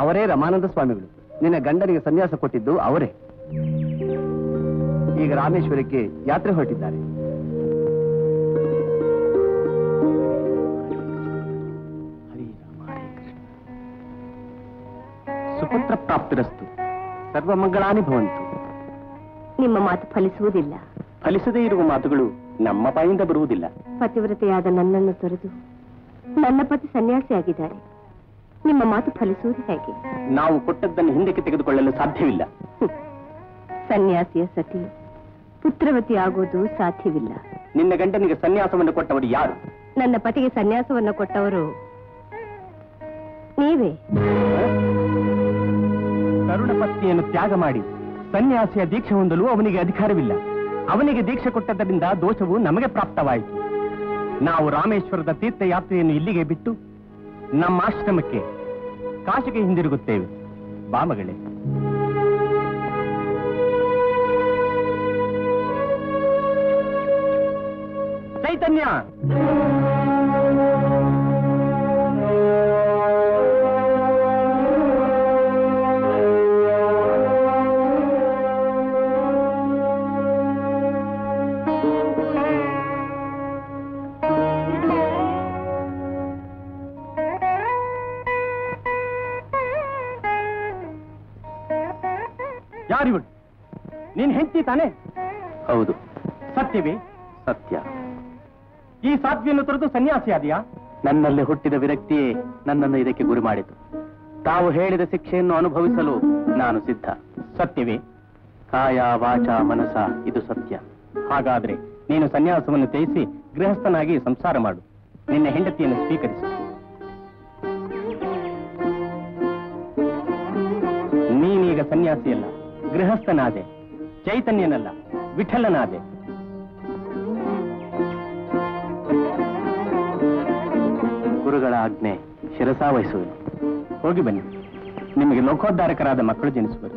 ಅವರೇ ರಮಾನಂದ ಸ್ವಾಮಿಗಳು ನಿನ್ನ ಗಂಡನಿಗೆ ಸನ್ಯಾಸ ಕೊಟ್ಟಿದ್ದು ಅವರೇ ಈಗ ರಾಮೇಶ್ವರಕ್ಕೆ ಯಾತ್ರೆ ಹೊರಟಿದ್ದಾರೆ ಸುಪುತ್ರ ಪ್ರಾಪ್ತಿರಸ್ತು ಸರ್ವಮಂಗಳಾನಿ ಭವಂತು ನಿಮ್ಮ ಮಾತು ಫಲಿಸುವುದಿಲ್ಲ ಫಲಿಸದೇ ಇರುವ ಮಾತುಗಳು ನಮ್ಮ ಬಾಯಿಂದ ಬರುವುದಿಲ್ಲ ಪತಿವ್ರತೆಯಾದ ನನ್ನನ್ನು ತೊರೆದು ನನ್ನ ಪತಿ ಸನ್ಯಾಸಿಯಾಗಿದ್ದಾರೆ ನಿಮ್ಮ ಮಾತು ಫಲಿಸುವುದು ಹೇಗೆ ನಾವು ಕೊಟ್ಟದ್ದನ್ನು ಹಿಂದಕ್ಕೆ ತೆಗೆದುಕೊಳ್ಳಲು ಸಾಧ್ಯವಿಲ್ಲ ಹ್ಮ್. ಸನ್ಯಾಸಿಯ ಸತಿ ಪುತ್ರವತಿ ಆಗುವುದು ಸಾಧ್ಯವಿಲ್ಲ ನಿನ್ನ ಗಂಡನಿಗೆ ಸನ್ಯಾಸವನ್ನು ಕೊಟ್ಟವರು ಯಾರು ನನ್ನ ಪತಿಗೆ ಸನ್ಯಾಸವನ್ನು ಕೊಟ್ಟವರು ನೀವೇ ತರುಣ ಪತ್ನಿಯನ್ನು ತ್ಯಾಗ ಮಾಡಿ ಸನ್ಯಾಸಿಯ ದೀಕ್ಷೆ ಹೊಂದಲು ಅವನಿಗೆ ಅಧಿಕಾರವಿಲ್ಲ ಅವನಿಗೆ ದೀಕ್ಷೆ ಕೊಟ್ಟದ್ದರಿಂದ ದೋಷವು ನಮಗೆ ಪ್ರಾಪ್ತವಾಯಿತು ನಾವು ರಾಮೇಶ್ವರದ ತೀರ್ಥಯಾತ್ರೆಯನ್ನು ಇಲ್ಲಿಗೆ ಬಿಟ್ಟು ನಮ್ಮ ಆಶ್ರಮಕ್ಕೆ ಕಾಶಿಗೆ ಹಿಂದಿರುಗುತ್ತೇವೆ ಬಾಮಗಳೇ ಚೈತನ್ಯ ಯಾರಿವಳು ನೀನ್ ಹೆಂಡತಿ ತಾನೆ ಹೌದು ಸತ್ಯವೇ ಸತ್ಯ ಈ ಸಾಧ್ವಿಯನ್ನು ತೊರೆದು ಸನ್ಯಾಸಿಯಾದಿಯಾ ನನ್ನಲ್ಲಿ ಹುಟ್ಟಿದ ವಿರಕ್ತಿಯೇ ನನ್ನನ್ನು ಇದಕ್ಕೆ ಗುರಿ ಮಾಡಿತು ತಾವು ಹೇಳಿದ ಶಿಕ್ಷೆಯನ್ನು ಅನುಭವಿಸಲು ನಾನು ಸಿದ್ಧ ಸತ್ಯವೇ ಕಾಯ ವಾಚ ಮನಸ ಇದು ಸತ್ಯ ಹಾಗಾದ್ರೆ ನೀನು ಸನ್ಯಾಸವನ್ನು ತ್ಯಜಿಸಿ ಗೃಹಸ್ಥನಾಗಿ ಸಂಸಾರ ಮಾಡು ನಿನ್ನ ಹೆಂಡತಿಯನ್ನು ಸ್ವೀಕರಿಸು ನೀನೀಗ ಸನ್ಯಾಸಿಯಲ್ಲ ಗೃಹಸ್ಥನಾದೆ ಚೈತನ್ಯನಲ್ಲ ವಿಠಲನಾದೆ ಗುರುಗಳ ಆಜ್ಞೆ ಶಿರಸಾವಹಿಸುವೆನು ಹೋಗಿ ಬನ್ನಿ ನಿಮಗೆ ಲೋಕೋದ್ಧಾರಕರಾದ ಮಕ್ಕಳು ಜನಿಸುವರು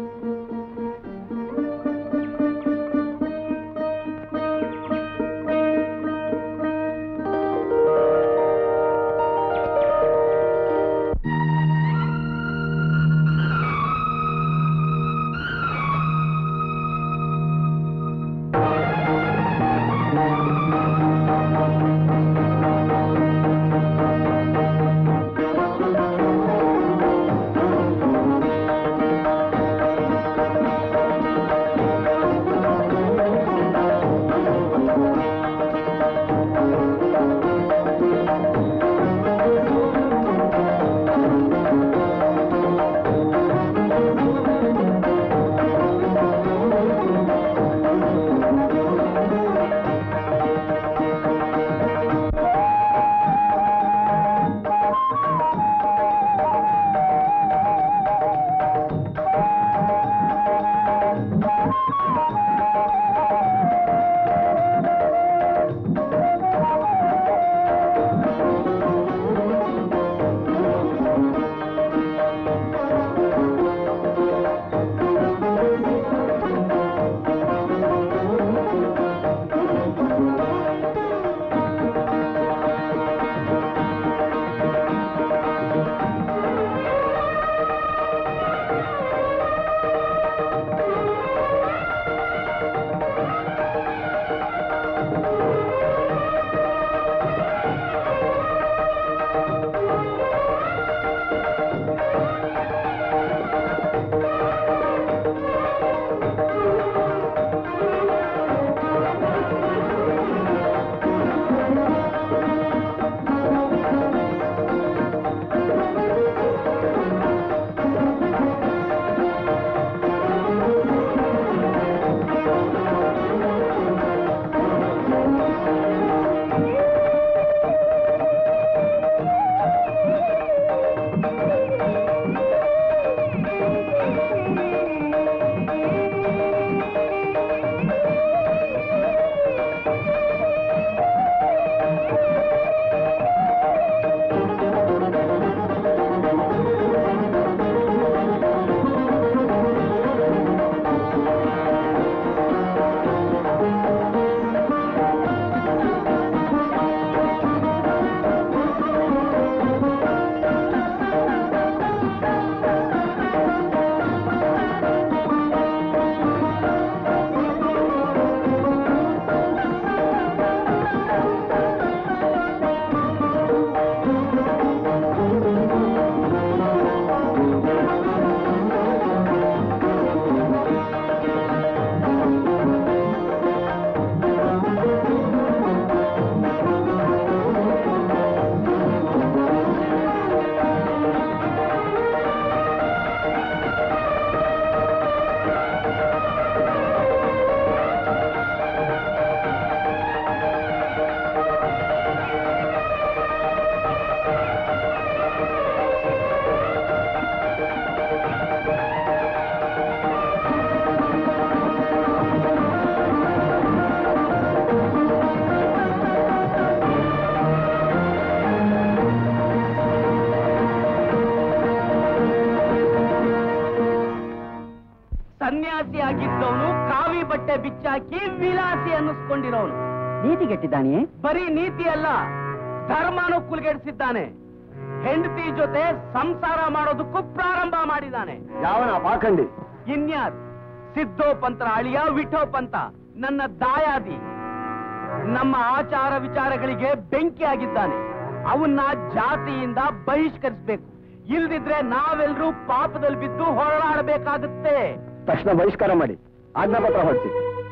ಬಟ್ಟೆ ಬಿಚ್ಚಾಕಿ ವಿಲಾಸಿ ಅನ್ನಿಸ್ಕೊಂಡಿರೋನು ನೀತಿಗೆಟ್ಟಿದ್ದಾನೆ ಬರೀ ನೀತಿ ಅಲ್ಲ ಧರ್ಮನು ಕುಲ್ಗೆಡಿಸಿದ್ದಾನೆ ಹೆಂಡತಿ ಜೊತೆ ಸಂಸಾರ ಮಾಡೋದಕ್ಕೂ ಪ್ರಾರಂಭ ಮಾಡಿದ್ದಾನೆ ಯಾವನ ಪಾಖಂಡಿ ಇನ್ಯಾರ್ ಸಿದ್ದೋಪಂತರ ಅಳಿಯ ವಿಠೋಪಂತ ನನ್ನ ದಾಯಾದಿ ನಮ್ಮ ಆಚಾರ ವಿಚಾರಗಳಿಗೆ ಬೆಂಕಿ ಆಗಿದ್ದಾನೆ ಅವನ್ನ ಜಾತಿಯಿಂದ ಬಹಿಷ್ಕರಿಸಬೇಕು ಇಲ್ದಿದ್ರೆ ನಾವೆಲ್ಲರೂ ಪಾಪದಲ್ಲಿ ಬಿದ್ದು ಹೊರಳಾಡಬೇಕಾಗುತ್ತೆ ತಕ್ಷಣ ಬಹಿಷ್ಕಾರ ಮಾಡಿ ಆಜ್ಞಾಪತ್ರ ಹೊರಡಿಸಿ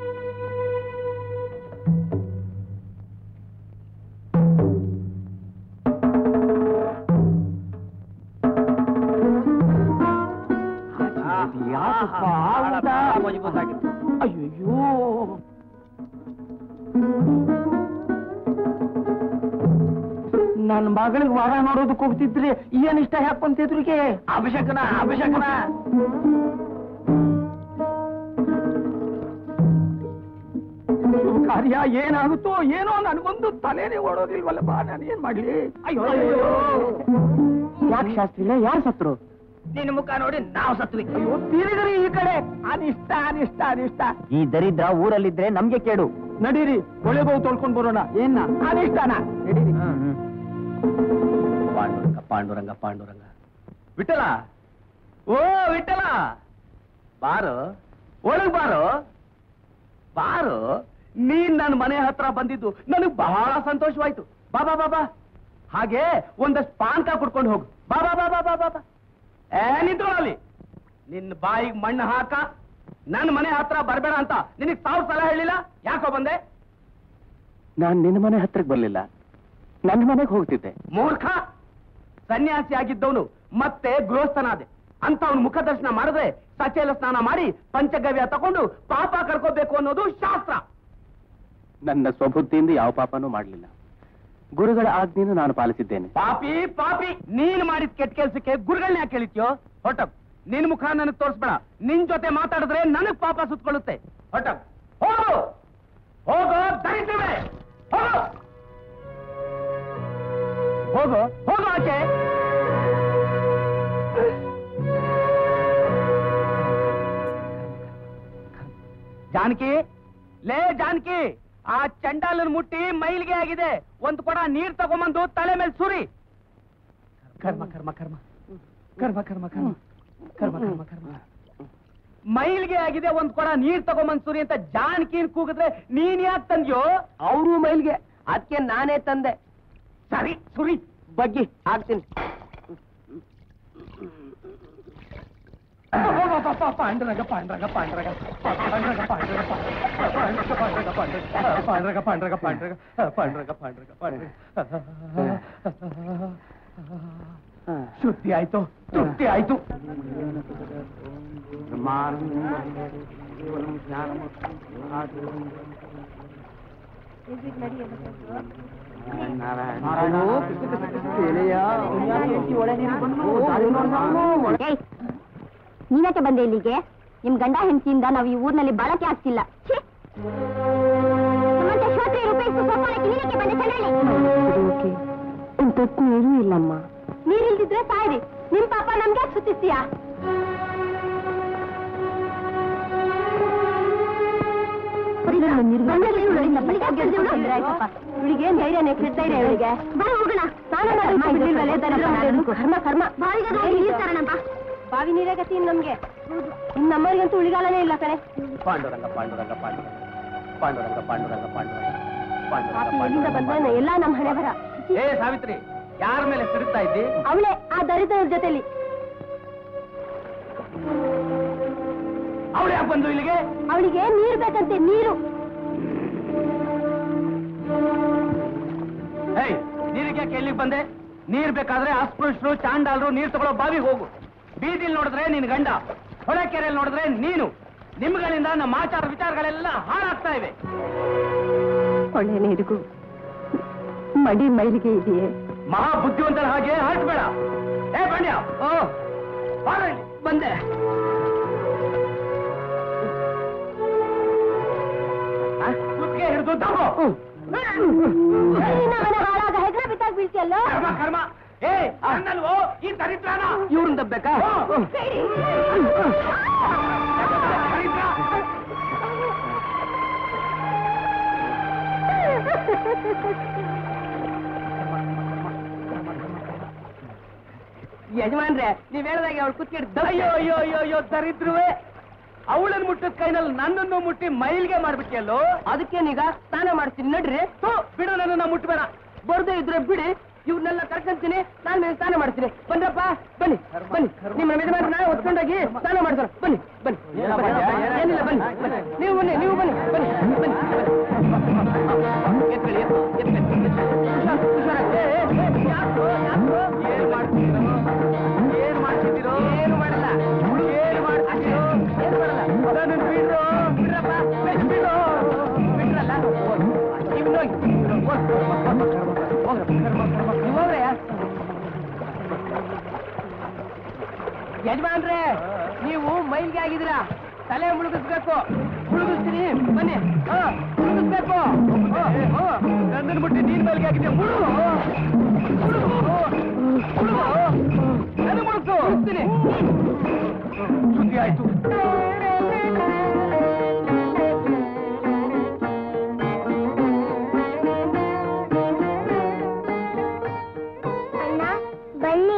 ಅಯ್ಯೋ ನನ್ನ ಮಗಳಿಗೆ ವರ ನೋಡೋದಕ್ಕೆ ಹೋಗ್ತಿದ್ರಿ ಏನ್ ಇಷ್ಟ ಹಾಕೊಂತಿದ್ರಿಗೆ ಅಭಿಷೇಕನ ಅಭಿಷೇಕನ ಕಾರ್ಯ ಏನಾಗುತ್ತೋ ಏನೋ ನನ್ಗೊಂದು ತಲೆನೇ ಓಡೋದಿಲ್ವಲ್ಲಪ್ಪ ನಾನು ಏನ್ ಮಾಡ್ಲಿ ಅಯ್ಯೋ ಯಾಕೆ ಶಾಸ್ತ್ರಿಲ್ಲ ಯಾರು ಸತ್ರು ನಿನ್ನ ಮುಖ ನೋಡಿ ನಾವು ಸತ್ವಿ ಅಯ್ಯೋ ತಿರುಗ್ರಿ ಈ ಕಡೆ ಅನಿಷ್ಟ ಅನಿಷ್ಟ ಅನಿಷ್ಟ ಈ ದರಿದ್ರ ಊರಲ್ಲಿದ್ರೆ ನಮ್ಗೆ ಕೇಡು ನಡೀರಿ ಒಳೆ ಬಹು ತೊಳ್ಕೊಂಡ್ ಬರೋಣ ಏನ ಅನಿಷ್ಟನ ನಡೀರಿ ಪಾಂಡುರಂಗ ಪಾಂಡುರಂಗ ಪಾಂಡುರಂಗ ವಿಠಲ ಓ ವಿಠಲ ಬಾರು ಒಳಗ್ ಬಾರು ಬಾರು ನೀನ್ ನನ್ನ ಮನೆ ಹತ್ರ ಬಂದಿದ್ದು ನನಗ್ ಬಹಳ ಸಂತೋಷವಾಯ್ತು ಬಾ ಬಾ ಬಾ ಬಾ ಹಾಗೆ ಒಂದಷ್ಟು ಪಾನ್ಕ ಕುಡ್ಕೊಂಡು ಹೋಗು ಬಾ ಬಾ ಬಾ ಬಾ ಬಾ ಬಾ ಬಾ ಏ ನಿಂತ್ಕೊ ಅಲ್ಲಿ ನಿನ್ನ ಬಾಯಿಗೆ ಮಣ್ಣು ಹಾಕ ನನ್ನ ಮನೆ ಹತ್ರ ಬರ್ಬೇಡ ಅಂತ ನಿನಗ್ ಸಾವಿರ ಸಲ ಹೇಳಿಲ್ಲ ಯಾಕೋ ಬಂದೆ ನಾನ್ ನಿನ್ನ ಮನೆ ಹತ್ರಕ್ಕೆ ಬರ್ಲಿಲ್ಲ ನನ್ನ ಮನೆಗೆ ಹೋಗ್ತಿದ್ದೆ ಮೂರ್ಖ ಸನ್ಯಾಸಿ ಆಗಿದ್ದವನು ಮತ್ತೆ ಗೃಹಸ್ಥನಾದೆ ಅಂತ ಅವನು ಮುಖ ದರ್ಶನ ಮಾಡಿದ್ರೆ ಸಚೇಲ ಸ್ನಾನ ಮಾಡಿ ಪಂಚಗವ್ಯ ತಕೊಂಡು ಪಾಪ ಕಳ್ಕೋಬೇಕು ಅನ್ನೋದು ಶಾಸ್ತ್ರ ನನ್ನ ಸ್ವಬುದ್ಧಿಯಿಂದ ಯಾವ ಪಾಪನೂ ಮಾಡಲಿಲ್ಲ ಗುರುಗಳ ಆಜ್ಞೆಯನ್ನು ನಾನು ಪಾಲಿಸಿದ್ದೇನೆ ಪಾಪಿ ಪಾಪಿ ನೀನ್ ಮಾಡಿದ ಕೆಟ್ಟ ಕೆಲ್ಸಕ್ಕೆ ಗುರುಗಳನ್ನ ಯಾಕೆ ಕೇಳಿತ್ಯೋ ಹೊಟ್ಟಪ್ ನಿನ್ ಮುಖ ನನಗ್ ತೋರಿಸ್ಬೇಡ ನಿನ್ ಜೊತೆ ಮಾತಾಡಿದ್ರೆ ನನಗ್ ಪಾಪ ಸುತ್ಕೊಳ್ಳುತ್ತೆ ಹೊಟ್ಟಪ್ ಹೋಗು ಹೋಗು ದರಿದ್ರವೇ ಹೋಗು ಹೋಗು ಹೋಗು ಆಚೆ ಜಾನಕಿ ಲೇ ಜಾನಕಿ ಆ ಚಂಡಾಲನ್ ಮುಟ್ಟಿ ಮೈಲಿಗೆ ಆಗಿದೆ ಒಂದು ಕೊಡ ನೀರ್ ತಗೊಂಬಂದು ತಲೆ ಮೇಲೆ ಸುರಿ ಕರ್ಮ ಕರ್ಮ ಕರ್ಮ ಕರ್ಮ ಕರ್ಮ ಕರ್ಮ ಕರ್ಮ ಕರ್ಮ ಕರ್ಮ ಮೈಲಿಗೆ ಆಗಿದೆ ಒಂದ್ ಕೊಡ ನೀರ್ ತಗೊಂಬಂದ್ ಸುರಿ ಅಂತ ಜಾನಕಿನ್ ಕೂಗಿದ್ರೆ ನೀನ್ ಯಾಕೆ ತಂದ್ಯೋ ಅವರು ಮೈಲ್ಗೆ ಅದಕ್ಕೆ ನಾನೇ ತಂದೆ ಸರಿ ಸುರಿ ಬಗ್ಗಿ ಹಾಕ್ತೀನಿ ಪಾಂಡ್ರಗ ಪಾಂಡ್ರಗ ಪಾಂಡ್ರಗ ಪಾಂಡ್ರಗ ಪಾಂಡ್ರಗ ಪಾಂಡ್ರಗ ಪಾಂಡ್ರಗ ಪಾಂಡ್ರಗ ಪಾಂಡ್ರಗ ಪಾಂಡ್ರಗ ಪಾಂಡ್ರಗ ಪಾಂಡ್ರಗ ಶುದ್ಧಿ ಆಯ್ತು ತೃಪ್ತಿ ಆಯ್ತು ಏಯ್, ನೀನಕ್ಕೆ ಬಂದೆ ಇಲ್ಲಿಗೆ ನಿಮ್ ಗಂಡ ಹೆಂಡತಿಯಿಂದ ನಾವು ಈ ಊರಿನಲ್ಲಿ ಬಾಳಕೆ ಆಗ್ತಿಲ್ಲ ಛೀ! ನಮ್ಮಂತೆ ಶ್ರೋತ್ರಿಯರು ಉಪಯೋಗಿಸುವ ಸೋಪಾನಕ್ಕೆ ನೀನಕ್ಕೆ ಬಂದೆ ಚೆನ್ನಾಗಿ ಒಂದು ತೊಟ್ಟು ನೀರು ಇಲ್ಲಮ್ಮ ನೀರಿಲ್ದಿದ್ರೆ ಸಾಯ್ರಿ ನಿಮ್ ಪಾಪ ನಮ್ಗೆ ಸುತ್ತಿಸ್ತೀಯಾ ಇವಳಿಗೆ ಧೈರ್ಯನೇ ಕೆಟ್ಟೈರೆ ಇವಳಿಗೆ ಬಾ ಹೋಗೋಣ ಕರ್ಮ ಕರ್ಮ ಬಾವಿ ನೀರೇ ಗತಿ ನಮ್ಗೆ ಇನ್ ನಮ್ಮವ್ರಿಗಂತೂ ಉಳಿಗಾಲನೇ ಇಲ್ಲ ಕಣೆ ಪಾಂಡುರಂಗ ಪಾಂಡುರಂಗ ಪಾಂಡುರಂಗ ಪಾಂಡುರಂಗ ಪಾಂಡುರಂಗ ಪಾಂಡುರಂಗ ಪಾಪಿ ಪಾಂಡುರಂಗ ಎಲ್ಲಿಂದ ಬಂದ ಎಲ್ಲ ನಮ್ಮ ಹಣೆ ಬರ ಏ ಸಾವಿತ್ರಿ ಯಾರ ಮೇಲೆ ಸಿಡುತ್ತಾ ಇದ್ದಿ ಅವಳೇ ಆ ದರಿದ್ರರ ಜೊತೆಲಿ ಅವಳು ಯಾಕೆ ಬಂದು ಇಲ್ಲಿಗೆ ಅವಳಿಗೆ ನೀರು ಬೇಕಂತೆ ನೀರು ಹೇಯ್ ನೀರಿಗೆ ಯಾಕೆ ಎಲ್ಲಿಗೆ ಬಂದೆ ನೀರ್ ಬೇಕಾದ್ರೆ ಅಸ್ಪೃಶ್ಯರು ಚಾಂಡಾಲರು ನೀರ್ ತಗೊಳ್ಳೋ ಬಾವಿಗೆ ಹೋಗು ಬೀದಿಲ್ ನೋಡಿದ್ರೆ ನಿನ್ ಗಂಡ ಹೊಳಕೆರೆಯಲ್ಲಿ ನೋಡಿದ್ರೆ ನೀನು ನಿಮ್ಗಳಿಂದ ನಮ್ಮ ಆಚಾರ ವಿಚಾರಗಳೆಲ್ಲ ಹಾಳಾಗ್ತಾ ಇವೆ ಒಳ್ಳೆ ನೀರಿಗೂ ಮಡಿ ಮೈಲಿಗೆ ಇದೆಯೇ ಮಹಾ ಬುದ್ಧಿವಂತರ ಹಾಗೆ ಹರಟ್ಬೇಡ ಏ ಬಂಡ್ಯ ಓ ಬಾರ ಇಲ್ಲಿ. ಬಂದೆ ಕುತ್ತಿಗೆ ಹಿಡಿದು ತಗೋ ಹಾಳಾಗ ಹೆಗ್ಲ ಬಿಟ್ಟಾಗ ಬೀಳ್ತಿಯಲ್ಲ ಕರ್ಮ ಕರ್ಮ ಏ ಅನ್ನಲ್ವೋ ಈ ದರಿದ್ರನ ಇವ್ರನ್ನ ದಬ್ಬೇಕಾ ದರಿದ್ರ ಯಜಮಾನ್ರೆ ನೀವ್ ಹೇಳ್ದಾಗ ಅವ್ಳು ಕುತ್ಕಿಡ್ ಅಯ್ಯೋ ಅಯ್ಯೋ ಅಯ್ಯೋ ಅಯ್ಯೋ ದರಿದ್ರುವೆ ಅವಳನ್ನ ಮುಟ್ಟಿದ ಕೈನಲ್ಲಿ ನನ್ನನ್ನು ಮುಟ್ಟಿ ಮೈಲ್ಗೆ ಮಾಡ್ಬಿಟ್ಟಿಯಲ್ಲೋ ಅದಕ್ಕೇನೀಗ ಸ್ನಾನ ಮಾಡ್ತೀನಿ ನಡ್ರಿ ಥು, ಬಿಡು ನನ್ನನ್ನ ಮುಟ್ಬೇಡ ಬರ್ದೇ ಇದ್ರೆ ಬಿಡಿ ಇವ್ರನ್ನೆಲ್ಲ ಕರ್ಕೊಂತೀನಿ ನಾನು ಮೇಲೆ ಸ್ನಾನ ಮಾಡ್ತೀನಿ ಬನ್ರಪ್ಪ ಬನ್ನಿ ಬನ್ನಿ ನಿಮ್ಮ ಯಜಮಾನ್ರನ್ನ ಹೊತ್ಕೊಂಡೋಗಿ ಸ್ನಾನ ಮಾಡ್ತಾರೆ ಬನ್ನಿ ಬನ್ನಿ ಏನಪ್ಪ, ಏ- ಏನಿಲ್ಲ ಬನ್ನಿ ಬನ್ನಿ. ನೀವು ಬನ್ನಿ ನೀವು ಬನ್ನಿ ಬನ್ನಿ ಬನ್ನಿ ಎತ್ಕೊಳ್ಳಿ ಎತ್ತು, ಎತ್ತು, ಎತ್ತು. ಹುಷಾರ್, ಹುಷಾರಾಗಿ. ಏ, ಏ, ಏ, ಯಾಕೋ, ಯಾಕೋ? ಏನ್ ಮಾಡ್ತಿದ್ದೀರೋ ಏನ್ ಮಾಡ್ತಿದ್ದೀರೋ ಏನು ಮಾಡಲ್ಲ ಏನ್ ಮಾಡ್ತಿದ್ದೀರೋ ಏನು ಮಾಡಲ್ಲ ನನ್ನನ್ನು ಬಿಡ್ರೋ ಬಿಡ್ರಪ್ಪ ಬಿಡ್- ಬಿಡು ಬಿಡ್ರಲ್ಲ ನೀವು ಹೋಗಿ ನೀವು ಹೋಗ್ರೆ ಯಜಮಾನ್ರೆ ನೀವು ಮೈಲ್ಗೆ ಆಗಿದ್ದೀರಾ ತಲೆ ಮುಳುಗಿಸ್ಬೇಕು ಮುಳುಗಿಸ್ತೀನಿ ಬನ್ನಿ ಹಾ ಮುಳುಗಿಸ್ಬೇಕು ಹಾ, ಹಾ. ನನ್ನನ್ನು ಮುಟ್ಟಿ ನೀನ್ ಮೇಲ್ಗೆ ಹಾಕಿದ್ಯಾ ಮುಳುಗು ಮುಳುಗು ಮುಳುಗು ನನ್ನ ಮುಳುಗು ಮುಳುಗಿಸ್ತೀನಿ ಸುದ್ದಿ ಆಯ್ತು ಅಣ್ಣ ಬನ್ನಿ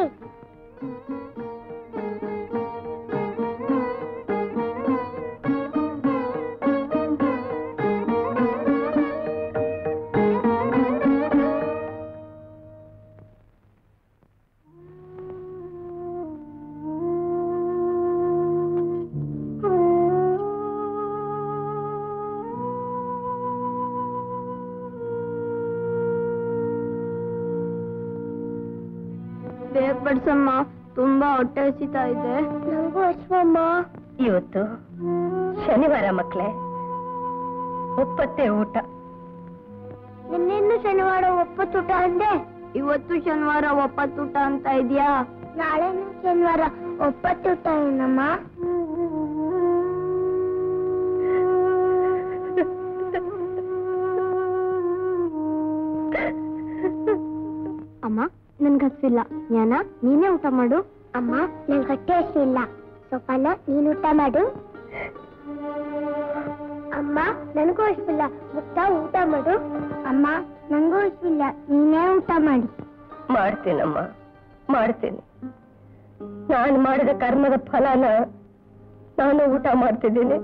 ಬೇಗ ಬಡ್ಸಮ್ಮ ತುಂಬಾ ಹೊಟ್ಟೆ ಹಸಿತಾ ಇದೆ ನಂಗೂ ಹಸುವಮ್ಮ ಇವತ್ತು ಶನಿವಾರ ಮಕ್ಕಳೇ ಒಪ್ಪತ್ತೆ ಊಟ ನಿನ್ನೆನ್ನು ಶನಿವಾರ ಒಪ್ಪತ್ತೂಟ ಅಂದೆ ಇವತ್ತು ಶನಿವಾರ ಒಪ್ಪತ್ತೂಟ ಅಂತ ಇದೆಯಾ ನಾಳೆನು ಶನಿವಾರ ಒಪ್ಪತ್ತೂಟ ಏನಮ್ಮ ಅಮ್ಮ ನನ್ಗೆ ಹಸಿಲ್ಲ ಜ್ಞಾನ ನೀನೇ ಊಟ ಮಾಡು ಅಮ್ಮ ನನ್ಗೆ ಹೊಟ್ಟೆ ಹಸಿಲ್ಲ ಸೋಪಾನ ನೀನು ಊಟ ಮಾಡು ಅಮ್ಮ ನನಗೂ ಹಸಿಲ್ಲ ಮುಕ್ತ ಊಟ ಮಾಡು ಅಮ್ಮ ನನಗೂ ಹಸಿಲ್ಲ ನೀನೇ ಊಟ ಮಾಡಿ ಮಾಡ್ತೀನಮ್ಮ ಮಾಡ್ತೀನಿ ನಾನು ಮಾಡಿದ ಕರ್ಮದ ಫಲನ ನಾನು ಊಟ ಮಾಡ್ತಿದ್ದೀನಿ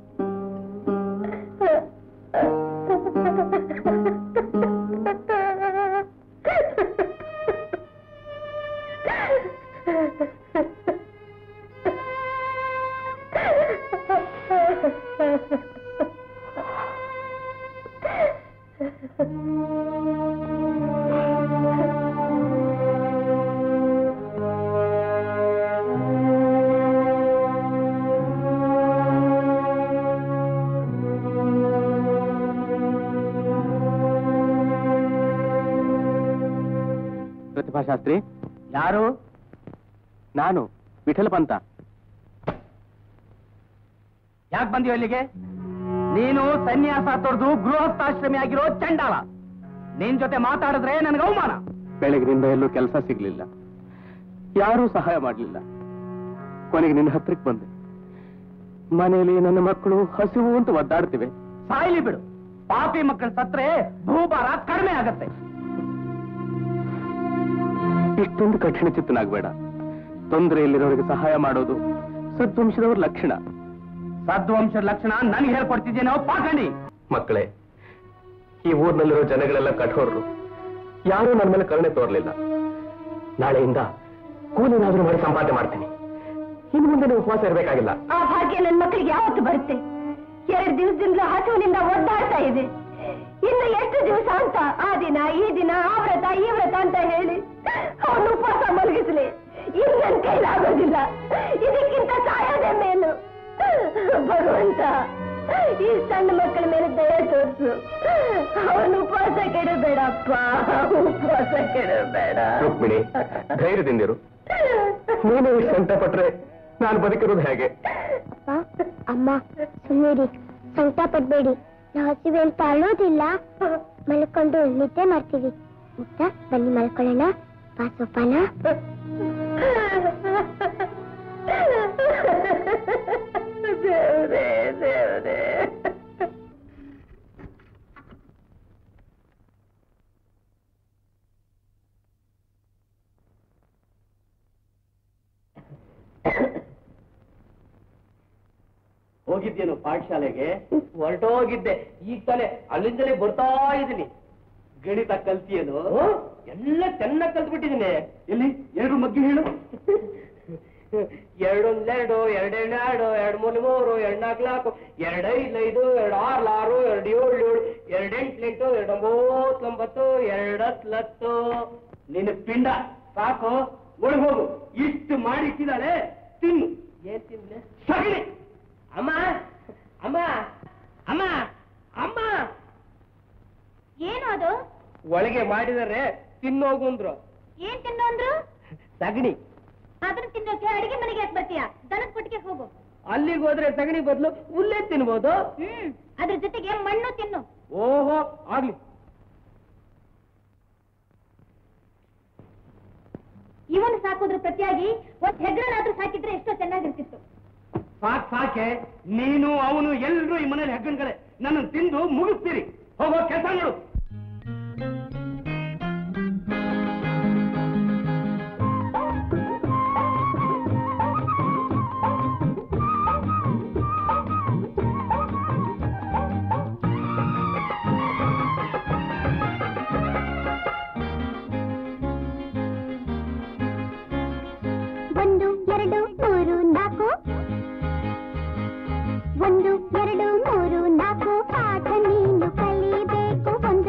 ಪ್ರತಿಭಾ ಶಾಸ್ತ್ರಿ ಯಾರು ನಾನು ವಿಠಲ ಪಂತ ಯಾಕೆ ಬಂದಿಯೋ ಇಲ್ಲಿಗೆ ನೀನು ಸನ್ಯಾಸ ತೊರೆದು ಗೃಹಸ್ಥಾಶ್ರಮಿ ಆಗಿರೋ ಚಂಡಾಲ ನಿನ್ ಜೊತೆ ಮಾತಾಡಿದ್ರೆ ನನಗೆ ಅವಮಾನ ಬೆಳಗಿನಿಂದ ಎಲ್ಲೂ ಕೆಲಸ ಸಿಗ್ಲಿಲ್ಲ ಯಾರೂ ಸಹಾಯ ಮಾಡಲಿಲ್ಲ ಕೊನೆಗೆ ನಿನ್ನ ಹತ್ರಕ್ಕೆ ಬಂದೆ ಮನೆಯಲ್ಲಿ ನನ್ನ ಮಕ್ಕಳು ಹಸಿವು ಅಂತ ಒದ್ದಾಡ್ತಿವೆ ಸಾಯ್ಲಿ ಬಿಡು ಪಾಪಿ ಮಕ್ಕಳ ಸತ್ರೆ ಭೂಭಾರ ಕಡಿಮೆ ಆಗತ್ತೆ ಇಷ್ಟೊಂದು ಕಠಿಣ ಚಿತ್ತನಾಗಬೇಡ ತೊಂದರೆಯಲ್ಲಿರೋರಿಗೆ ಸಹಾಯ ಮಾಡೋದು ಸದ್ವಂಶದವ್ರ ಲಕ್ಷಣ ಸದ್ವಂಶದ ಲಕ್ಷಣ ನನ್ಗೆ ಹೇಳ್ಕೊಡ್ತಿದ್ದೇನೋ ಪಾಖಂಡಿ ಮಕ್ಕಳೇ ಈ ಊರಿನಲ್ಲಿರೋ ಜನಗಳೆಲ್ಲ ಕಠೋರರು ಯಾರೂ ನನ್ನ ಮೇಲೆ ಕರುಣೆ ತೋರಲಿಲ್ಲ ನಾಳೆಯಿಂದ ಕೂಲಿನಾದ್ರೂ ಮಾಡಿ ಸಂಪಾದನೆ ಮಾಡ್ತೀನಿ ಇನ್ನು ಮುಂದೆ ನೀವು ಉಪವಾಸ ಇರಬೇಕಾಗಿಲ್ಲ ಆ ಭಾಗ್ಯ ನನ್ನ ಮಕ್ಕಳಿಗೆ ಯಾವತ್ತು ಬರುತ್ತೆ ಎರಡು ದಿವಸದಿಂದ ಹಸುವಿನಿಂದ ಒದ್ದಾಡ್ತಾ ಇದೆ ಇನ್ನು ಎಷ್ಟು ದಿವಸ ಅಂತ ಆ ದಿನ ಈ ದಿನ ಆ ವ್ರತ ಈ ವ್ರತ ಅಂತ ಹೇಳಿ ಅವನು ಉಪವಾಸ ಮಲಗಿಸ್ಲಿ ಇನ್ನು ನನ್ನ ಕೈಲಾಗೋದಿಲ್ಲ ಇದಕ್ಕಿಂತ ಸಾಯೋದೇ ಮೇಲು ಭಗವಂತ ಈ ಸಣ್ಣ ಮಕ್ಕಳ ಮೇಲೆ ದಯ ತೋರಿಸು ಅವನು ಉಪವಾಸ ಕೆಡಬೇಡಪ್ಪ ಉಪವಾಸ ಕೆಡಬೇಡ ರುಕ್ಮಿಣಿ ಧೈರ್ಯದಿಂದಿರು ನೀನು ಇಷ್ಟು ಸಂಕಟ ಪಟ್ರೆ ನಾನು ಬದುಕಿರೋದು ಹೇಗೆ ಅಪ್ಪ ಅಮ್ಮ ಸುಮ್ಮನಿರಿ ಸಂಕಟ ಪಡ್ಬೇಡಿ ನಾವು ಹಸಿವೆ ಅಂತ ಅಳೋದಿಲ್ಲ ಮಲ್ಕೊಂಡು ನಿದ್ದೆ ಮಾಡ್ತೀವಿ ಮುಕ್ತ ಬನ್ನಿ ಮಲ್ಕೊಳ್ಳೋಣ ಬಾ ಸೋಪಾನ ದೇವ್ರೇ ದೇವ್ರೇ ಹೋಗಿದ್ದೇನು ಪಾಠಶಾಲೆಗೆ ಹೊರಟೋಗಿದ್ದೆ ಈಗ ತಾನೆ ಅಲ್ಲಿಂದಲೇ ಬರ್ತಾ ಇದ್ದೀನಿ ಗಣಿತ ಕಲ್ತಿಯೇನು ಎಲ್ಲ ಚೆನ್ನಾಗಿ ಕಲ್ತ್ಬಿಟ್ಟಿದ್ದೀನಿ ಎಲ್ಲಿ ಎರಡು ಮಗ್ಗಿ ಹೇಳು ಎರಡೊಂದ್ ಎರಡು ಎರಡೆರಡು ಎರಡು ಎರಡ್ ಮೂರು ಮೂರು ಎರಡ್ ನಾಲ್ಕು ನಾಲ್ಕು ಎರಡ್ ಐದು ಐದು ಎರಡ್ ಆರು ಆರು ಎರಡ್ ಏಳು ಏಳು ಎರಡ್ ಎಂಟು ಎಂಟು ಎರಡ್ ಒಂಬತ್ತು ಒಂಬತ್ತು ಎರಡ್ ಹತ್ತು ಹತ್ತು ನಿನ್ನ ಪಿಂಡ ಸಾಕು ಒಳಗೆ ಹೋಗು ಇಷ್ಟು ಮಾಡಿಟ್ಟಿದ್ದಾಳೆ ತಿನ್ನು ಏನ್ ತಿನ್ಲೆ ಸಗಣಿ ಅಮ್ಮ ಅಮ್ಮ ಅಮ್ಮ ಅಮ್ಮ ಏನು ಅದು ಒಳಗೆ ಮಾಡಿದರೆ ತಿನ್ನೋಗು ಅಂದ್ರು ಏನ್ ತಿನ್ನು ಅಂದ್ರು ಸಗಣಿ ಅದನ್ನ ತಿನ್ನೋಕೆ ಅಡಿಗೆ ಮನೆಗೆ ಯಾಕೆ ಬರ್ತೀಯ ದನದ ಕೊಟ್ಟಿಗೆ ಹೋಗು ಅಲ್ಲಿಗೆ ಹೋದ್ರೆ ಸಗಣಿ ಬದಲು ಹುಲ್ಲೇ ತಿನ್ಬೋದು ಹ್ಮ್ ಅದ್ರ ಜೊತೆಗೆ ಮಣ್ಣು ತಿನ್ನು ಓಹೋ ಆಗ್ಲಿ ಇವನು ಸಾಕೋದ್ರ ಪ್ರತಿಯಾಗಿ ಒಂದ್ ಹೆಗ್ರನಾದ್ರೂ ಸಾಕಿದ್ರೆ ಎಷ್ಟೋ ಚೆನ್ನಾಗಿರ್ತಿತ್ತು ಸಾಕ್ ಸಾಕೆ ನೀನು ಅವನು ಎಲ್ರು ಈ ಮನೇಲಿ ಹೆಗ್ಗಣ್ಗಳೇ ನನ್ನ ತಿಂದು ಮುಗಿಸ್ತೀರಿ ಹೋಗೋ ಕೆಲಸ ಮಾಡು ಒಂದು ಎರಡು ಮೂರು ನಾಲ್ಕು ಒಂದು ಎರಡು ಮೂರು ನಾಲ್ಕು ಪಾಠ ನೀನು ಕಲಿಬೇಕು ಒಂದು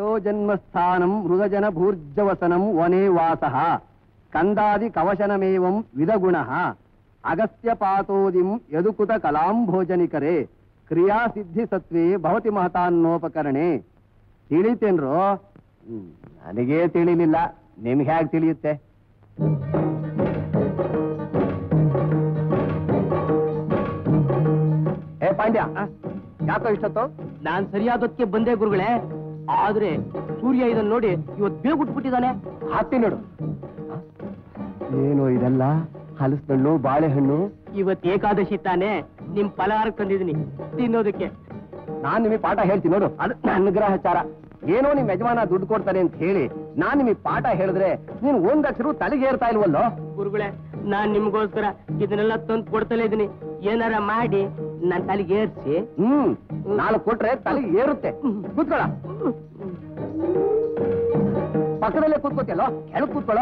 ಜನ್ಮಸ್ಥಾನಂ ಮೃಗಜನ ಭೂರ್ಜವಸನಂ ವನೇ ವಾಸಃ ಕಂದಾದಿ ಕವಶನಮೇವಂ ವಿದಗುಣ ಅಗಸ್ತ್ಯ ಪಾತೋದಿಂ ಯದುಕುತ ಕಲಾಂಭೋಜನಿಕರೇ ಕ್ರಿಯಾ ಸಿದ್ಧಿ ಸತ್ವೇ ಭವತಿ ಮಹತಾನ್ನೋಪಕರಣೆ ತಿಳಿತೇನ್ರು ಹ್ಮ್, ನನಗೇ ತಿಳಿಲಿಲ್ಲ ನಿಮ್ಗೆ ಹೇಗೆ ತಿಳಿಯುತ್ತೆ ಏ ಪಾಂಡ್ಯ ಯಾಕೋ ಇಷ್ಟೊತ್ತು ನಾನ್ ಸರಿಯಾದಕ್ಕೆ ಬಂದೆ ಗುರುಗಳೇ ಆದ್ರೆ ಸೂರ್ಯ ಇದನ್ನ ನೋಡಿ ಇವತ್ ಬೇಗುಟ್ಬಿಟ್ಟಿದ್ದಾನೆ ಹತ್ತಿ ನೋಡು ಏನು ಇದೆಲ್ಲ ಹಲಸಿನಣ್ಣು ಬಾಳೆಹಣ್ಣು ಇವತ್ ಏಕಾದಶಿ ತಾನೆ ನಿಮ್ ಫಲಹಾರ ತಂದಿದ್ದೀನಿ ತಿನ್ನೋದಕ್ಕೆ ನಾನ್ ನಿಮಗೆ ಪಾಠ ಹೇಳ್ತೀನಿ ನೋಡು ಅದು ನನ್ನ ಗ್ರಹಚಾರ ಏನೋ ನಿಮ್ ಯಜಮಾನ ದುಡ್ಡು ಕೊಡ್ತಾನೆ ಅಂತ ಹೇಳಿ ನಾನ್ ನಿಮಗೆ ಪಾಠ ಹೇಳಿದ್ರೆ ನೀನು ಒಂದಕ್ಷರು ತಲೆಗೆ ಏರ್ತಾ ಇಲ್ವಲ್ಲೋ ಗುರುಗಳೇ ನಾನ್ ನಿಮ್ಗೋಸ್ಕರ ಇದನ್ನೆಲ್ಲ ತಂದು ಕೊಡ್ತಲೇ ಇದೀನಿ ಏನಾರ ಮಾಡಿ ನನ್ ತಲೆಗೆ ಏರ್ಸಿ ಹ್ಮ್ ನಾಲ್ಕು ಕೊಟ್ರೆ ತಲೆಗೆ ಏರುತ್ತೆ ಕೂತ್ಕೊಳ್ಳ ಪಕ್ಕದಲ್ಲೇ ಕೂತ್ಕೋತಿಯಲ್ಲೋ ಕೆಳಗ್ ಕೂತ್ಕೊಳ್ಳೋ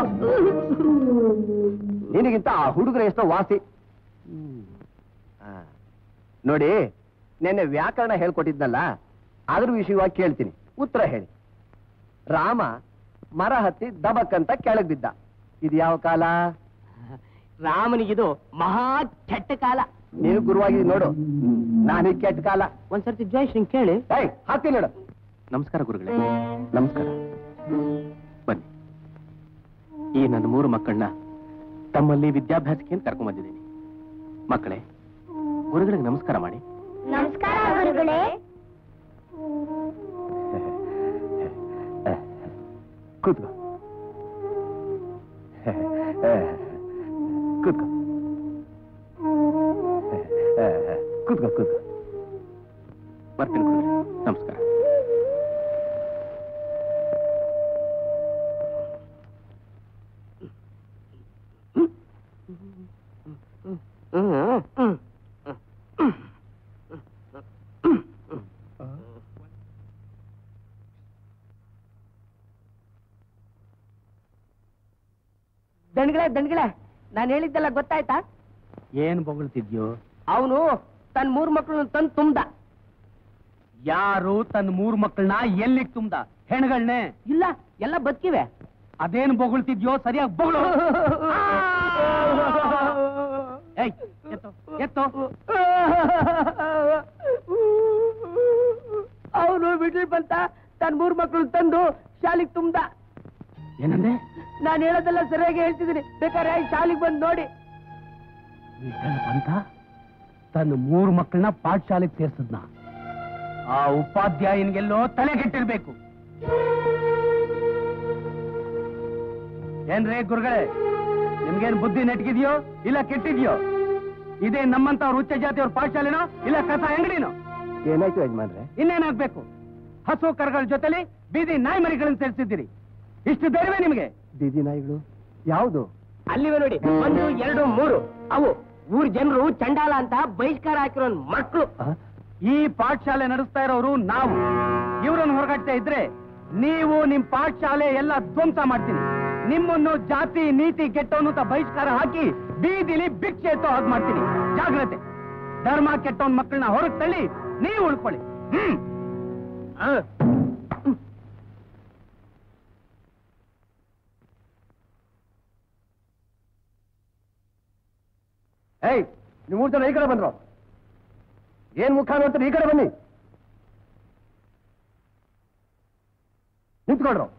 ನಿನಗಿಂತ ಆ ಹುಡುಗರ ಎಷ್ಟೋ ವಾಸಿ ಆ, ನೋಡಿ ನೆನ್ನೆ ವ್ಯಾಕರಣ ಹೇಳ್ಕೊಟ್ಟಿದ್ನಲ್ಲ ಅದ್ರ ವಿಷಯವಾಗಿ ಕೇಳ್ತೀನಿ ಉತ್ತರ ಹೇಳಿ ರಾಮ ಮರ ಹತ್ತಿ ದಬಕ್ ಅಂತ ಕೆಳಗ್ ಬಿದ್ದ ಇದು ಯಾವ ಕಾಲ ರಾಮನಿಗಿದು ಮಹಾ ಕೆಟ್ಟ ಕಾಲ ನೀನು ಗುರುವಾಗಿ ನೋಡು ನಾನೀಗ ಕೆಟ್ಟ ಕಾಲ ಒಂದ್ಸರ್ತಿ ಜಯಶ್ರೀ ಕೇಳಿ ಏಯ್ ಹಾಕ್ತೀನಿ ನೋಡು ನಮಸ್ಕಾರ ಗುರುಗಳೇ ನಮಸ್ಕಾರ ಬನ್ನಿ ಈ ನನ್ನ ಮೂರು ಮಕ್ಕಳನ್ನ ತಮ್ಮಲ್ಲಿ ವಿದ್ಯಾಭ್ಯಾಸಕ್ಕೆ ಅಂತ ಕರ್ಕೊಂಡ್ ಬಂದಿದ್ದೀನಿ ಮಕ್ಕಳೇ ಗುರುಗಳಿಗೆ ನಮಸ್ಕಾರ ಮಾಡಿ ನಮಸ್ಕಾರ ಗುರುಗಳೇ ಕೂತ್ಕೋ ಕೂತ್ಕೋ ಕೂತ್ಕೋ ಕೂತ್ಕೋ ಬರ್ತೀನಿ ಗುರುಗಳೇ ನಮಸ್ಕಾರ ದಣ್ಗಳೇ ದಣ್ಗಳೇ ನಾನು ಹೇಳಿದ್ದೆಲ್ಲ ಗೊತ್ತಾಯ್ತಾ ಏನ್ ಬೊಗಳ್ತಿದ್ಯೋ ಅವನು ತನ್ನ ಮೂರ್ ಮಕ್ಕಳನ್ನ ತಂದು ತುಂಬ್ದ ಯಾರು ತನ್ನ ಮೂರು ಮಕ್ಕಳನ್ನ ಎಲ್ಲಿ ತುಂಬ್ದ ಹೆಣ್ಗಳನ್ನೇ ಇಲ್ಲ ಎಲ್ಲ ಬದುಕಿವೆ ಅದೇನ್ ಬೊಗಳ್ತಿದ್ಯೋ ಸರಿಯಾಗಿ ಬೊಗಳು ಏಯ್, ಎತ್ತು, ಎತ್ತು. ಅವನು ಬಿಡ್ಲಿ ಬಂತ ತನ್ನ ಮೂರ್ ಮಕ್ಕಳು ತಂದು ಶಾಲೆಗೆ ತುಂಬ್ದ ಏನಂದೆ ನಾನು ಹೇಳೋದೆಲ್ಲ ಸರಿಯಾಗಿ ಹೇಳ್ತಿದ್ದೀನಿ ಬೇಕಾದ್ರೆ ಶಾಲೆಗೆ ಬಂದು ನೋಡಿ ವಿಠಲ ಬಂತ ತನ್ನ ಮೂರು ಮಕ್ಕಳನ್ನ ಪಾಠಶಾಲೆಗೆ ಸೇರ್ಸದ್ನ ಆ ಉಪಾಧ್ಯಾಯನಿಗೆಲ್ಲೋ ತಲೆಗೆಟ್ಟಿರ್ಬೇಕು ಏನ್ರೇ ಗುರುಗಳೇ ನಿಮ್ಗೇನ್ ಬುದ್ಧಿ ನೆಟ್ಗಿದ್ಯೋ ಇಲ್ಲ ಕೆಟ್ಟಿದ್ಯೋ ಇದೇ ನಮ್ಮಂತವ್ರ ಉಚ್ಚ ಜಾತಿಯವ್ರ ಪಾಠಶಾಲೆನೋ ಇಲ್ಲ ಕಸ ಅಂಗಡಿನೋ ಏನಾಯ್ತು ಯಜಮಾನ್ರೆ ಇನ್ನೇನಾಗ್ಬೇಕು ಹಸು ಕರಗಳ ಜೊತೆಲಿ ಬೀದಿ ನಾಯಿ ಮರಿಗಳನ್ನ ಸೇರಿಸಿದ್ದೀರಿ ಇಷ್ಟು ಧೈರ್ಯವೇ ನಿಮಗೆ ಬೀದಿ ನಾಯಿಗಳು ಯಾವುದು ಅಲ್ಲಿವೆ ನೋಡಿ ಒಂದು ಎರಡು ಮೂರು ಅವು ಊರ್ ಜನರು ಚಂಡಾಲ ಅಂತ ಬಹಿಷ್ಕಾರ ಹಾಕಿರೋ ಮಕ್ಕಳು ಈ ಪಾಠಶಾಲೆ ನಡೆಸ್ತಾ ಇರೋರು ನಾವು ಇವರನ್ನು ಹೊರಗಟ್ತಾ ಇದ್ರೆ ನೀವು ನಿಮ್ ಪಾಠಶಾಲೆ ಎಲ್ಲ ಧ್ವಂಸ ಮಾಡ್ತೀನಿ ನಿಮ್ಮನ್ನು ಜಾತಿ ನೀತಿ ಕೆಟ್ಟವನು ಅಂತ ಬಹಿಷ್ಕಾರ ಹಾಕಿ ಬೀದಿಲಿ ಭಿಕ್ಷೆ ಎತ್ತೋ ಹಾಗೆ ಮಾಡ್ತೀನಿ ಜಾಗ್ರತೆ ಧರ್ಮ ಕೆಟ್ಟವನ್ ಮಕ್ಕಳನ್ನ ಹೊರಗೆ ತಳ್ಳಿ ನೀವು ಉಳ್ಕೊಳ್ಳಿ ಹ್ಮ್ ಆ. ಏಯ್ ನೀವು ಮೂರು ಜನ ಈ ಕಡೆ ಬಂದ್ರು ಏನ್ ಮುಖ ನೋಡ್ತೀರಿ ಈ ಕಡೆ ಬನ್ನಿ ನಿಂತ್ಕೊಳ್ರು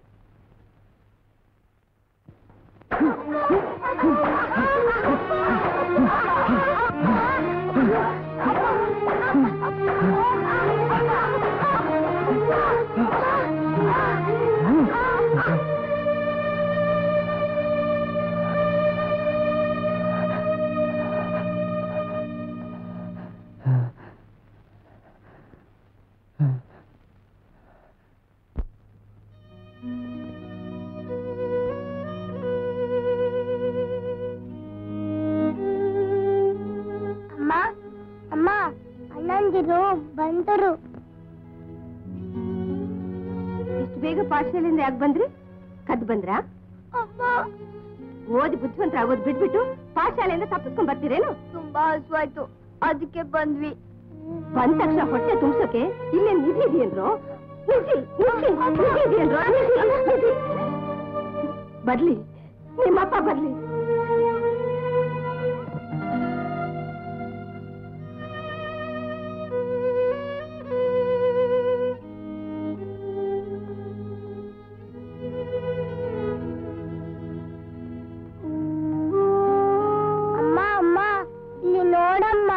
ಅಮ್ಮ ಅಮ್ಮ ಅಣ್ಣಂದಿರು ಬಂದರು ಇಷ್ಟು ಬೇಗ ಪಾಠಶಾಲೆಯಿಂದ ಯಾಕೆ ಬಂದ್ರಿ ಕದ್ ಬಂದ್ರಾ ಅಮ್ಮ ಓದಿ ಬುದ್ಧಿವಂತರ ಆಗೋದ್ ಬಿಟ್ಬಿಟ್ಟು ಪಾಠಶಾಲೆಯಿಂದ ತಪ್ಪಿಸ್ಕೊಂಡ್ ಬರ್ತೀರೇನು ತುಂಬಾ ಹಸುವಾಯ್ತು ಅದಕ್ಕೆ ಬಂದ್ವಿ ಬಂದ ತಕ್ಷಣ ಹೊಟ್ಟೆ ತುಂಬ್ಸೋಕೆ ಇಲ್ಲೇ ನಿಧಿ ಇದೆಯೇನ್ರು ನಿಲ್ಸಿ ನಿಲ್ಸಿ ನಿಲ್ಸಿದ್ಯಲ್ವಾ? ನಿಲ್ಸಿ, ನಿಲ್ಸಿ. ಬರ್ಲಿ ನಿಮ್ಮಪ್ಪ ಬರ್ಲಿ ಅಮ್ಮ ಅಮ್ಮ ಇಲ್ಲಿ ನೋಡಮ್ಮ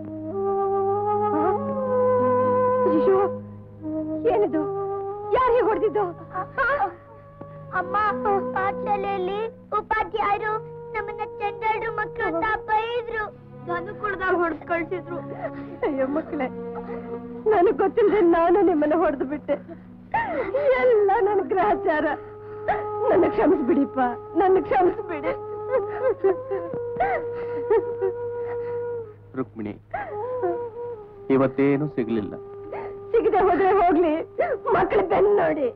ಅಯ್ಯೋ ಏನಿದು ಯಾರು ಹೀಗೆ ಹೊಡೆದಿದ್ದು ಅಮ್ಮ ಪಾಠಶಾಲೆಯಲ್ಲಿ ಉಪಾಧ್ಯಾಯರು ನಮ್ಮನ್ನ ಚಂಡಾಡು ಮಕ್ಕಳು ಅಂತ ಬೈದ್ರು ನಾನು ಕುಡ್ದಾಗ ಹೊಡೆದು ಕಳ್ಸಿದ್ರು ಅಯ್ಯೋ ಮಕ್ಕಳೇ ನನಗೆ ಗೊತ್ತಿಲ್ಲದೆ ನಾನು ನಿಮ್ಮನ್ನ ಹೊಡೆದು ಬಿಟ್ಟೆ ಎಲ್ಲ ನನ್ನ ಗ್ರಹಚಾರ ನನ್ನ ಕ್ಷಮಿಸ್ಬಿಡಿಪ್ಪ ನನ್ನ ಕ್ಷಮಿಸ್ಬಿಡಿ ರುಕ್ಮಿಣಿ ಇವತ್ತೇನು ಸಿಗ್ಲಿಲ್ಲ ಸಿಗದೆ ಹೋದ್ರೆ ಹೋಗ್ಲಿ ಮಕ್ಕಳ ಬೆನ್ನು ನೋಡಿ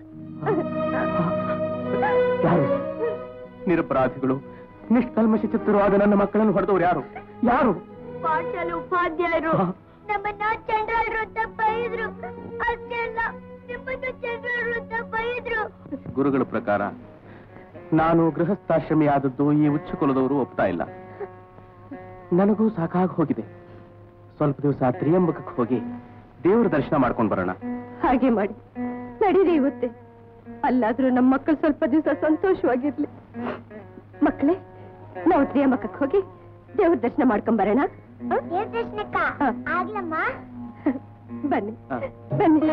ಯಾರು ನಿರಪರಾಧಿಗಳು ನಿಷ್ಕಲ್ಮಶ ಚಿತ್ತರಾದ ನನ್ನ ಮಕ್ಕಳನ್ನು ಹೊಡೆದವರು ಯಾರು ಯಾರು ಪಾಠಶಾಲೆ ಉಪಾಧ್ಯಾಯರು ಹಾ. ನಮ್ಮನ್ನ ಚಂಡಾಡ್ರು ಅಂತ ಬೈದ್ರು ಅಷ್ಟೇ ಅಲ್ಲ ನಿಮ್ಮನ್ನು ಚಂಡಾಡ್ರು ಅಂತ ಬೈದ್ರು ಗುರುಗಳ ಪ್ರಕಾರ ನಾನು ಗೃಹಸ್ಥಾಶ್ರಮಿ ಆದದ್ದು ಈ ಉಚ್ಚ ಕುಲದವರು ಒಪ್ತಾ ಇಲ್ಲ ನನಗೂ ಸಾಕಾಗಿ ಹೋಗಿದೆ ಸ್ವಲ್ಪ ದಿವಸ ತ್ರಿಯಂಬಕಕ್ಕೆ ಹೋಗಿ ದೇವರ ದರ್ಶನ ಮಾಡ್ಕೊಂಡು ಬರೋಣ ಹಾಗೆ ಮಾಡಿ ನಡೀರಿ ಇವತ್ತೆ ಅಲ್ಲಾದ್ರೂ ನಮ್ಮ ಮಕ್ಕಳು ಸ್ವಲ್ಪ ದಿವಸ ಸಂತೋಷವಾಗಿರ್ಲಿ ಮಕ್ಕಳೇ ನಾವು ತ್ರಿಯಮಕ್ಕಕ್ಕೆ ಹೋಗಿ ದೇವ್ರ ದರ್ಶನ ಮಾಡ್ಕೊಂಡ್ ಬರೋಣ ಆ? ದೇವ್ ದರ್ಶನಕ್ಕ ಹಾ. ಆಗ್ಲಮ್ಮ ಬನ್ನಿ ಹಾ. ಬನ್ನಿ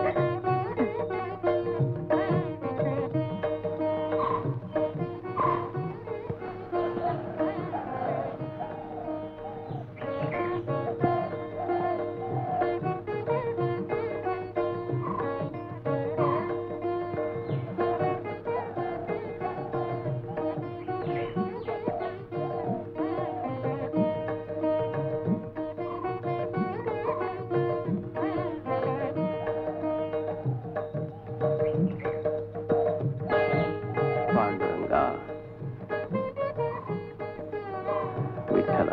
ಪಾಂಡುರಂಗ ವಿಠಲ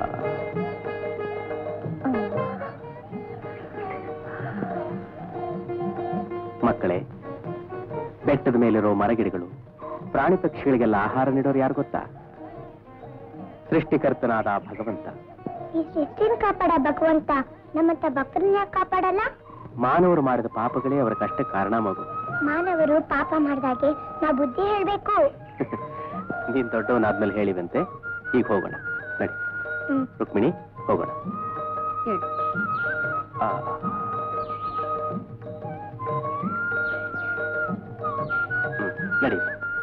ಮಕ್ಕಳೇ ಬೆಟ್ಟದ ಮೇಲಿರೋ ಮರಗಿಡಗಳು ಪ್ರಾಣಿ ಪಕ್ಷಿಗಳಿಗೆಲ್ಲ ಆಹಾರ ನೀಡೋರು ಯಾರು ಗೊತ್ತಾ ಸೃಷ್ಟಿಕರ್ತನಾದ ಆ ಭಗವಂತ ಈ ಸೃಷ್ಟಿನ ಕಾಪಾಡ ಭಗವಂತ ನಮ್ಮಂತ ಭಕ್ತರನ್ನ ಯಾಕ್ ಕಾಪಾಡಲ್ಲ ಮಾನವರು ಮಾಡಿದ ಪಾಪಗಳೇ ಅವರ ಕಷ್ಟಕ್ಕೆ ಕಾರಣ ಮಗು ಮಾನವರು ಪಾಪ ಮಾಡ್ದಾಗೆ ನಾವು ಬುದ್ಧಿ ಹೇಳ್ಬೇಕು ನೀನ್ ದೊಡ್ಡವನಾದ್ಮೇಲೆ ಹೇಳಿವಂತೆ ಈಗ ಹೋಗೋಣ ನಡಿ ಹ್ಮ್ ರುಕ್ಮಿಣಿ ಹೋಗೋಣ ಹೇಳು ಆ. ಹ್ಮ್, ನಡಿ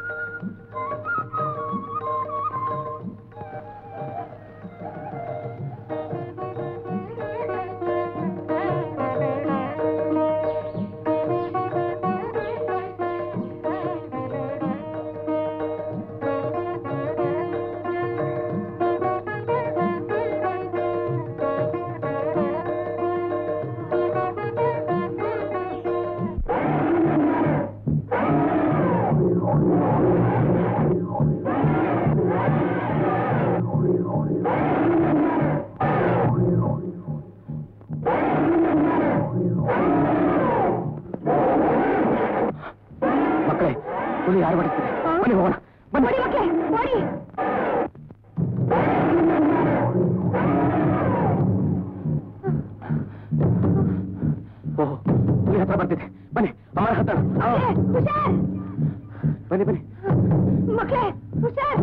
ಮಕ್ಕಳೇ ಹುಲಿ ಯಾರು ಬಡಿಸ್ತಾರೆ ಬನ್ನಿ ಹೋಗೋಣ ಬನ್ನಿ ಓಡಿ ಮಕ್ಕಳೇ ಓಡಿ ಓಹ್ ಹುಲಿ ಹತ್ರ ಬರ್ತಿದೆ ಬನ್ನಿ ಅಮ್ಮನ ಹತ್ರ ಏ, ಹುಷಾರ್ ಬನ್ನಿ ಬನ್ನಿ ಮಕ್ಕಳೇ ಹುಷಾರ್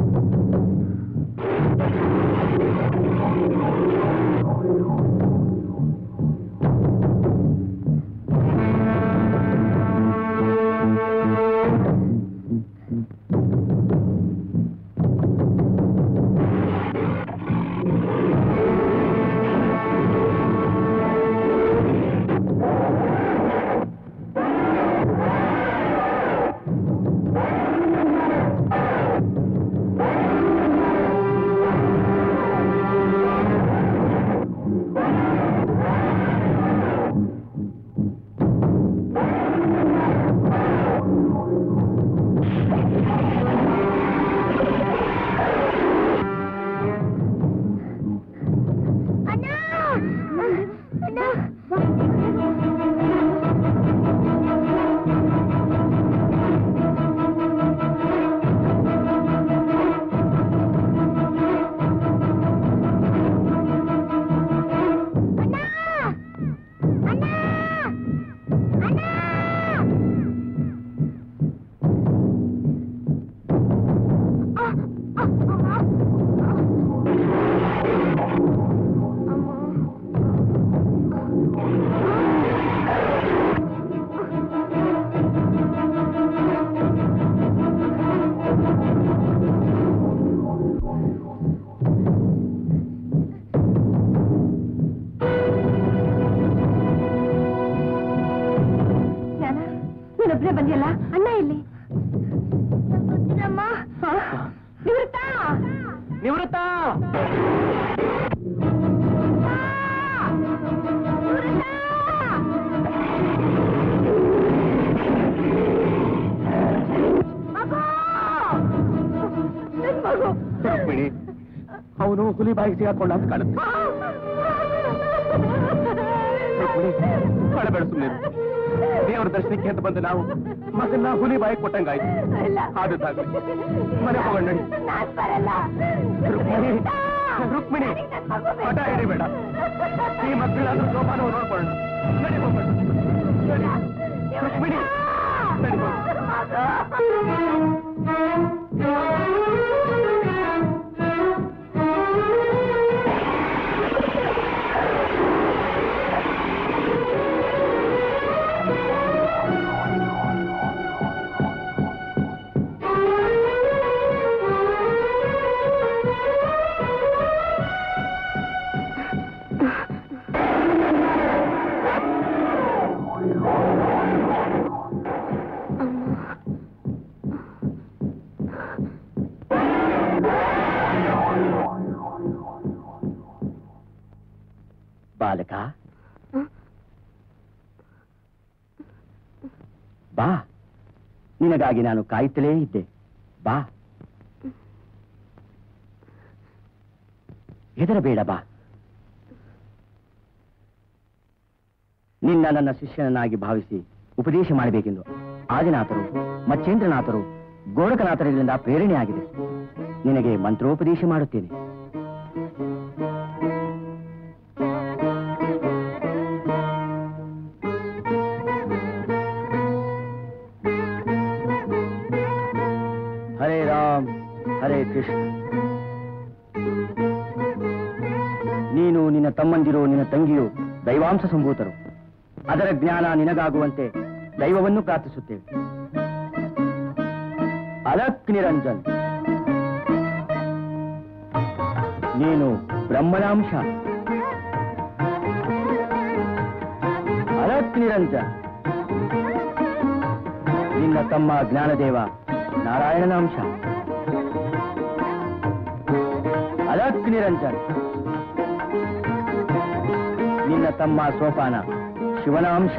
ಅಮೃತ ರುಕ್ಮಿಣಿ ಅವನು ಹುಲಿ ಬಾಯಿಗೆ ಸಿಗಾಕೊಂಡ ಅಂತ ಕಾಣುತ್ತೆ ರುಕ್ಮಿಣಿ ಕಳಬೇಡ ಸುಮ್ಮನೆ ದೇವರ ದರ್ಶನಕ್ಕೆ ಅಂತ ಬಂದ ನಾವು ಮಗನ್ನ ಹುಲಿ ಬಾಯಿಗೆ ಕೊಟ್ಟಂಗಾಯ್ತು ಆದದ್ದಾಗ್ಲಿ ಮನೆ ಹೋಗೋಣ ನಡಿ. ರುಕ್ಮಿಣಿ ರುಕ್ಮಿಣಿ ಹಠ ಹಿಡಿಬೇಡ ಈ ಮಕ್ಕಳಾದ್ರೂ ಸೋಪಾನ ನೋಡ್ಕೊಳ್ಳೋಣ ನಡಿ ಹೋಗೋಣ ನಡಿ. ರುಕ್ಮಿಣಿ ನಡಿ ಹೋಗೋಣ. ಬಾಲಕ ಬಾ ನಿನಗಾಗಿ ನಾನು ಕಾಯುತ್ತಲೇ ಇದ್ದೆ ಬಾ ಹೆದರಬೇಡ ಬಾ ನಿನ್ನ ನನ್ನ ಶಿಷ್ಯನನ್ನಾಗಿ ಭಾವಿಸಿ ಉಪದೇಶ ಮಾಡಬೇಕೆಂದು ಆದಿನಾಥರು ಮಚ್ಚೇಂದ್ರನಾಥರು ಗೋರಖನಾಥರಿಂದ ಪ್ರೇರಣೆಯಾಗಿದೆ ನಿನಗೆ ಮಂತ್ರೋಪದೇಶ ಮಾಡುತ್ತೇನೆ ಹರೇ ರಾಮ್ ಹರೇ ಕೃಷ್ಣ ನೀನು ನಿನ್ನ ತಮ್ಮಂದಿರು ನಿನ್ನ ತಂಗಿಯು ದೈವಾಂಶ ಸಂಭೂತರು ಅದರ ಜ್ಞಾನ ನಿನಗಾಗುವಂತೆ ದೈವವನ್ನು ಪ್ರಾರ್ಥಿಸುತ್ತೇವೆ ಅಲಕ್ ನಿರಂಜನ್ ನೀನು ಬ್ರಹ್ಮನಾಂಶ ಅಲಕ್ ನಿರಂಜನ್ ನಿನ್ನ ತಮ್ಮ ಜ್ಞಾನದೇವ ನಾರಾಯಣನಾಂಶ ಅಲಕ್ ನಿರಂಜನ್ ನಿನ್ನ ತಮ್ಮ ಸೋಪಾನ ಶಿವನ ಅಂಶ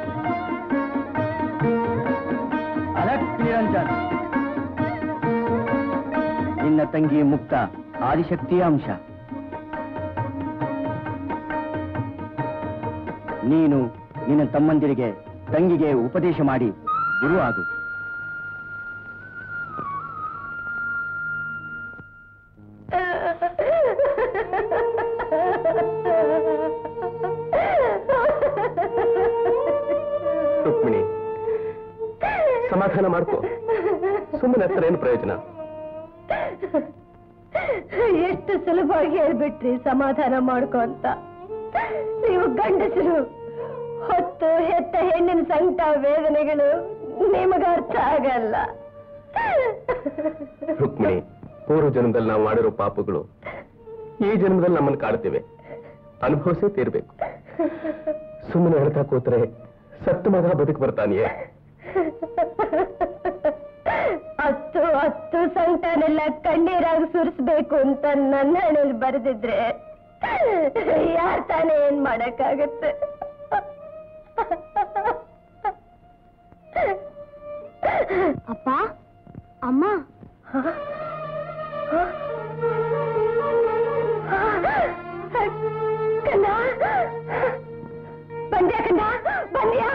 ಅಲಕ್ ನಿರಂಜನ್ ನಿನ್ನ ತಂಗಿ ಮುಕ್ತ ಆದಿಶಕ್ತಿಯ ಅಂಶ ನೀನು ನಿನ್ನ ತಮ್ಮಂದಿರಿಗೆ ತಂಗಿಗೆ ಉಪದೇಶ ಮಾಡಿ ಗುರು ಆಗು ರುಕ್ಮಿಣಿ ಸಮಾಧಾನ ಮಾಡ್ಕೋ ಸುಮ್ಮನೆ ಹತ್ರ ಏನು ಪ್ರಯೋಜನ ಎಷ್ಟು ಸುಲಭವಾಗಿ ಹೇಳ್ಬಿಟ್ರಿ ಸಮಾಧಾನ ಮಾಡ್ಕೊ ಅಂತ ನೀವು ಗಂಡಸರು ಹೊತ್ತು ಹೆತ್ತ ಹೆಣ್ಣಿನ ಸಂಕಟ ವೇದನೆಗಳು ನಿಮಗ ಅರ್ಥ ಆಗಲ್ಲ ರುಕ್ಮಿಣಿ ಪೂರ್ವ ಜನ್ಮದಲ್ಲಿ ನಾವು ಮಾಡಿರೋ ಪಾಪಗಳು ಈ ಜನ್ಮದಲ್ಲಿ ನಮ್ಮನ್ನು ಕಾಡ್ತಿವೆ ಅನುಭವಿಸೇ ತೀರ್ಬೇಕು ಸುಮ್ಮನೆ ಹೇಳ್ತಾ ಕೂತ್ರೆ ಸತ್ತು ಮಗ ಬದುಕು ಬರ್ತಾನೆಯೇ ಹತ್ತು ಹತ್ತು ಸಂಕಟನೆಲ್ಲ ಕಣ್ಣೀರಾಗಿ ಸುರಿಸ್ಬೇಕು ಅಂತ ನನ್ನ ಹಣೆಯಲ್ಲಿ ಬರೆದಿದ್ರೆ ಯಾರ್ ತಾನೇ ಏನ್ ಮಾಡಕ್ಕಾಗತ್ತೆ ಅಪ್ಪ ಅಮ್ಮ ಕಂದ ಬಂದ್ಯಾ ಕಂದ ಬಂದ್ಯಾ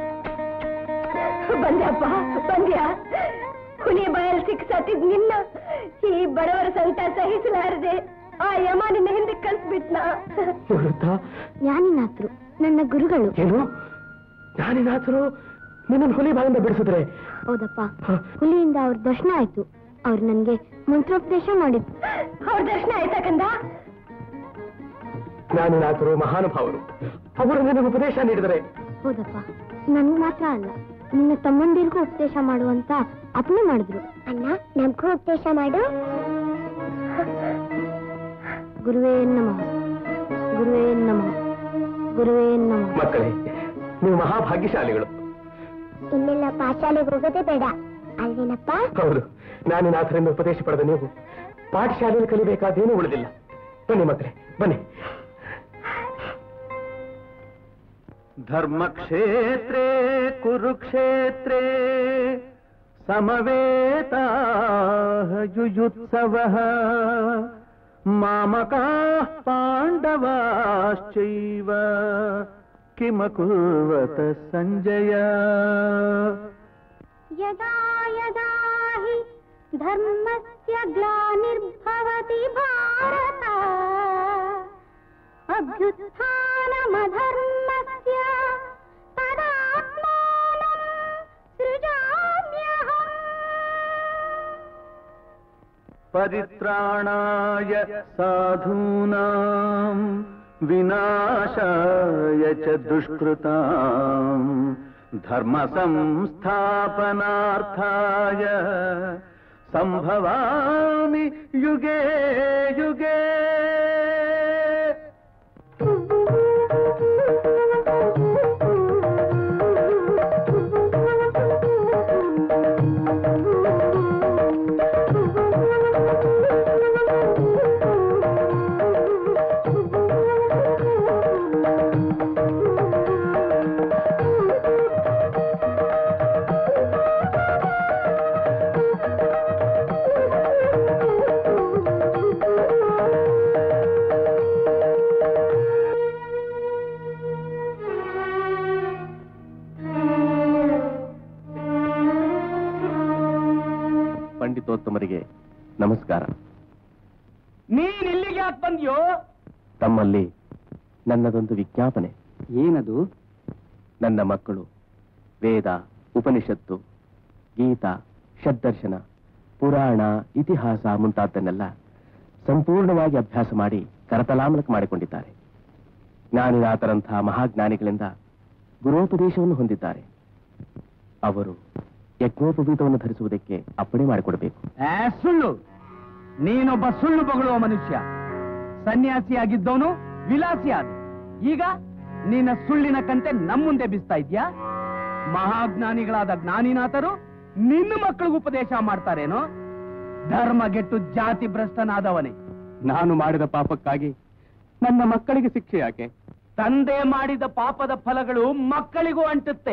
ಬಂದ್ಯಪ್ಪ ಬಂದ್ಯಾ ಹುಲಿ ಬಾಯಲ್ಲಿ ಸಿಕ್ಕ ಸತ್ತಿದ್ ನಿನ್ನ ಈ ಬಡವರ ಸಂಕಟ ಸಹಿಸಲಾರದೆ ಆ ಯಮ ನಿನ್ನ ಹಿಂದಕ್ಕೆ ಕಳ್ಸ್ಬಿಟ್ನಾ ಜ್ಞಾನಿನಾಥರು ನನ್ನ ಗುರುಗಳು ಏನು ಜ್ಞಾನಿನಾಥರು ನಿನ್ನನ್ನು ಹುಲಿ ಬಾಯಿಂದ ಬಿಡಿಸಿದ್ರೆ ಹೌದಪ್ಪ ಹುಲಿಯಿಂದ ಅವ್ರ ದರ್ಶನ ಆಯ್ತು ಅವ್ರು ನನ್ಗೆ ಮಂತ್ರೋಪದೇಶ ಮಾಡಿದ್ರು ಅವ್ರ ದರ್ಶನ ಆಯ್ತಾ ಕಂದ ಜ್ಞಾನಿನಾಥರು ಮಹಾನುಭಾವರು ಅವರು ನಿನಗೆ ಉಪದೇಶ ನೀಡಿದರೆ ಹೌದಪ್ಪ ನನ್ ಮಾತ್ರ ಅಲ್ಲ ನಿನ್ನ ತಮ್ಮಂದಿರಿಗೂ ಉಪದೇಶ ಮಾಡುವಂತ ಅಪ್ನೆ ಮಾಡಿದ್ರು ಅಣ್ಣ ನಮ್ಗೂ ಉಪದೇಶ ಮಾಡು ಗುರುವೇ ನಮಃ ಗುರುವೇ ನಮಃ ಗುರುವೇ ನಮಃ ಮಕ್ಕಳೇ ನೀವು ಮಹಾಭಾಗ್ಯಶಾಲಿಗಳು ಇನ್ನೆಲ್ಲ ಪಾಠಶಾಲೆಗೆ ಹೋಗೋದೇ ಬೇಡ ಅಲ್ವೇನಪ್ಪ ಹೌದು ಜ್ಞಾನಿನಾಥರಿಂದ ಉಪದೇಶ ಪಡೆದ ನೀವು ಪಾಠಶಾಲೆಯಲ್ಲಿ ಕಲಿಬೇಕಾದೇನೂ ಉಳಿದಿಲ್ಲ ಬನ್ನಿ ಮಕ್ಕಳೇ ಬನ್ನಿ ಧರ್ಮಕ್ಷೇತ್ರೇ ಕುರುಕ್ಷೇತ್ರೇ ಸಮವೇತ ಯುಯುತ್ಸವ ಮಾಮಕಾ ಪಾಂಡವಾಶ್ಚೈವ ಕಿಮಕುರ್ವತ ಸಂಜಯ ಯದಾ ಯದಾ ಹಿ ಧರ್ಮಸ್ಯ ಗ್ಲಾನಿರ್ಭವತಿ ಭಾರತ ಅಭ್ಯುತ್ಥಾನಮಧರ್ಮಸ್ಯ ತದಾತ್ಮಾನಂ ಸೃಜಾಮ್ಯಹಂ ಪರಿತ್ರಾಣಾಯ ಸಾಧೂನಾಂ ವಿನಾಶಾಯ ಚ ದುಷ್ಕೃತಾಂ ಧರ್ಮ ಸಂಸ್ಥಾಪನಾರ್ಥಾಯ ಸಂಭವಾಮಿ ಯುಗೇ ಯುಗೇ ಪಂಡಿತೋತ್ತಮರಿಗೆ ನಮಸ್ಕಾರ ನೀನ್ ಇಲ್ಲಿಗೆ ಯಾಕೆ ಬಂದ್ಯೋ ತಮ್ಮಲ್ಲಿ ನನ್ನದೊಂದು ವಿಜ್ಞಾಪನೆ ಏನದು ನನ್ನ ಮಕ್ಕಳು ವೇದ ಉಪನಿಷತ್ತು ಗೀತ ಷಡ್ದರ್ಶನ ಪುರಾಣ ಇತಿಹಾಸ ಮುಂತಾದನ್ನೆಲ್ಲ ಸಂಪೂರ್ಣವಾಗಿ ಅಭ್ಯಾಸ ಮಾಡಿ ಕರತಲಾಮಲಕ ಮಾಡಿಕೊಂಡಿದ್ದಾರೆ ಜ್ಞಾನಿನಾಥರಂತಹ ಮಹಾಜ್ಞಾನಿಗಳಿಂದ ಗುರೋಪದೇಶವನ್ನು ಹೊಂದಿದ್ದಾರೆ ಅವರು ಯಜ್ಞೋಪವೀತವನ್ನು ಧರಿಸುವುದಕ್ಕೆ ಅಪ್ಪಣೆ ಮಾಡಿಕೊಡಬೇಕು ಆ, ಸುಳ್ಳು ನೀನೊಬ್ಬ ಸುಳ್ಳು ಬಗಳುವ ಮನುಷ್ಯ ಸನ್ಯಾಸಿಯಾಗಿದ್ದವನು ವಿಲಾಸಿ ಆದ ಈಗ ನಿನ್ನ ಸುಳ್ಳಿನ ಕಂತೆ ನಮ್ಮ ಮುಂದೆ ಬಿಸ್ತಾ ಇದ್ಯಾ ಮಹಾಜ್ಞಾನಿಗಳಾದ ಜ್ಞಾನಿನಾಥರು ನಿನ್ನ ಮಕ್ಕಳಿಗೆ ಉಪದೇಶ ಮಾಡ್ತಾರೇನೋ ಧರ್ಮಗೆಟ್ಟು ಜಾತಿ ಭ್ರಷ್ಟನಾದವನೇ ನಾನು ಮಾಡಿದ ಪಾಪಕ್ಕಾಗಿ ನನ್ನ ಮಕ್ಕಳಿಗೆ ಶಿಕ್ಷೆ ಯಾಕೆ ತಂದೆ ಮಾಡಿದ ಪಾಪದ ಫಲಗಳು ಮಕ್ಕಳಿಗೂ ಅಂಟುತ್ತೆ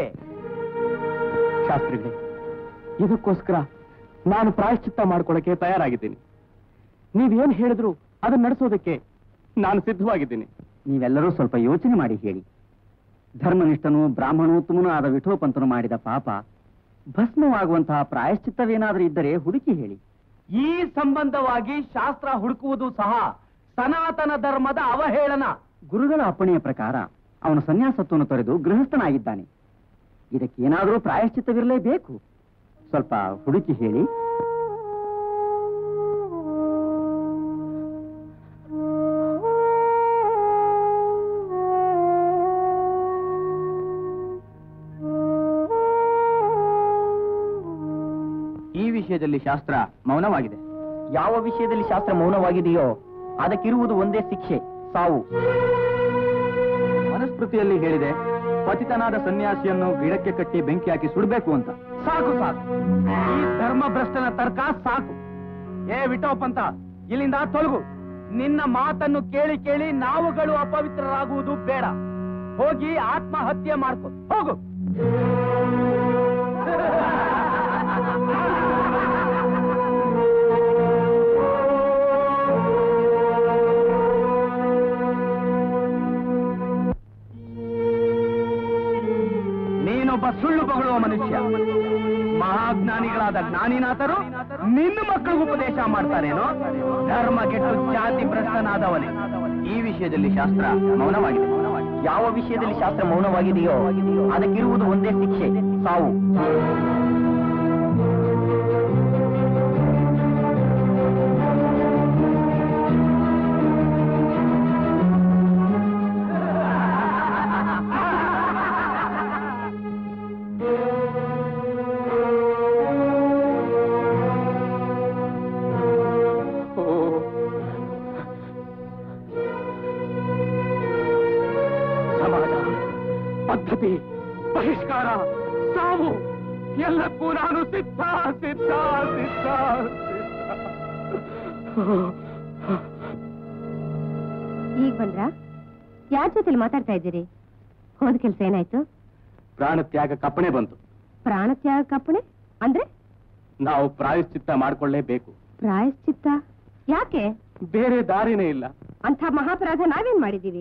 ಶಾಸ್ತ್ರಿಗಳೇ ಇದಕ್ಕೋಸ್ಕರ ನಾನು ಪ್ರಾಯಶ್ಚಿತ್ತ ಮಾಡ್ಕೊಳ್ಳಕ್ಕೆ ತಯಾರಾಗಿದ್ದೀನಿ ನೀವೇನ್ ಹೇಳಿದ್ರು ಅದನ್ನ ನಡೆಸೋದಕ್ಕೆ ನಾನು ಸಿದ್ಧವಾಗಿದ್ದೀನಿ ನೀವೆಲ್ಲರೂ ಸ್ವಲ್ಪ ಯೋಚನೆ ಮಾಡಿ ಹೇಳಿ ಧರ್ಮನಿಷ್ಠನು ಬ್ರಾಹ್ಮಣೋತ್ತಮನೂ ಆದ ವಿಠೋಪಂತನು ಮಾಡಿದ ಪಾಪ ಭಸ್ಮವಾಗುವಂತಹ ಪ್ರಾಯಶ್ಚಿತ್ತವೇನಾದರೂ ಇದ್ದರೆ ಹುಡುಕಿ ಹೇಳಿ ಈ ಸಂಬಂಧವಾಗಿ ಶಾಸ್ತ್ರ ಹುಡುಕುವುದು ಸಹ ಸನಾತನ ಧರ್ಮದ ಅವಹೇಳನ ಗುರುಗಳ ಅಪ್ಪಣೆಯ ಪ್ರಕಾರ ಅವನು ಸನ್ಯಾಸತ್ವವನ್ನು ತೊರೆದು ಗೃಹಸ್ಥನಾಗಿದ್ದಾನೆ ಇದಕ್ಕೆ ಏನಾದರೂ ಪ್ರಾಯಶ್ಚಿತ್ತವಿರಲೇಬೇಕು ಸ್ವಲ್ಪ ಹುಡುಕಿ ಹೇಳಿ ಈ ವಿಷಯದಲ್ಲಿ ಶಾಸ್ತ್ರ ಮೌನವಾಗಿದೆ ಯಾವ ವಿಷಯದಲ್ಲಿ ಶಾಸ್ತ್ರ ಮೌನವಾಗಿದೆಯೋ ಅದಕ್ಕಿರುವುದು ಒಂದೇ ಶಿಕ್ಷೆ ಸಾವು ಮನುಸ್ಮೃತಿಯಲ್ಲಿ ಹೇಳಿದೆ ಪತಿತನಾದ ಸನ್ಯಾಸಿಯನ್ನು ಗಿಡಕ್ಕೆ ಕಟ್ಟಿ ಬೆಂಕಿ ಹಾಕಿ ಸುಡಬೇಕು ಅಂತ ಸಾಕು ಸಾಕು ಈ ಧರ್ಮ ಭ್ರಷ್ಟನ ತರ್ಕ ಸಾಕು ಏ ವಿಠೋಪಂತ ಇಲ್ಲಿಂದ ತೊಲಗು ನಿನ್ನ ಮಾತನ್ನು ಕೇಳಿ ಕೇಳಿ ನಾವುಗಳು ಅಪವಿತ್ರರಾಗುವುದು ಬೇಡ ಹೋಗಿ ಆತ್ಮಹತ್ಯೆ ಮಾಡ್ಕೊ ಹೋಗು ನೀನೊಬ್ಬ ಸುಳ್ಳು ಬಗಳುವ ಮನುಷ್ಯ ಮಹಾಜ್ಞಾನಿಗಳಾದ ಜ್ಞಾನಿನಾಥರು ನಿನ್ನ ಮಕ್ಕಳಿಗೆ ಉಪದೇಶ ಮಾಡ್ತಾರೇನೋ ಧರ್ಮ ಕೆಟ್ಟು ಜಾತಿ ಭ್ರಷ್ಟನಾದವನೇ ಈ ವಿಷಯದಲ್ಲಿ ಶಾಸ್ತ್ರ ಮೌನವಾಗಿದೆ ಯಾವ ವಿಷಯದಲ್ಲಿ ಶಾಸ್ತ್ರ ಮೌನವಾಗಿದೆಯೋ ಅದಕ್ಕಿರುವುದು ಒಂದೇ ಶಿಕ್ಷೆ ಸಾವು ಸಮಾಜ ಪದ್ಧತಿ ಬಹಿಷ್ಕಾರ ಸಾವು ಎಲ್ಲಕ್ಕೂ ನಾನು ಸಿದ್ಧ ಸಿದ್ಧ ಸಿದ್ಧ ಸಿದ್ಧ ಈಗ ಬಂದ್ರ ಯಾರ ಜೊತೆಲಿ ಮಾತಾಡ್ತಾ ಇದ್ದೀರಿ ಹೋದ ಕೆಲಸ ಏನಾಯ್ತು ಪ್ರಾಣ ತ್ಯಾಗ ಕಪ್ಪಣೆ ಬಂತು ಪ್ರಾಣ ತ್ಯಾಗ ಕಪ್ಪಣೆ ಅಂದ್ರೆ ನಾವು ಪ್ರಾಯಶ್ಚಿತ್ತ ಮಾಡ್ಕೊಳ್ಳೇಬೇಕು ಪ್ರಾಯಶ್ಚಿತ್ತ ಯಾಕೆ ಬೇರೆ ದಾರಿನೇ ಇಲ್ಲ ಅಂಥ ಮಹಾಪರಾಧ ನಾವೇನ್ ಮಾಡಿದೀವಿ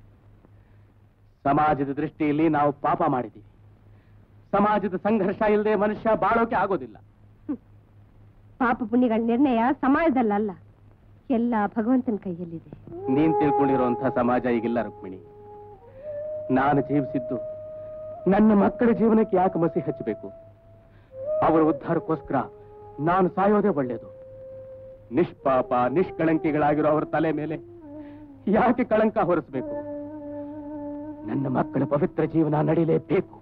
ಸಮಾಜದ ದೃಷ್ಟಿಯಲ್ಲಿ ನಾವು ಪಾಪ ಮಾಡಿದ್ದೀವಿ ಸಮಾಜದ ಸಂಘರ್ಷ ಇಲ್ಲದೆ ಮನುಷ್ಯ ಬಾಳೋಕೆ ಆಗೋದಿಲ್ಲ ಪಾಪ ಪುಣ್ಯಗಳ ನಿರ್ಣಯ ಸಮಾಜದಲ್ಲಲ್ಲ ಎಲ್ಲ ಭಗವಂತನ ಕೈಯಲ್ಲಿದೆ ನೀನ್ ತಿಳ್ಕೊಂಡಿರುವಂತಹ ಸಮಾಜ ಈಗಿಲ್ಲ ರುಕ್ಮಿಣಿ ನಾನು ಜೀವಿಸಿದ್ದು ನನ್ನ ಮಕ್ಕಳ ಜೀವನಕ್ಕೆ ಯಾಕೆ ಮಸಿ ಹಚ್ಚಬೇಕು ಅವರ ಉದ್ಧಾರಕ್ಕೋಸ್ಕರ ನಾನು ಸಾಯೋದೇ ಒಳ್ಳೆಯದು ನಿಷ್ಪಾಪ ನಿಷ್ಕಳಂಕಿಗಳಾಗಿರೋ ಅವರ ತಲೆ ಮೇಲೆ ಯಾಕೆ ಕಳಂಕ ಹೊರಿಸಬೇಕು ನನ್ನ ಮಕ್ಕಳ ಪವಿತ್ರ ಜೀವನ ನಡೀಲೇಬೇಕು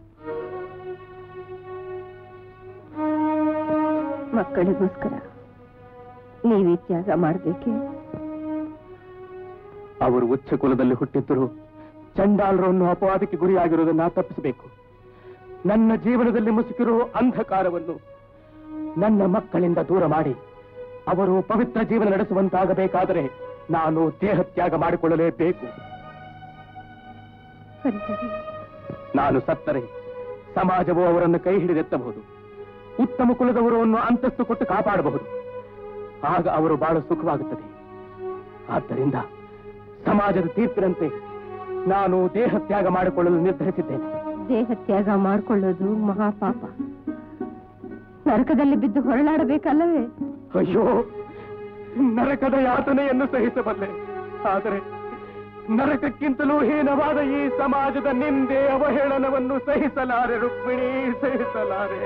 ಮಕ್ಕಳಿಗೋಸ್ಕರ ನೀವೇ ತ್ಯಾಗ ಮಾಡ್ಬೇಕೆ ಅವರು ಉಚ್ಚ ಕುಲದಲ್ಲಿ ಹುಟ್ಟಿದ್ದರು ಚಂಡಾಲರನ್ನು ಅಪವಾದಕ್ಕೆ ಗುರಿಯಾಗಿರುವುದನ್ನ ತಪ್ಪಿಸಬೇಕು ನನ್ನ ಜೀವನದಲ್ಲಿ ಮುಸುಕಿರುವ ಅಂಧಕಾರವನ್ನು ನನ್ನ ಮಕ್ಕಳಿಂದ ದೂರ ಮಾಡಿ ಅವರು ಪವಿತ್ರ ಜೀವನ ನಡೆಸುವಂತಾಗಬೇಕಾದರೆ ನಾನು ದೇಹ ತ್ಯಾಗ ಮಾಡಿಕೊಳ್ಳಲೇಬೇಕು ಸರಿ ಸರಿ ನಾನು ಸತ್ತರೆ ಸಮಾಜವು ಅವರನ್ನು ಕೈ ಹಿಡಿದೆತ್ತಬಹುದು ಉತ್ತಮ ಕುಲದವರು ಅನ್ನೋ ಅಂತಸ್ತು ಕೊಟ್ಟು ಕಾಪಾಡಬಹುದು ಆಗ ಅವರು ಬಹಳ ಸುಖವಾಗುತ್ತದೆ ಆದ್ದರಿಂದ ಸಮಾಜದ ತೀರ್ಪಿನಂತೆ ನಾನು ದೇಹ ತ್ಯಾಗ ಮಾಡಿಕೊಳ್ಳಲು ನಿರ್ಧರಿಸಿದ್ದೇನೆ ದೇಹ ತ್ಯಾಗ ಮಾಡ್ಕೊಳ್ಳೋದು ಮಹಾಪಾಪ ನರಕದಲ್ಲಿ ಬಿದ್ದು ಹೊರಳಾಡಬೇಕಲ್ಲವೇ ಅಯ್ಯೋ ನರಕದ ಯಾತನೆಯನ್ನು ಸಹಿಸಬಲ್ಲೆ ಆದರೆ ನರಕಕ್ಕಿಂತಲೂ ಹೀನವಾದ ಈ ಸಮಾಜದ ನಿಂದೆ ಅವಹೇಳನವನ್ನು ಸಹಿಸಲಾರೆ ರುಕ್ಮಿಣಿ ಸಹಿಸಲಾರೆ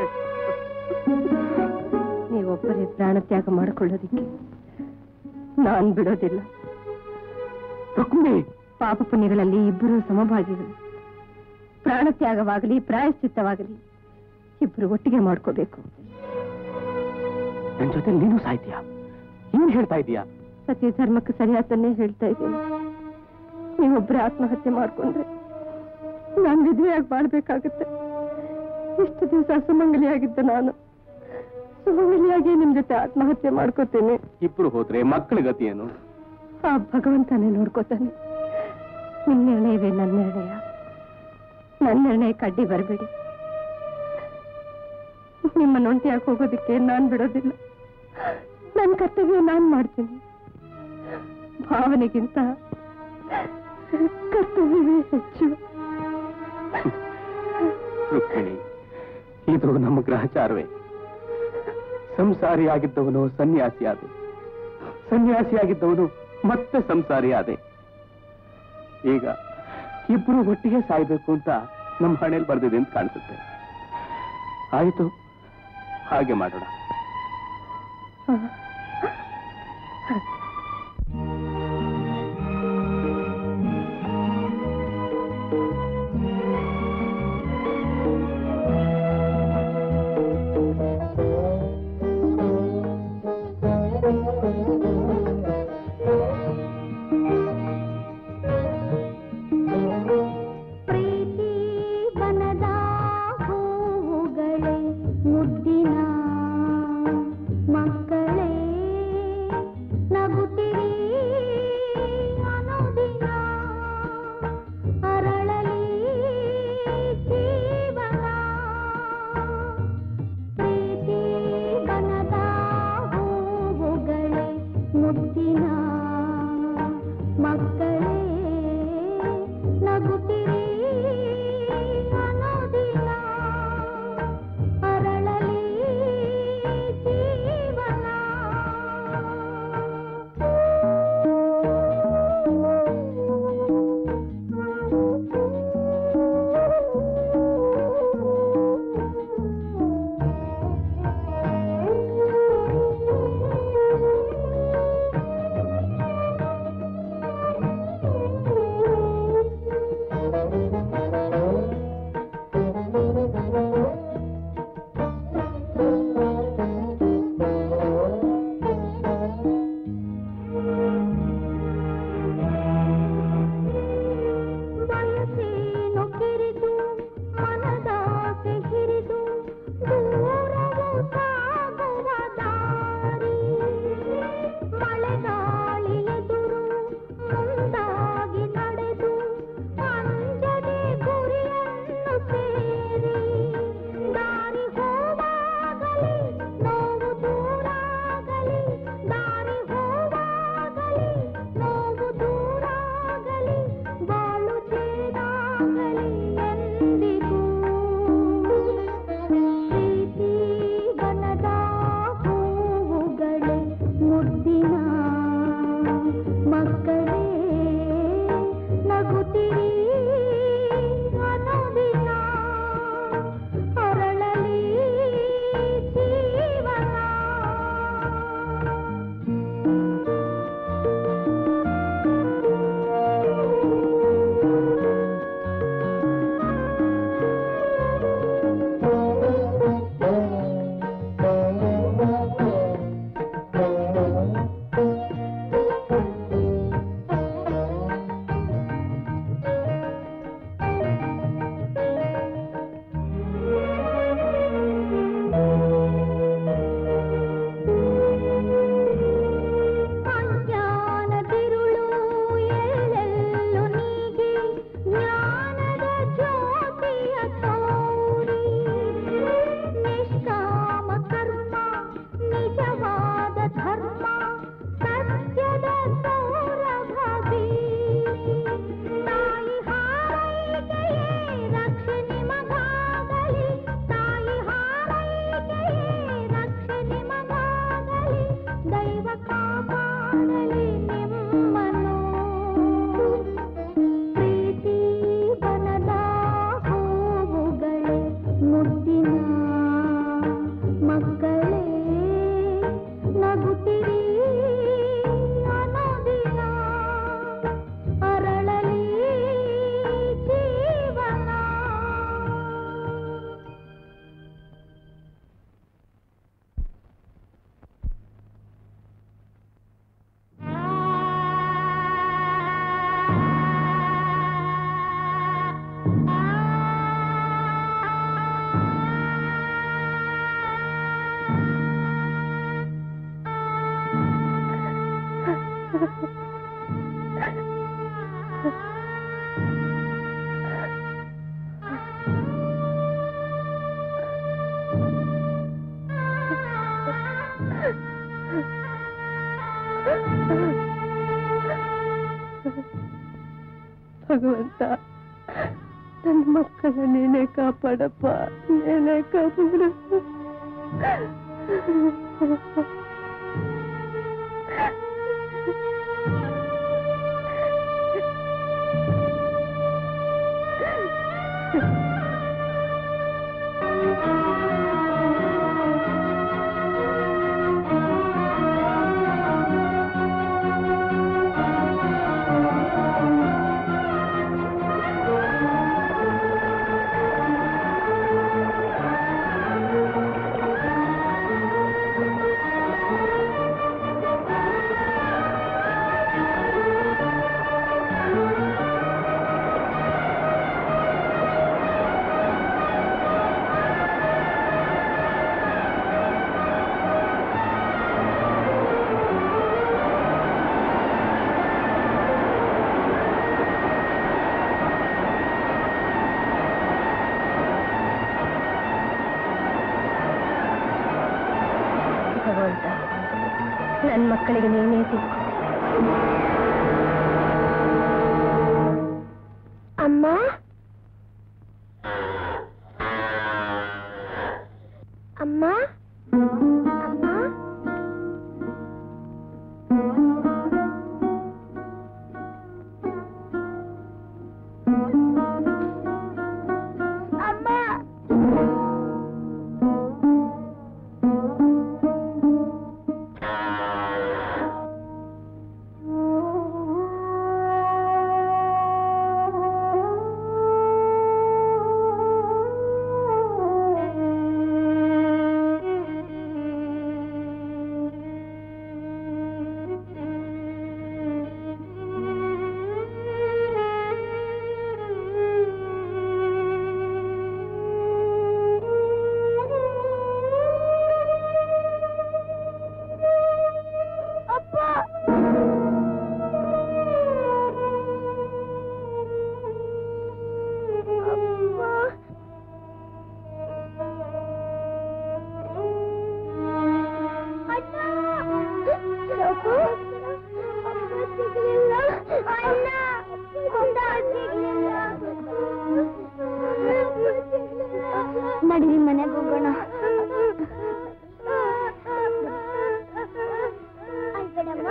ನೀವೊಬ್ಬರೇ ಪ್ರಾಣ ತ್ಯಾಗ ಮಾಡಿಕೊಳ್ಳೋದಿಕ್ಕೆ ನಾನ್ ಬಿಡೋದಿಲ್ಲ ರುಕ್ಮಿಣಿ ಪಾಪ ಪುಣ್ಯಗಳಲ್ಲಿ ಇಬ್ಬರು ಸಮಭಾಗಿಗಳು ಪ್ರಾಣ ತ್ಯಾಗವಾಗಲಿ ಪ್ರಾಯಶ್ಚಿತ್ತವಾಗಲಿ ಇಬ್ಬರು ಒಟ್ಟಿಗೆ ಮಾಡ್ಕೋಬೇಕು ನನ್ ಜೊತೆ ನೀನು ಸಾಯ್ತೀಯಾ ಏನ್ ಹೇಳ್ತಾ ಇದೀಯಾ ಸತ್ಯ ಧರ್ಮಕ್ಕೆ ಸರಿಯಾದನ್ನೇ ಹೇಳ್ತಾ ಇದ್ದೀನಿ ನೀವೊಬ್ಬರೇ ಆತ್ಮಹತ್ಯೆ ಮಾಡ್ಕೊಂಡ್ರೆ ನಾನು ವಿಧವೆಯಾಗಿ ಬಾಳ್ಬೇಕಾಗುತ್ತೆ ಇಷ್ಟು ದಿವಸ ಸುಮಂಗಲಿಯಾಗಿದ್ದ ನಾನು ಸುಮಂಗಲಿಯಾಗಿ ನಿಮ್ ಜೊತೆ ಆತ್ಮಹತ್ಯೆ ಮಾಡ್ಕೋತೇನೆ ಇಬ್ರು ಹೋದ್ರೆ ಮಕ್ಕಳ ಗತಿ ಏನು ಆ ಭಗವಂತನೇ ನೋಡ್ಕೋತಾನೆ ನಿಮ್ ನಿರ್ಣಯವೇ ನನ್ನ ನಿರ್ಣಯ ನನ್ನ ನಿರ್ಣಯಕ್ಕೆ ಅಡ್ಡಿ ಬರಬೇಡಿ ನಿಮ್ಮ ನೊಂಟಿಯಾಗಿ ಹೋಗೋದಕ್ಕೆ ನಾನ್ ಬಿಡೋದಿಲ್ಲ ನನ್ನ ಕರ್ತವ್ಯ ನಾನ್ ಮಾಡ್ತೀನಿ ಭಾವನೆಗಿಂತ ಕರ್ತವ್ಯವೇ ಹೆಚ್ಚು ರುಕ್ಮಿಣಿ ಇದು ನಮ್ಮ ಗ್ರಹಚಾರವೇ ಸಂಸಾರಿಯಾಗಿದ್ದವನು ಸನ್ಯಾಸಿಯಾದೆ ಸನ್ಯಾಸಿಯಾಗಿದ್ದವನು ಮತ್ತೆ ಸಂಸಾರಿಯಾದೆ ಈಗ ಇಬ್ರು ಒಟ್ಟಿಗೆ ಸಾಯ್ಬೇಕು ಅಂತ ನಮ್ಮ ಹಣೆಯಲ್ಲಿ ಬರ್ದಿದೆ ಅಂತ ಕಾಣಿಸುತ್ತೆ ಆಯಿತು ಹಾಗೆ ಮಾಡೋಣ ಪ್ರೀತಿ ಬನದ ಹೂವುಗಳೇ ಮುದ್ದಿನ ಮಕ್ಕಳೇ ನಗುತ್ತಿರಿ ಅನುದಿನ ಅರಳಲಿ ಜೀವನ ಪ್ರೀತಿ ಬನದ ಹೂವುಗಳೇ ಮುದ್ದಿನ ಮಕ್ಕಳೇ ನಗುತ್ತಿರಿ ಅನ್ನೋದಿಲ್ಲ ಅರಳಲಿ ಜೀವನ ಭಗವಂತ ನನ್ನ ಮಕ್ಕಳ ನೀನೇ ಕಾಪಾಡಪ್ಪ ನೀನೇ ಕಾಪಾಡು ಭಗವಂತ ನನ್ನ ಮಕ್ಕಳಿಗೆ ನೀನೇ ಸಿಕ್ಕು ಅಮ್ಮ ಅಮ್ಮ ಅಮ್ಮ ಅಮ್ಮ ನಡೀರಿ ಮನೆಗೆ ಹೋಗೋಣ ಅಳ್ಬೇಡಮ್ಮ.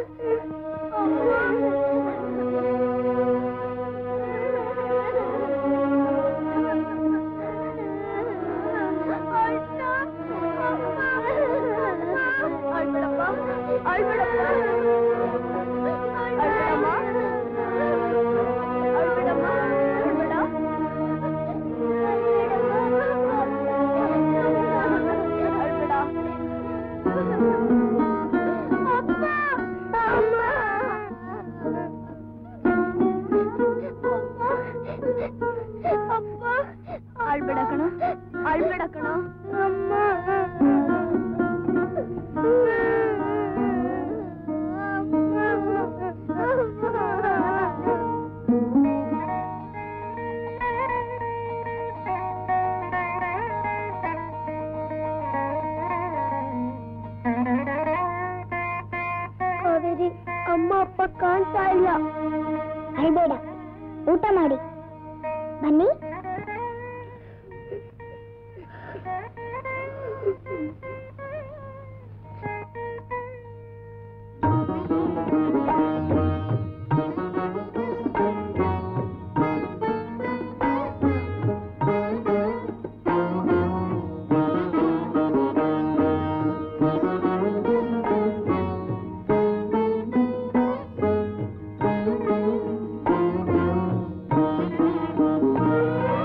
ಅಳ್ಬೇಡಮ್ಮ. ಅಳ್ಬೇಡಮ್ಮ. ಅಳ್ಬೇಡಮ್ಮ. ಅಳ್ಬೇಡಮ್ಮ. ಅಳ್ಬೇಡ. ಆಳ್ಬೇಡ ಕಣ ಆಳ್ಬೇಡ ಕಣ ಅಮ್ಮ ಕಾವೇರಿ ಅಮ್ಮ ಅಪ್ಪ ಕಾಣ್ತಾ ಇಲ್ಲ ಅಳ್ಬೇಡ ಊಟ ಮಾಡಿ ಬನ್ನಿ ಆ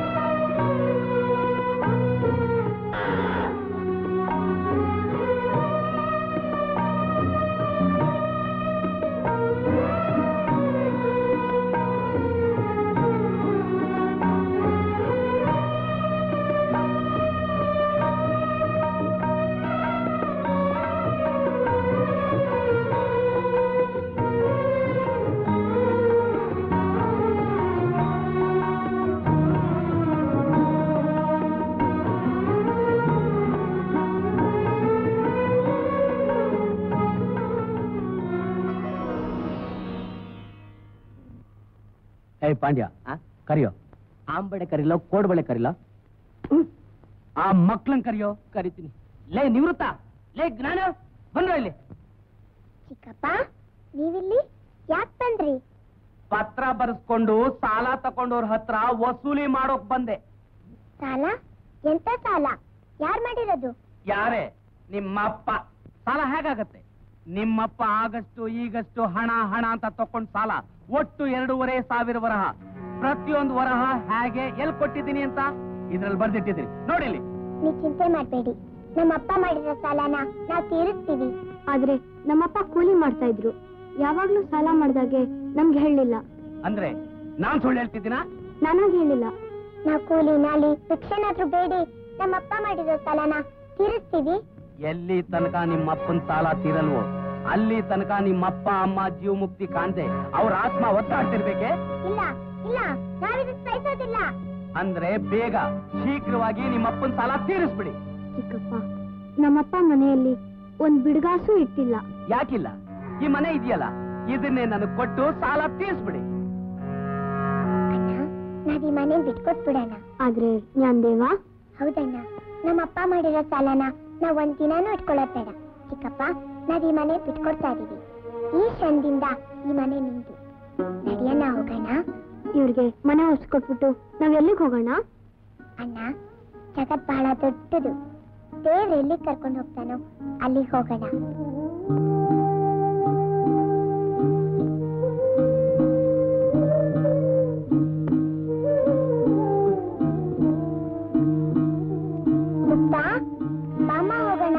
ಏಯ್ ಪಾಂಡ್ಯ ಕರಿಯೋ ಆಂಬಡೆ ಕರಿಲ್ಲ ಕೋಡ್ಬಳೆ ಕರಿಲ್ಲ ಆ ಮಕ್ಳನ್ ಕರಿಯೋ ಕರಿತೀನಿ ಲೇ ನಿವೃತ್ತ ಲೇ ಜ್ಞಾನ ಬಂದ್ರ ಇಲ್ಲಿ ಚಿಕ್ಕಪ್ಪ ನೀವಿಲ್ಲಿ ಯಾಕೆ ಬಂದ್ರಿ ಪತ್ರ ಬರೆಸ್ಕೊಂಡು ಸಾಲ ತಕೊಂಡವ್ರ ಹತ್ರ ವಸೂಲಿ ಮಾಡೋಕ್ ಬಂದೆ ಸಾಲ ಎಂತ ಸಾಲ ಯಾರ್ ಮಾಡಿರೋದು ಯಾರೇ ನಿಮ್ಮಪ್ಪ ಸಾಲ ಹೇಗಾಗತ್ತೆ ನಿಮ್ಮಪ್ಪ ಆಗಷ್ಟು ಈಗಷ್ಟು ಹಣ ಹಣ ಅಂತ ತಕೊಂಡ್ ಸಾಲ ಒಟ್ಟು ಎರಡೂವರೆ ಸಾವಿರ ವರಹ ಪ್ರತಿಯೊಂದು ವರಹ ಹೇಗೆ ಎಲ್ಲಿ ಕೊಟ್ಟಿದ್ದೀನಿ ಅಂತ ಇದ್ರಲ್ಲಿ ಬರ್ದಿಟ್ಟಿದ್ದೀನಿ ನೋಡಿ ಇಲ್ಲಿ ನೀವ್ ಚಿಂತೆ ಮಾಡ್ಬೇಡಿ ನಮ್ಮಪ್ಪ ಮಾಡಿರೋ ಸಾಲನ ನಾವ್ ತೀರಿಸ್ತೀವಿ ಆದ್ರೆ ನಮ್ಮಪ್ಪ ಕೂಲಿ ಮಾಡ್ತಾ ಇದ್ರು ಯಾವಾಗ್ಲೂ ಸಾಲ ಮಾಡ್ದಾಗೆ ನಮ್ಗೆ ಹೇಳಿಲ್ಲ ಅಂದ್ರೆ ನಾನ್ ಸುಳ್ಳು ಹೇಳ್ತಿದ್ದೀನ ನಾನಾಗ್ ಹೇಳಿಲ್ಲ ನಾವ್ ಕೂಲಿ ನಾಲಿ ಭಿಕ್ಷೆನಾದ್ರೂ ಬೇಡಿ ನಮ್ಮಪ್ಪ ಮಾಡಿರೋ ಸಾಲನ ತೀರಿಸ್ತೀವಿ ಎಲ್ಲಿ ತನಕ ನಿಮ್ಮಪ್ಪನ್ ಸಾಲ ತೀರಲ್ವೋ ಅಲ್ಲಿ ತನಕ ನಿಮ್ಮಪ್ಪ ಅಮ್ಮ ಜೀವ ಮುಕ್ತಿ ಕಾಣ್ದೆ ಅವ್ರ ಆತ್ಮ ಒತ್ತಾಡ್ತಿರ್ಬೇಕೆ ಇಲ್ಲ ಇಲ್ಲ ನಾವಿದಕ್ ಸಹಿಸೋದಿಲ್ಲ ಅಂದ್ರೆ ಬೇಗ ಶೀಘ್ರವಾಗಿ ನಿಮ್ಮಪ್ಪನ್ ಸಾಲ ತೀರಿಸ್ಬಿಡಿ ಚಿಕ್ಕಪ್ಪ ನಮ್ಮಪ್ಪ ಮನೆಯಲ್ಲಿ ಒಂದ್ ಬಿಡುಗಾಸು ಇಟ್ಟಿಲ್ಲ ಯಾಕಿಲ್ಲ ಈ ಮನೆ ಇದೆಯಲ್ಲ ಇದನ್ನೇ ನನಗ್ ಕೊಟ್ಟು ಸಾಲ ತೀರಿಸ್ಬಿಡಿ ಅಣ್ಣ ನಾವ್ ಈ ಮನೆ ಬಿಟ್ಕೊಟ್ಬಿಡೋಣ ಆದ್ರೆ ಜ್ಞಾನದೇವ ಹೌದಣ್ಣ ನಮ್ಮಪ್ಪ ಮಾಡಿರೋ ಸಾಲನ ನಾವ್ ಒಂದ್ ದಿನಾನು ಇಟ್ಕೊಳ್ಳೋದ್ ಬೇಡ ಚಿಕ್ಕಪ್ಪ ನಾವ್ ಈ ಮನೆ ಬಿಟ್ಕೊಡ್ತಾ ಇದೀವಿ ಈ ಕ್ಷಣದಿಂದ ಈ ಮನೆ ನಿಂತು ನಡಿಯಣ್ಣ ಹೋಗೋಣ ಇವ್ರಿಗೆ ಮನೆ ಹೊಸ್ಕೊಟ್ಬಿಟ್ಟು ನಾವ್ ಎಲ್ಲಿಗೆ ಹೋಗೋಣ ಅಣ್ಣ ಜಗತ್ ಬಹಳ ದೊಡ್ಡದು ದೇವ್ರು ಎಲ್ಲಿಗೆ ಕರ್ಕೊಂಡು ಹೋಗ್ತಾನೋ ಅಲ್ಲಿಗೆ ಹೋಗೋಣ ಮುಕ್ತ ಬಾಮ ಹೋಗೋಣ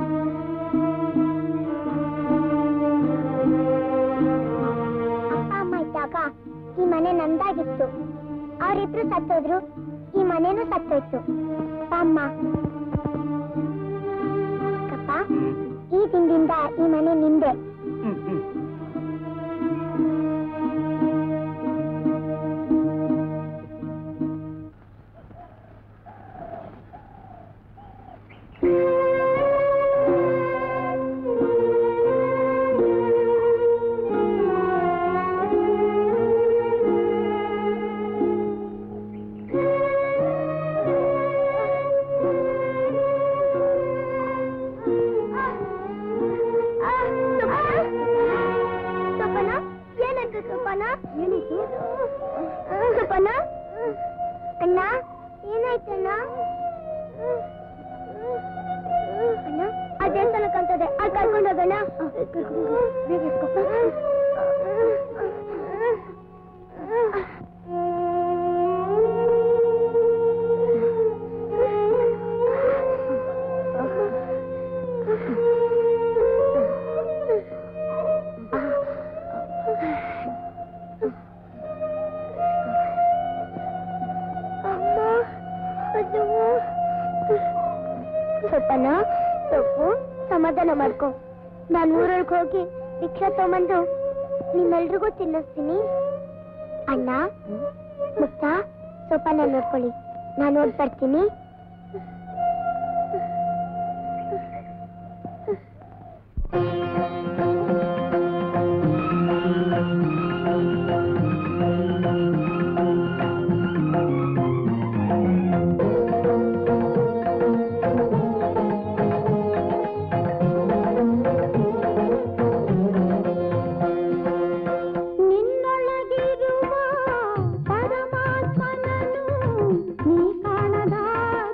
ಅಪ್ಪ ಅಮ್ಮ ಇದ್ದಾಗ ಈ ಮನೆ ನಂದಾಗಿತ್ತು ಅವರಿಬ್ರು ಸತ್ತೋದ್ರು ಈ ಮನೆನೂ ಸತ್ತೋಯ್ತು ಅಮ್ಮ ಚಿಕ್ಕಪ್ಪ ಈ ದಿನದಿಂದ ಈ ಮನೆ ನಿಂದೆ ಹ್ಮ್ ಹ್ಮ್ ಸಪನ ಏನಂತ ಸಪನ ಏನಿತ್ತು ಸಪನ ಅಣ್ಣ ಏನಾಯ್ತಣ್ಣ ಅಣ್ಣ ಆ ದೇವಸ್ಥಾನ ಕಾಣ್ತದೆ ಅಲ್ಲಿ ಕರ್ಕೊಂಡು ಹೋಗೋಣ ಬೇಗ ಎತ್ಕೊ. ಸ್ವಲ್ಪನ ಸೊಪ್ಪು ಸಮಾಧಾನ ಮಾಡ್ಕೊ ನಾನು ಊರೊಳಗೆ ಹೋಗಿ ಭಿಕ್ಷಾ ತಗೊಂಬಂದು ನಿಮ್ಮೆಲ್ರಿಗೂ ತಿನ್ನಿಸ್ತೀನಿ ಅಣ್ಣ ಮುಕ್ತ ಸೊಪ್ಪನ ನೋಡ್ಕೊಳ್ಳಿ ನಾನು ಓದ್ ಬರ್ತೀನಿ ನಿನ್ನೊಳಗಿರುವ ಪರಮಾತ್ಮನನು ನೀ ಕಾಣದ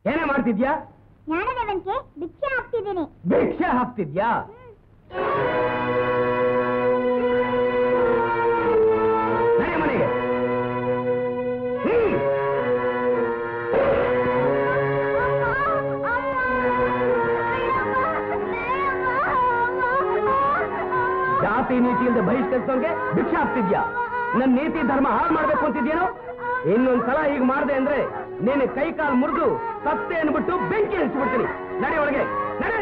ಏನೇ ಮಾಡ್ತಿದ್ಯಾ ಜ್ಞಾನದೇವನ್ಗೆ ಭಿಕ್ಷೆ ಹಾಕ್ತಿದ್ದೀನಿ ಭಿಕ್ಷೆ ಹಾಕ್ತಿದ್ಯಾ ನಡೆ ಮನೆಗೆ ಹ್ಮ್. ಜಾತಿ ನೀತಿ ಇಲ್ಲದೆ ಬಹಿಷ್ಕರಿಸೋಂಗೆ ಭಿಕ್ಷೆ ಹಾಕ್ತಿದ್ಯಾ ನನ್ನ ನೀತಿ ಧರ್ಮ ಹಾಳು ಮಾಡ್ಬೇಕು ಅಂತಿದ್ಯೇನೋ ಇನ್ನೊಂದ್ ಸಲ ಹೀಗೆ ಮಾಡ್ದೆ ಅಂದ್ರೆ ನೀನು ಕೈ ಕಾಲು ಮುರಿದು ಸತ್ತೆ ಅನ್ಬಿಟ್ಟು ಬೆಂಕಿ ಹಚ್ಚಿಬಿಡ್ತೀನಿ ನಡಿ ಒಳಗೆ ನಡಿ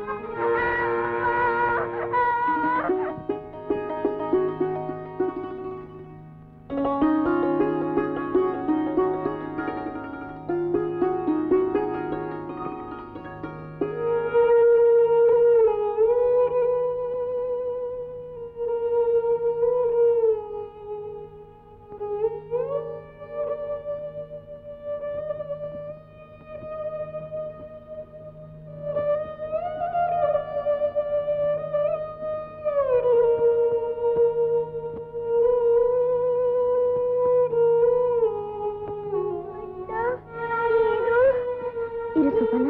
ಇರು ಸುಬನ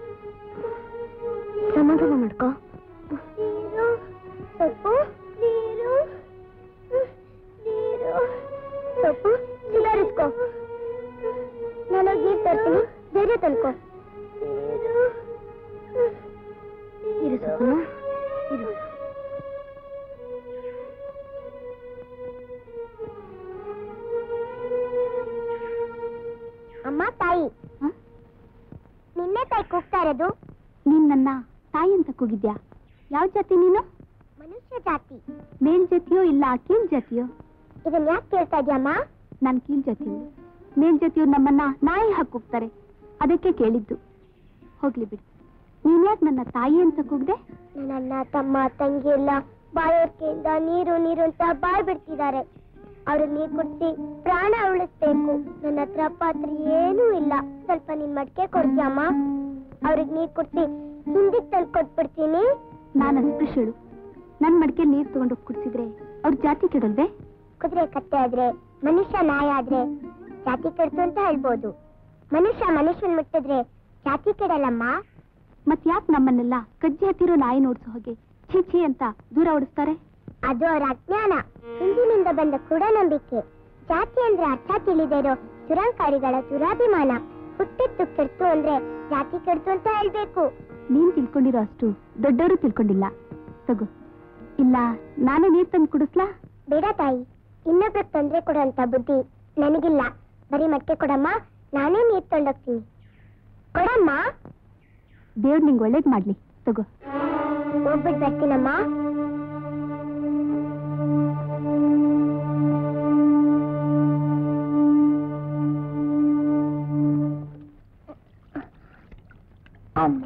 ಸಮಾಧಾನ ಮಾಡ್ಕೋ ಸೊಪ್ಪು ನೀರು ನೀರು ಸೊಪ್ಪು ಸುಧಾರಿಸ್ಕೋ ನಾನು ನೀರು ತರ್ತೀನಿ ಧೈರ್ಯ ತನ್ಕೋ ಇರು ಸುಬನ ಇರು ಅಮ್ಮ ತಾಯಿ ನಿನ್ನೆ ತಾಯಿ ಕೂಗ್ತಾ ಇರೋದು ನೀನ್ ನನ್ನ ತಾಯಿ ಅಂತ ಕೂಗಿದ್ಯಾ ಯಾವ ಜಾತಿ ನೀನು ಮನುಷ್ಯ ಜಾತಿ ಮೇಲ್ ಜಾತಿಯೋ ಇಲ್ಲ ಕೀಳ್ ಜಾತಿಯೋ ಇದನ್ನ ಯಾಕೆ ಕೇಳ್ತಾ ಇದ್ಯಮ್ಮ ನಾನ್ ಕೀಳ್ ಜಾತಿಯವ್ಳು ಮೇಲ್ ಜಾತಿಯವ್ರು ನಮ್ಮನ್ನ ನಾಯಿ ಹಾಕೋಗ್ತಾರೆ ಅದಕ್ಕೆ ಕೇಳಿದ್ದು ಹೋಗ್ಲಿ ಬಿಡು ನೀನ್ ಯಾಕೆ ನನ್ನ ತಾಯಿ ಅಂತ ಕೂಗ್ದೆ ನನ್ನ ಅಣ್ಣ ತಮ್ಮ ತಂಗಿ ಎಲ್ಲ ಬಾಯೋರ್ಕೆಯಿಂದ ನೀರು ನೀರು ಅಂತ ಬಾಯ್ ಬಿಡ್ತಿದ್ದಾರೆ ಅವ್ರಿಗೆ ನೀರ್ ಕುಡಿಸಿ ಪ್ರಾಣ ಉಳಿಸ್ಬೇಕು ನನ್ನ ಹತ್ರ ಪಾತ್ರ ಏನೂ ಇಲ್ಲ ಸ್ವಲ್ಪ ನಿನ್ ಮಡ್ಕೆ ಕೊಡ್ತೀಯಮ್ಮ ಅವ್ರಿಗೆ ನೀರ್ ಕುಡಿಸಿ ಹಿಂದಿಗ್ ತಂದು ಕೊಟ್ಬಿಡ್ತೀನಿ ನಾನು ಅಸ್ಪೃಶ್ಯಳು ನನ್ ಮಡಿಕೆ ನೀರ್ ತಗೊಂಡು ಕುಡ್ಸಿದ್ರೆ ಅವ್ರ ಜಾತಿ ಕೆಡಲ್ವೇ ಕುದುರೆ ಕತ್ತೆ ಆದ್ರೆ ಮನುಷ್ಯ ನಾಯ ಆದ್ರೆ ಜಾತಿ ಕೆಡ್ತು ಅಂತ ಹೇಳ್ಬೋದು ಮನುಷ್ಯ ಮನುಷ್ಯನ್ ಮುಟ್ಟಿದ್ರೆ ಜಾತಿ ಕೆಡಲ್ಲಮ್ಮ ಮತ್ ಯಾಕೆ ನಮ್ಮನ್ನೆಲ್ಲ ಕಜ್ಜಿ ಹತ್ತಿರೋ ನಾಯಿ ನೋಡ್ಸೋ ಹಾಗೆ ಛೀ ಛೀ ಅಂತ ದೂರ ಓಡಿಸ್ತಾರೆ ಅದು ಅವರ ಅಜ್ಞಾನ ಹಿಂದಿನಿಂದ ಬಂದ ಕೂಡ ನಂಬಿಕೆ ಜಾತಿ ಅಂದ್ರೆ ಅರ್ಥ ತಿಳಿದೇ ಇರೋ ದುರಂಕಾರಿಗಳ ದುರಾಭಿಮಾನ ಹುಟ್ಟಿತ್ತು ಕೆಡ್ತು ಅಂದ್ರೆ ಜಾತಿ ಕೆಡ್ತು ಅಂತ ಹೇಳ್ಬೇಕು ನೀನ್ ತಿಳ್ಕೊಂಡಿರೋ ಅಷ್ಟು ದೊಡ್ಡವರು ತಿಳ್ಕೊಂಡಿಲ್ಲ ತಗೋ ಇಲ್ಲ ನಾನೇ ನೀರ್ ತಂದು ಕುಡಿಸ್ಲಾ ಬೇಡ ತಾಯಿ ಇನ್ನೊಬ್ರಿಗೆ ತೊಂದ್ರೆ ಕೊಡುವಂತ ಬುದ್ಧಿ ನನಗಿಲ್ಲ ಬರೀ ಮಟ್ಟೆ ಕೊಡಮ್ಮ ನಾನೇ ನೀರ್ ತೊಂಡೋಗ್ತೀನಿ ಕೊಡಮ್ಮ ದೇವ್ರು ನಿಂಗೆ ಒಳ್ಳೇದ್ ಮಾಡ್ಲಿ ತಗೋ ಹೋಗ್ಬಿಟ್ಟು ಬರ್ತೀನಮ್ಮ ಅಮ್ಮ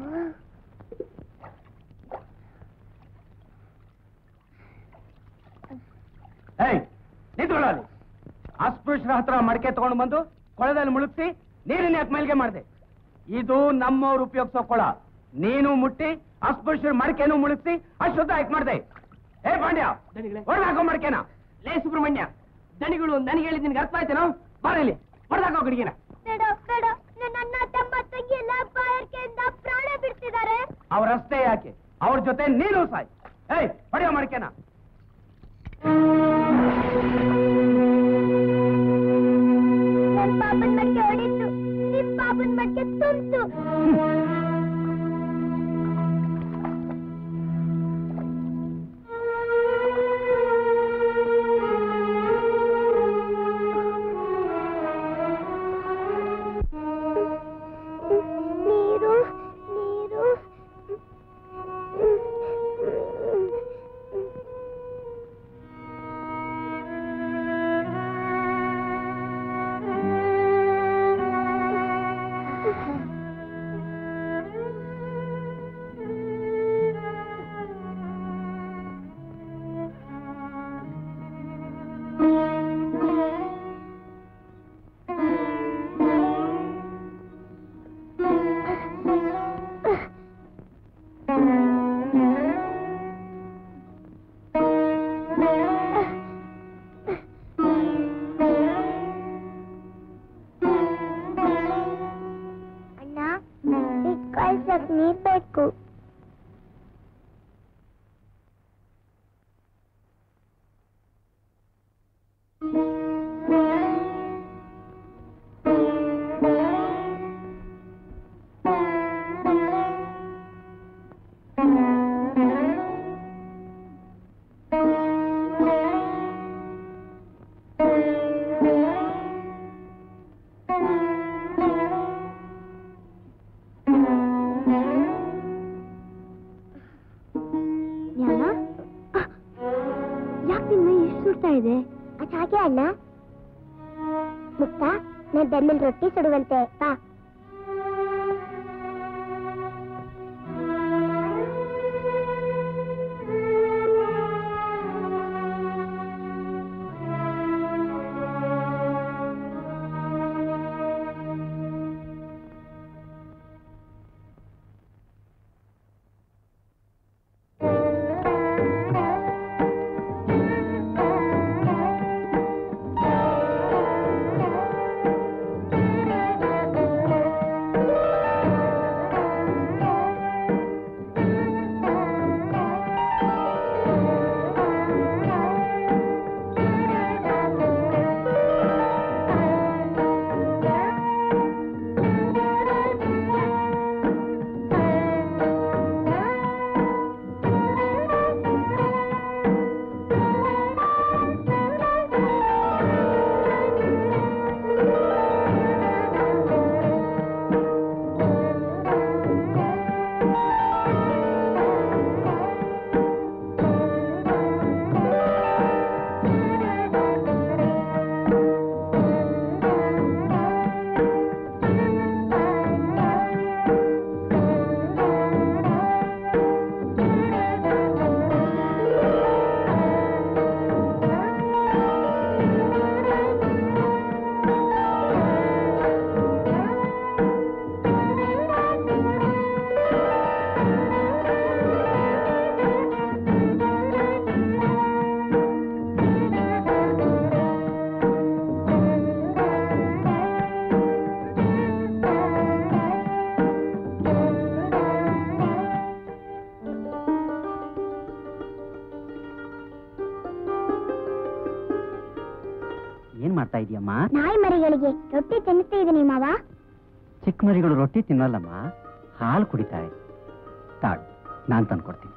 ಏಯ್ ನಿಂತ್ಕೊಳ್ಳಿ ಅಸ್ಪೃಶ್ಯರ ಹತ್ರ ಮಡಕೆ ತಗೊಂಡು ಬಂದು ಕೊಳದಲ್ಲಿ ಮುಳುಗಿಸಿ ನೀರಿನ ಯಾಕೆ ಮೈಲ್ಗೆ ಮಾಡಿದೆ ಇದು ನಮ್ಮವ್ರು ಉಪಯೋಗಿಸೋ ಕೊಳ ನೀನು ಮುಟ್ಟಿ ಅಸ್ಪೃಶ್ಯರ ಮಡಕೆನೂ ಮುಳುಗಿಸಿ ಅಶುದ್ಧ ಯಾಕೆ ಮಾಡಿದೆ ಏ ಪಾಂಡ್ಯ ಹೊಡೆದಾಕೋ ಮಡಕೆನ ಲೇ ಸುಬ್ರಹ್ಮಣ್ಯ ದಣಿಗಳು ನನಗೆ ಹೇಳಿದ್ ನಿನ್ಗೆ ಅರ್ಥ ಆಯ್ತೇನೋ ಬಾರ ಇಲ್ಲಿ ಹೊಡೆದಾಕೋ ಗಡಿಗೆನ ಬೇಡ ಬೇಡ ನನ್ನ ಅಣ್ಣ ತಮ್ಮ ತಂಗಿ ಎಲ್ಲ ಬಾಯರ್ಕೆಯಿಂದ ಪ್ರಾಣ ಬಿಡ್ತಿದ್ದಾರೆ ಅವ್ರ ರಸ್ತೆ ಯಾಕೆ ಅವ್ರ ಜೊತೆ ನೀನು ಸಾಯ್ ಏಯ್ ಹೊಡೆಯೋ ಮಡಕೆನ ನನ್ ಪಾಪನ್ ಮಡ್ಕೆ ಹೊಡಿತು ನಿಮ್ ಪಾಪನ್ ಮಡ್ಕೆ ತುಂಬ್ತು ನೀರು ನೀರು ಕುಡಿಯಕ್ ನೀರ್ ಬೇಕು ಜ್ಞಾನ ಯಾಕೆ ನಿನ್ನ ಎಷ್ಟು ಸುಡ್ತಾ ಇದೆ ಅದು ಹಾಗೆ ಅಣ್ಣ ಮುಕ್ತ ನಾನು ಬೆನ್ನಲ್ಲಿ ರೊಟ್ಟಿ ಸುಡುವಂತೆ ಬಾ ಏನ್ ಮಾಡ್ತಾ ಇದೀಯಮ್ಮ ನಾಯಿ ಮರಿಗಳಿಗೆ ರೊಟ್ಟಿ ತಿನ್ನಿಸ್ತಾ ಇದೀನಿ ಮಾವ ಚಿಕ್ಕ ಮರಿಗಳು ರೊಟ್ಟಿ ತಿನ್ನಲ್ಲಮ್ಮ ಹಾಲು ಕುಡಿತಾರೆ ತಾಳು ನಾನ್ ತಂದ್ಕೊಡ್ತೀನಿ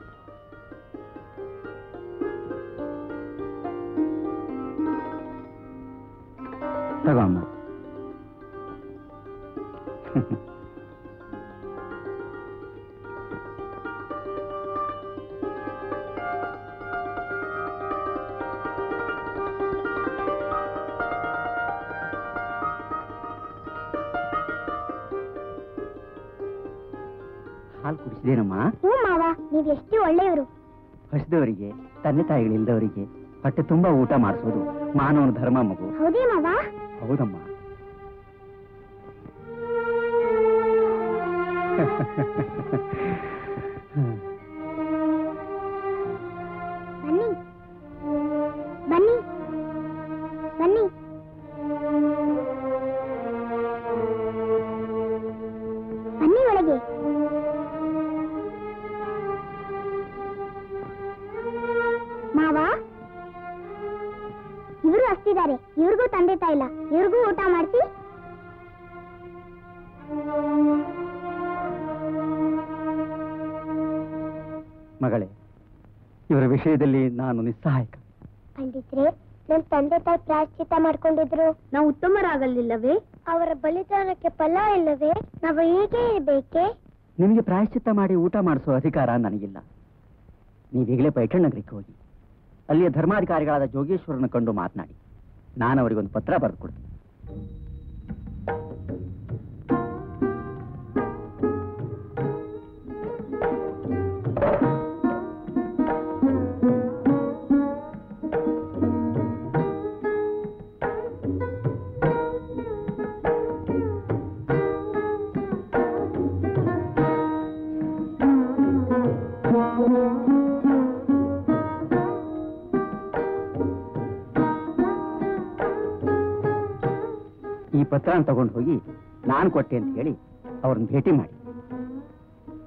ತಗೋ ಅಮ್ಮ ಹಾಲು ಕುಡಿಸಿದೇನಮ್ಮ ಹ್ಞೂ ಮಾವ ನೀವ್ ಎಷ್ಟು ಒಳ್ಳೆಯವರು ಹಸಿದವರಿಗೆ ತಂದೆ ತಾಯಿಗಳಿಲ್ದವರಿಗೆ ಹೊಟ್ಟೆ ತುಂಬಾ ಊಟ ಮಾಡಿಸೋದು ಮಾನವನ ಧರ್ಮ ಮಗು ಹೌದೇ ಮಾವ ಹೌದಮ್ಮ ಬನ್ನಿ ಬನ್ನಿ ಬನ್ನಿ ಬನ್ನಿ ಒಳಗೆ ಮಾವ ಇವರು ಹಸ್ತಿದ್ದಾರೆ ಇವ್ರಿಗೂ ತಂದೆ ತಾಯಿ ಇಲ್ಲ ಇವ್ರಿಗೂ ಊಟ ಮಾಡಿಸಿ ಮಗಳೇ ಇವರ ವಿಷಯದಲ್ಲಿ ನಾನು ನಿಸ್ಸಹಾಯಕ ಪಂಡಿತ್ರೆ ನನ್ ತಂದೆ ತಾಯಿ ಪ್ರಾಶ್ಚಿತ ಮಾಡ್ಕೊಂಡಿದ್ರು ನಾವು ಉತ್ತಮರಾಗಲಿಲ್ಲವೇ ಅವರ ಬಲಿದಾನಕ್ಕೆ ಫಲ ಇಲ್ಲವೇ ನಾವು ಹೀಗೆ ಇರಬೇಕೆ ನಿಮಗೆ ಪ್ರಾಯಶ್ಚಿತ್ತ ಮಾಡಿ ಊಟ ಮಾಡಿಸೋ ಅಧಿಕಾರ ನನಗಿಲ್ಲ ನೀವೀಗಲೇ ಪೈಠಣ್ಣನಗರಕ್ಕೆ ಹೋಗಿ ಅಲ್ಲಿಯ ಧರ್ಮಾಧಿಕಾರಿಗಳಾದ ಜೋಗೇಶ್ವರನ ಕಂಡು ಮಾತನಾಡಿ ನಾನು ಅವರಿಗೊಂದು ಪತ್ರ ಬರೆದು ಕೊಡ್ತೀನಿ ಈ ಪತ್ರನ ತಗೊಂಡು ಹೋಗಿ ನಾನು ಕೊಟ್ಟೆ ಅಂತ ಹೇಳಿ ಅವ್ರನ್ನ ಭೇಟಿ ಮಾಡಿ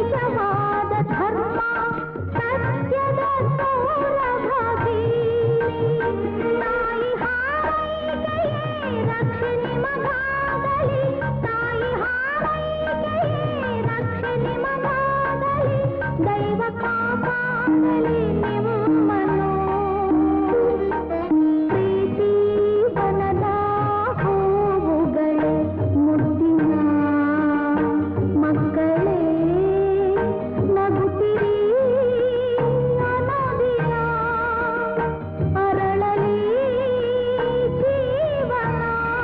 ನಿಜವಾದ ಧರ್ಮ ಸತ್ಯದ ಸೌರಭಾಗಿ ತಾಯಿ ಹಾರೈಕೆಯೇ ರಕ್ಷೆ ನಿಮಗಾಗಲಿ ತಾಯಿ ಹಾರೈಕೆಯೇ ರಕ್ಷೆ ನಿಮಗಾಗಲಿ ದೈವ ಕಾಪಾಡಲಿ ನಿಮ್ಮನ್ನು ಪ್ರೀತಿ ವನದ ಹೂವುಗಳೇ ಮುದ್ದಿನ ಮಕ್ಕಳೇ ನಗುತ್ತಿರಿ ಅನುದಿನ ಅರಳಲಿ ಜೀವನ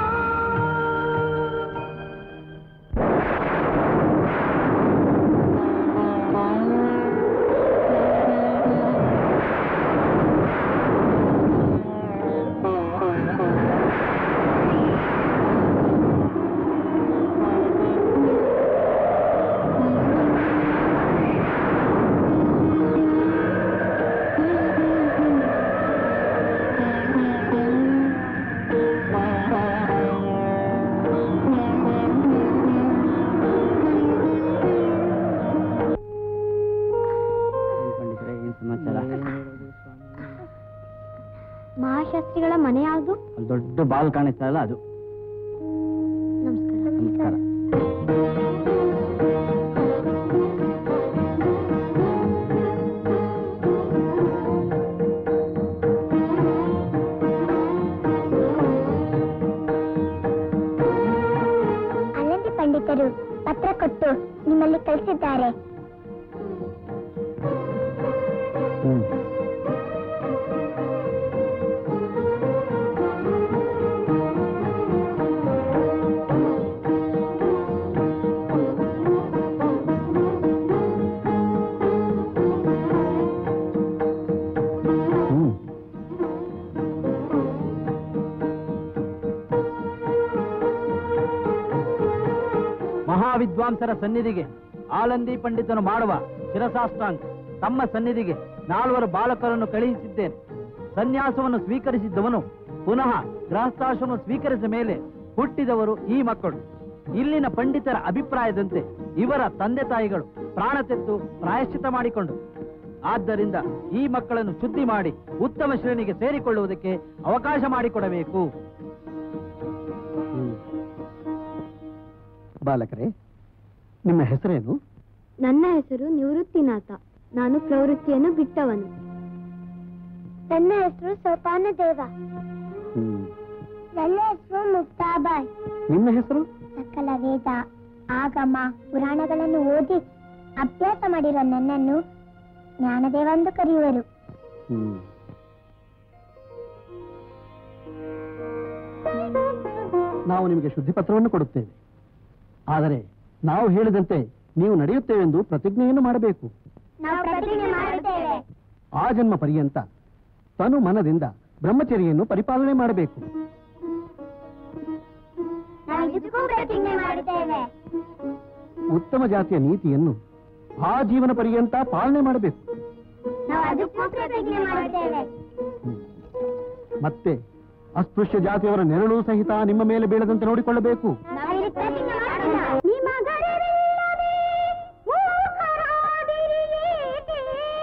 ಮಹಾಶಾಸ್ತ್ರಿಗಳ ಮನೆ ಯಾವುದು ದೊಡ್ಡ ಬಾಲ್ ಕಾಣಿಸ್ತಾ ಇಲ್ಲ ಅದು ನಮಸ್ಕಾರ ನಮಸ್ಕಾರ ಅಲ್ಲಂದಿ ಪಂಡಿತರು ಪತ್ರ ಕೊಟ್ಟು ನಿಮ್ಮಲ್ಲಿ ಕಳಿಸಿದ್ದಾರೆ ಹ್ಮ್ ಹ್ಮ್ ಮಹಾವಿದ್ವಾಂಸರ ಸನ್ನಿಧಿಗೆ ಆಲಂದಿ ಪಂಡಿತನು ಮಾಡುವ ಶಿರಸಾಷ್ಟಾಂಗ ತಮ್ಮ ಸನ್ನಿಧಿಗೆ ನಾಲ್ವರು ಬಾಲಕರನ್ನು ಕಳುಹಿಸಿದ್ದೇನೆ ಸನ್ಯಾಸವನ್ನು ಸ್ವೀಕರಿಸಿದ್ದವನು ಪುನಃ ಗೃಹಸ್ಥಾಶ್ರಮ ಸ್ವೀಕರಿಸಿದ ಮೇಲೆ ಹುಟ್ಟಿದವರು ಈ ಮಕ್ಕಳು ಇಲ್ಲಿನ ಪಂಡಿತರ ಅಭಿಪ್ರಾಯದಂತೆ ಇವರ ತಂದೆ ತಾಯಿಗಳು ಪ್ರಾಣ ತೆತ್ತು ಪ್ರಾಯಶ್ಚಿತ ಮಾಡಿಕೊಂಡು ಆದ್ದರಿಂದ ಈ ಮಕ್ಕಳನ್ನು ಶುದ್ಧಿ ಮಾಡಿ ಉತ್ತಮ ಶ್ರೇಣಿಗೆ ಸೇರಿಕೊಳ್ಳುವುದಕ್ಕೆ ಅವಕಾಶ ಮಾಡಿಕೊಡಬೇಕು ಬಾಲಕರೇ ನಿಮ್ಮ ಹೆಸರೇನು ನನ್ನ ಹೆಸರು ನಿವೃತ್ತಿನಾಥ ನಾನು ಪ್ರವೃತ್ತಿಯನ್ನು ಬಿಟ್ಟವನು ನನ್ನ ಹೆಸರು ಸೋಪಾನ ದೇವ ನನ್ನ ಹೆಸರು ಮುಕ್ತಾಬಾಯ್ ನಿಮ್ಮ ಹೆಸರು ಸಕಲ ವೇದ ಆಗಮ ಪುರಾಣಗಳನ್ನು ಓದಿ ಅಭ್ಯಾಸ ಮಾಡಿರೋ ನನ್ನನ್ನು ಜ್ಞಾನದೇವ ಎಂದು ಕರೆಯುವರು ನಾವು ನಿಮಗೆ ಶುದ್ಧಿ ಪತ್ರವನ್ನು ಕೊಡುತ್ತೇವೆ ಆದರೆ ನಾವು ಹೇಳಿದಂತೆ ನೀವು ನಡೆಯುತ್ತೇವೆಂದು ಪ್ರತಿಜ್ಞೆಯನ್ನು ಮಾಡಬೇಕು ನಾವು ಪ್ರತಿಜ್ಞೆ ಮಾಡುತ್ತೇವೆ ಆ ಜನ್ಮ ಪರ್ಯಂತ ತನು ಮನದಿಂದ ಬ್ರಹ್ಮಚರ್ಯನ್ನು ಪರಿಪಾಲನೆ ಮಾಡಬೇಕು ನಾವು ಇದಕ್ಕೂ ಪ್ರತಿಜ್ಞೆ ಮಾಡುತ್ತೇವೆ ಉತ್ತಮ ಜಾತಿಯ ನೀತಿಯನ್ನು ಆ ಜೀವನ ಪರ್ಯಂತ ಪಾಲನೆ ಮಾಡಬೇಕು ನಾವು ಅದಕ್ಕೂ ಪ್ರತಿಜ್ಞೆ ಮಾಡುತ್ತೇವೆ ಮತ್ತೆ ಅಸ್ಪೃಶ್ಯ ಜಾತಿಯವರ ನೆರಳು ಸಹಿತ ನಿಮ್ಮ ಮೇಲೆ ಬೀಳದಂತೆ ನೋಡಿಕೊಳ್ಳಬೇಕು ನಾವು ಇದಕ್ಕೆ ಪ್ರತಿಜ್ಞೆ ಮಾಡೋಣ. ನಿಮಗರಿವಿಲ್ಲದೆ ಮೂರ್ಖರಾದಿರಿ ಏಕೆ?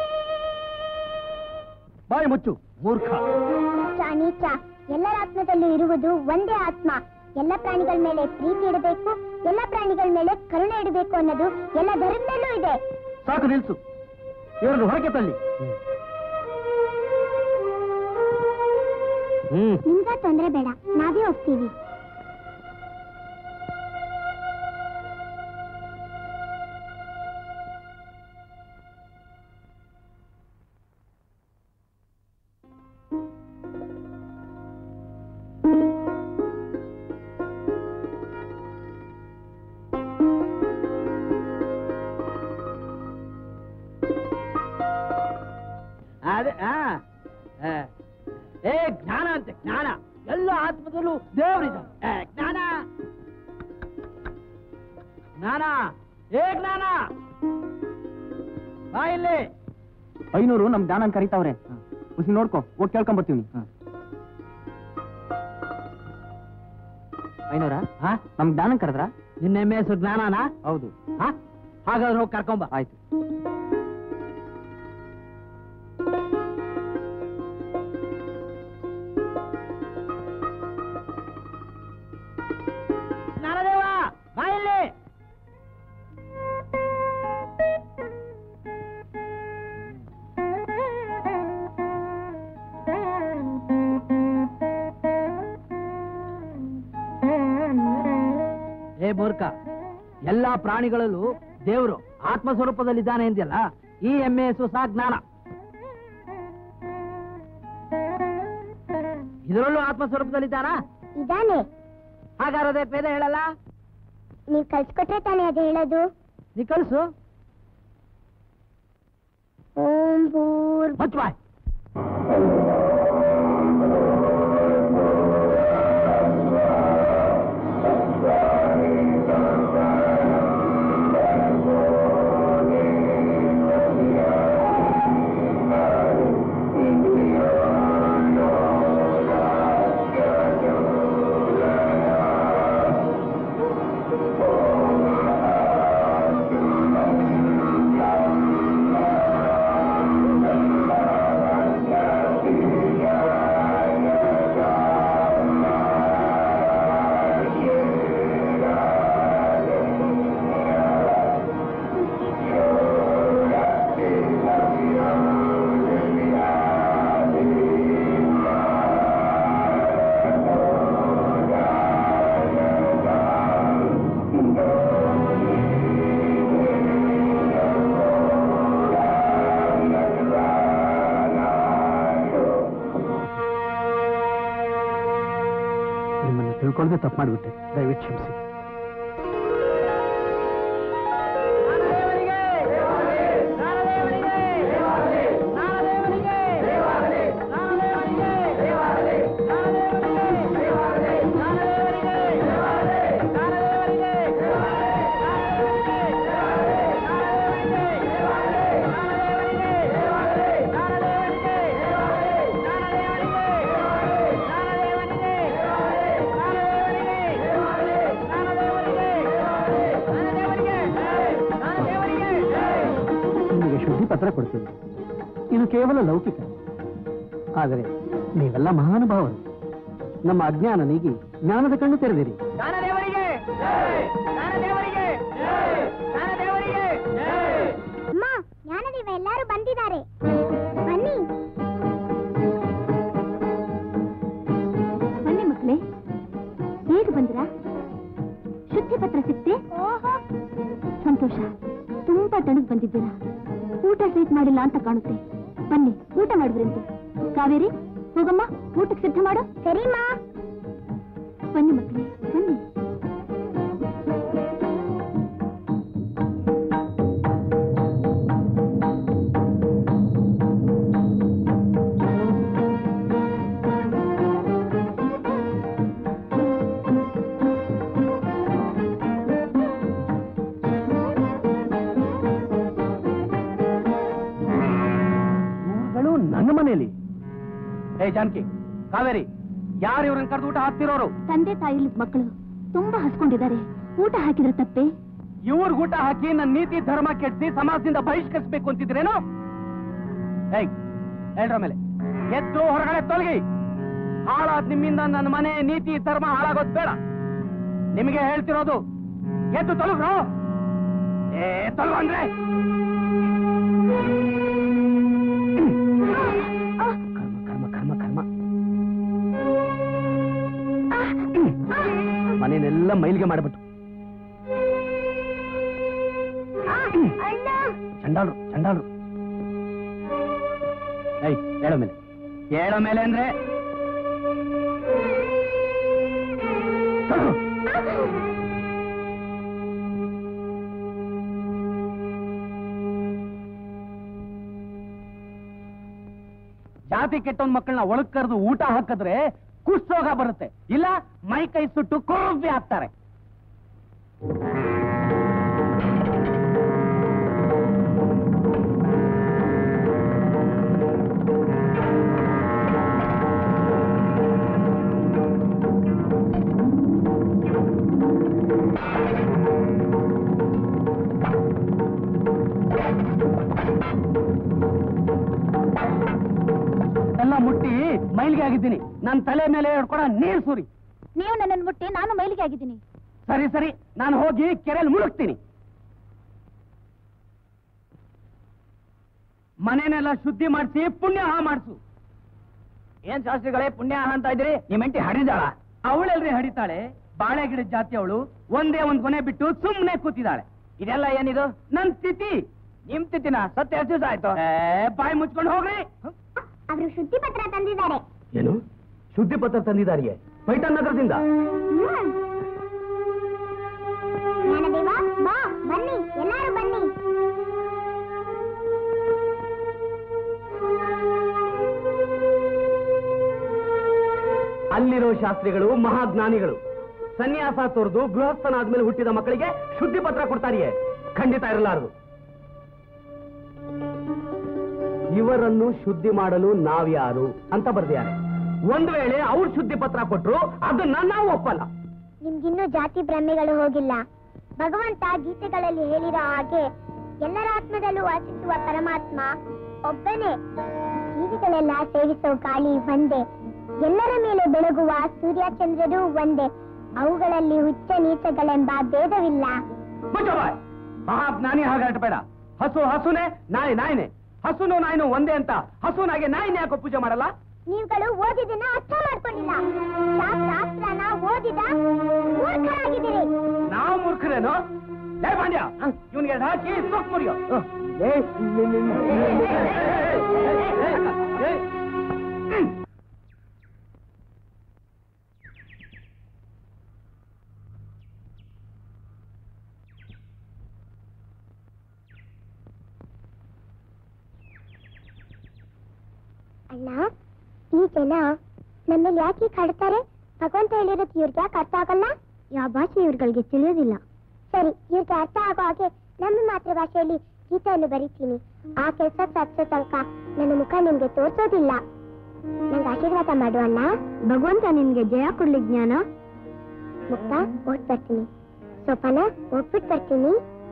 ಬಾಯಿ ಮುಚ್ಚು ಮೂರ್ಖ ನೀಚ, ನೀಚ ಎಲ್ಲರ ಆತ್ಮದಲ್ಲೂ ಇರುವುದು ಒಂದೇ ಆತ್ಮ ಎಲ್ಲ ಪ್ರಾಣಿಗಳ ಮೇಲೆ ಪ್ರೀತಿ ಇಡಬೇಕು ಎಲ್ಲ ಪ್ರಾಣಿಗಳ ಮೇಲೆ ಕರುಣೆ ಇಡಬೇಕು ಅನ್ನೋದು ಎಲ್ಲ ಧರ್ಮದಲ್ಲೂ ಇದೆ ಸಾಕು ನಿಲ್ಸು ಇವರನ್ನು ಹೊರಗೆ ತಳ್ಳಿ ಹ್ಮ್ ನಿಮ್ಗ ತೊಂದ್ರೆ ಬೇಡ ನಾವೇ ಹೋಗ್ತೀವಿ ಅದೇ ಆ, ಆ. ಏ ಜ್ಞಾನ ಅಂತೆ ಜ್ಞಾನ ಎಲ್ಲ ಆತ್ಮದಲ್ಲೂ ದೇವರಿದ್ದಾರೆ ಏ, ಜ್ಞಾನ ಜ್ಞಾನ ಏ ಜ್ಞಾನ ಬಾ ಇಲ್ಲಿ ಐನೂರು ನಮ್ ಜ್ಞಾನ ಕರಿತಾವ್ರೆ ಉಸಿ ನೋಡ್ಕೊ ಹೋಗಿ ಕೇಳ್ಕೊಂಡ್ ಬರ್ತೀವಿ ಐನೂರ ನಮ್ ಜ್ಞಾನ ಕರೆದ್ರ ನಿನ್ನ ಹೆಮ್ಮೆ ಹೆಸರು ಜ್ಞಾನನಾ ಹೌದು ಹಾ? ಹಾಗಾದ್ರೆ ಹೋಗಿ ಕರ್ಕೊಂಬ ಆಯ್ತು ನಾರದೇವ ಬಾ ಇಲ್ಲಿ ಏ ಮೂರ್ಖ ಎಲ್ಲಾ ಪ್ರಾಣಿಗಳಲ್ಲೂ ದೇವರು ಆತ್ಮ ಸ್ವರೂಪದಲ್ಲಿದ್ದಾನೆ ಅಂದ್ಯಲ್ಲ ಈ ಎಮ್ಮೆ ಸಹ ಜ್ಞಾನ ಇದರಲ್ಲೂ ಆತ್ಮ ಸ್ವರೂಪದಲ್ಲಿದ್ದಾನಾ ಇದಾನೆ ಹಾಗಾರದೆ ವೇದ ಹೇಳಲ್ಲ ನೀವ್ ಕಲ್ಸ್ಕೊಟ್ರೆ ತಾನೇ ಅದು ಹೇಳೋದು ನೀ ಕಳ್ಸು ಓಂ ಭೂರ್ ಮುಚ್ಚ್ ಬಾಯ್ ನಿಮ್ಮನ್ನು ತಿಳ್ಕೊಳ್ಳದೆ ತಪ್ಪು ಮಾಡಿಬಿಟ್ಟೆ ದಯವಿಟ್ಟು ಕ್ಷಮಿಸಿ ನಿಮಗೆ ಶುದ್ಧಿ ಪತ್ರ ಕೊಡ್ತೀನಿ ಇದು ಕೇವಲ ಲೌಕಿಕ ಆದರೆ ನೀವೆಲ್ಲ ಮಹಾನುಭಾವರು ನಮ್ಮ ಅಜ್ಞಾನ ನೀಗಿ ಜ್ಞಾನದ ಕಣ್ಣು ತೆರೆದಿರಿ ಅಮ್ಮ ಜ್ಞಾನದೇವ ಎಲ್ಲರೂ ಬಂದಿದ್ದಾರೆ ಬನ್ನಿ ಬನ್ನಿ ಮಕ್ಕಳೇ ಹೇಗೆ ಬಂದ್ರಾ ಶುದ್ಧಿ ಪತ್ರ ಸಿಕ್ತೆ ಓಹೋ ಸಂತೋಷ ತುಂಬಾ ತಣಕ್ ಬಂದಿದ್ದೀರಾ ಊಟ ಸಹಿತ ಮಾಡಿಲ್ಲ ಅಂತ ಕಾಣುತ್ತೆ ಬನ್ನಿ ಊಟ ಮಾಡಿದ್ರಂತೆ ಕಾವೇರಿ ಹೋಗಮ್ಮ ಊಟಕ್ಕೆ ಸಿದ್ಧ ಮಾಡು ಸರಿಮಾ ಬನ್ನಿ ಮಕ್ಕಳೇ ಬನ್ನಿ ಇವ್ರುಗಳು ನನ್ನ ಮನೆಯಲ್ಲಿ ಏ ಜಾನಕಿ ಕಾವೇರಿ ಯಾರು ಇವ್ರನ್ನ ಕರೆದು ಊಟ ಹಾಕ್ತಿರೋರು ತಂದೆ ತಾಯಿ ಮಕ್ಕಳು ತುಂಬಾ ಹಸ್ಕೊಂಡಿದ್ದಾರೆ ಊಟ ಹಾಕಿದ್ರೆ ತಪ್ಪೆ ಇವ್ರ ಊಟ ಹಾಕಿ ನನ್ನ ನೀತಿ ಧರ್ಮ ಕೆಡಿಸಿ ಸಮಾಜದಿಂದ ಬಹಿಷ್ಕರಿಸಬೇಕು ಅಂತಿದ್ರೇನು ಏಯ್ ಹೇಳ್ರ ಮೇಲೆ ಎದ್ದು ಹೊರಗಡೆ ತೊಲಗಿ ಹಾಳಾದ್ ನಿಮ್ಮಿಂದ ನನ್ನ ಮನೆ ನೀತಿ ಧರ್ಮ ಹಾಳಾಗೋದ್ ಬೇಡ ನಿಮಗೆ ಹೇಳ್ತಿರೋದು ಎದ್ದು ತೊಲಗ್ರು ಏ ತೊಲಗು ಅಂದ್ರೆ ಕರ್ಮ ಕರ್ಮ ಕರ್ಮ ಕರ್ಮ ಮನೆಯನ್ನೆಲ್ಲ ಮೈಲಿಗೆ ಮಾಡಿಬಿಟ್ಟು ಅಣ್ಣ ಚಂಡಾಲ್ರು ಚಂಡಾಲ್ರು ಏಯ್ ಹೇಳೋ ಮೇಲೆ ಹೇಳೋ ಮೇಲೆ ಅಂದ್ರೆ ತೊಳ್ಗು. ಜಾತಿ ಕೆಟ್ಟವನ್ ಮಕ್ಕಳನ್ನ ಒಳಗ್ ಕರೆದು ಊಟ ಹಾಕಿದ್ರೆ ಕುಷ್ಠರೋಗ ಬರುತ್ತೆ ಇಲ್ಲ ಮೈ ಕೈ ಸುಟ್ಟು ಕೊರವ್ಯ ಹಾಕ್ತಾರೆ ಮುಟ್ಟಿ ಮೈಲಿಗೆ ಆಗಿದ್ದೀನಿ ನನ್ನ ತಲೆ ಮೇಲೆ ಹಿಡ್ಕೊಳ ನೀರ್ ಸುರಿ ನೀವು ನನ್ನನ್ನು ಮುಟ್ಟಿ ನಾನು ಮೈಲಿಗೆ ಆಗಿದ್ದೀನಿ ಸರಿ ಸರಿ ನಾನು ಹೋಗಿ ಕೆರೆಯಲ್ಲಿ ಮುಳುಗ್ತೀನಿ ಮನೆನೆಲ್ಲ ಶುದ್ಧಿ ಮಾಡಿಸಿ ಪುಣ್ಯಾಹ ಮಾಡಿಸು ಏನ್ ಶಾಸ್ತ್ರಿಗಳೇ ಪುಣ್ಯಾಹ ಅಂತ ಇದ್ರಿ ನಿಮ್ಮ ಹೆಂಡತಿ ಹಡಿದಾಳ ಅವಳೆಲ್ರಿ ಹಡಿತಾಳೆ ಬಾಳೆ ಗಿಡದ ಜಾತಿ ಅವಳು ಒಂದೇ ಒಂದ್ ಕೊನೆ ಬಿಟ್ಟು ಸುಮ್ಮನೆ ಕೂತಿದ್ದಾಳೆ ಇದೆಲ್ಲ ಏನಿದು ನನ್ ತಿಥಿ ನಿಮ್ ತಿಥಿನ ಸತ್ಯ ಎಷ್ಟು ದಿವಸ ಆಯ್ತು ಬಾಯಿ ಮುಚ್ಕೊಂಡು ಹೋಗ್ರಿ ಅವರು ಶುದ್ಧಿ ಪತ್ರ ತಂದಿದ್ದಾರೆ ಏನು ಶುದ್ಧಿ ಪತ್ರ ತಂದಿದಾರಿಗೆ ಪೈಠನ್ ನಗರದಿಂದ ಜ್ಞಾನದೇವ ಬಾ ಬನ್ನಿ ಎಲ್ಲರೂ ಬನ್ನಿ ಅಲ್ಲಿರೋ ಶಾಸ್ತ್ರಿಗಳು ಮಹಾಜ್ಞಾನಿಗಳು ಸನ್ಯಾಸ ತೋರ್ದು ಗೃಹಸ್ಥನಾದ್ಮೇಲೆ ಹುಟ್ಟಿದ ಮಕ್ಕಳಿಗೆ ಶುದ್ಧಿ ಪತ್ರ ಕೊಡ್ತಾರಿಯೇ ಖಂಡಿತ ಇರಲಾರದು ಇವರನ್ನು ಶುದ್ಧಿ ಮಾಡಲು ನಾವ್ಯಾರು ಅಂತ ಬರ್ದಿದ್ದಾರೆ ಒಂದು ವೇಳೆ ಅವ್ರು ಶುದ್ಧಿ ಪತ್ರ ಕೊಟ್ರು ಅದನ್ನ ನಾವು ಒಪ್ಪಲ್ಲ ನಿಮ್ಗಿನ್ನೂ ಜಾತಿ ಭ್ರಮೆಗಳು ಹೋಗಿಲ್ಲ ಭಗವಂತ ಗೀತೆಗಳಲ್ಲಿ ಹೇಳಿರೋ ಹಾಗೆ ಎಲ್ಲರ ಆತ್ಮದಲ್ಲೂ ವಾಸಿಸುವ ಪರಮಾತ್ಮ ಒಬ್ಬನೇ ಜೀವಿಗಳೆಲ್ಲ ಸೇವಿಸೋ ಗಾಳಿ ಒಂದೇ ಎಲ್ಲರ ಮೇಲೆ ಬೆಳಗುವ ಸೂರ್ಯ ಚಂದ್ರರು ಒಂದೇ ಅವುಗಳಲ್ಲಿ ಹುಚ್ಚ ನೀಚಗಳೆಂಬ ಭೇದವಿಲ್ಲ ಮುಚ್ಚ ಬಾಯ್. ಮಹಾಜ್ಞಾನಿ ಹಾಗಾಟ ಬೇಡ ಹಸು ಹಸುನೇ ನಾಯಿ ನಾಯಿನೇ ಹಸುನು ನಾಯಿನು ಒಂದೇ ಅಂತ ಹಸುನಾಗೆ ನಾಯಿನೇ ಯಾಕೋ ಪೂಜೆ ಮಾಡಲ್ಲ ನೀವುಗಳು ಓದಿದ್ದನ್ನ ಅರ್ಥ ಮಾಡ್ಕೊಂಡಿಲ್ಲ ಶಾಸ್ತ್ರಾಸ್ತ್ರನ ಓದಿದ ಮೂರ್ಖರಾಗಿದ್ದೀರಿ ನಾವು ಮೂರ್ಖರೇನು ಲೇ ಪಾಂಡ್ಯ ಇವನಿಗೆ ಹಾಕಿ ಸೊಕ್ ಮುರಿಯೋ ಅಣ್ಣ ಈ ಜನ ನಮ್ಮಲ್ಲಿ ಯಾಕೆ ಕಾಡ್ತಾರೆ ಭಗವಂತ ಹೇಳಿರೋದು ಇವ್ರಿಗೆ ಯಾಕೆ ಅರ್ಥ ಆಗಲ್ಲ ಯಾವ ಭಾಷೆ ಇವ್ರುಗಳಿಗೆ ತಿಳಿಯೋದಿಲ್ಲ ಸರಿ ಇವ್ರಿಗೆ ಅರ್ಥ ಆಗೋ ಹಾಗೆ ನಮ್ಮ ಮಾತೃಭಾಷೆಯಲ್ಲಿ ಗೀತೆಯನ್ನು ಬರೀತೀನಿ ಆ ಕೆಲಸ ತಪ್ಸೋ ತನಕ ನನ್ನ ಮುಖ ನಿಮ್ಗೆ ತೋರ್ಸೋದಿಲ್ಲ ನಂಗೆ ಆಶೀರ್ವಾದ ಮಾಡು ಅಣ್ಣ ಭಗವಂತ ನಿಮ್ಗೆ ಜಯ ಕೊಡ್ಲಿ ಜ್ಞಾನ ಮುಕ್ತ ಓದ್ ಬರ್ತೀನಿ ಸೋಪಾನ ಓದ್ಬಿಟ್ಟು ಬರ್ತೀನಿ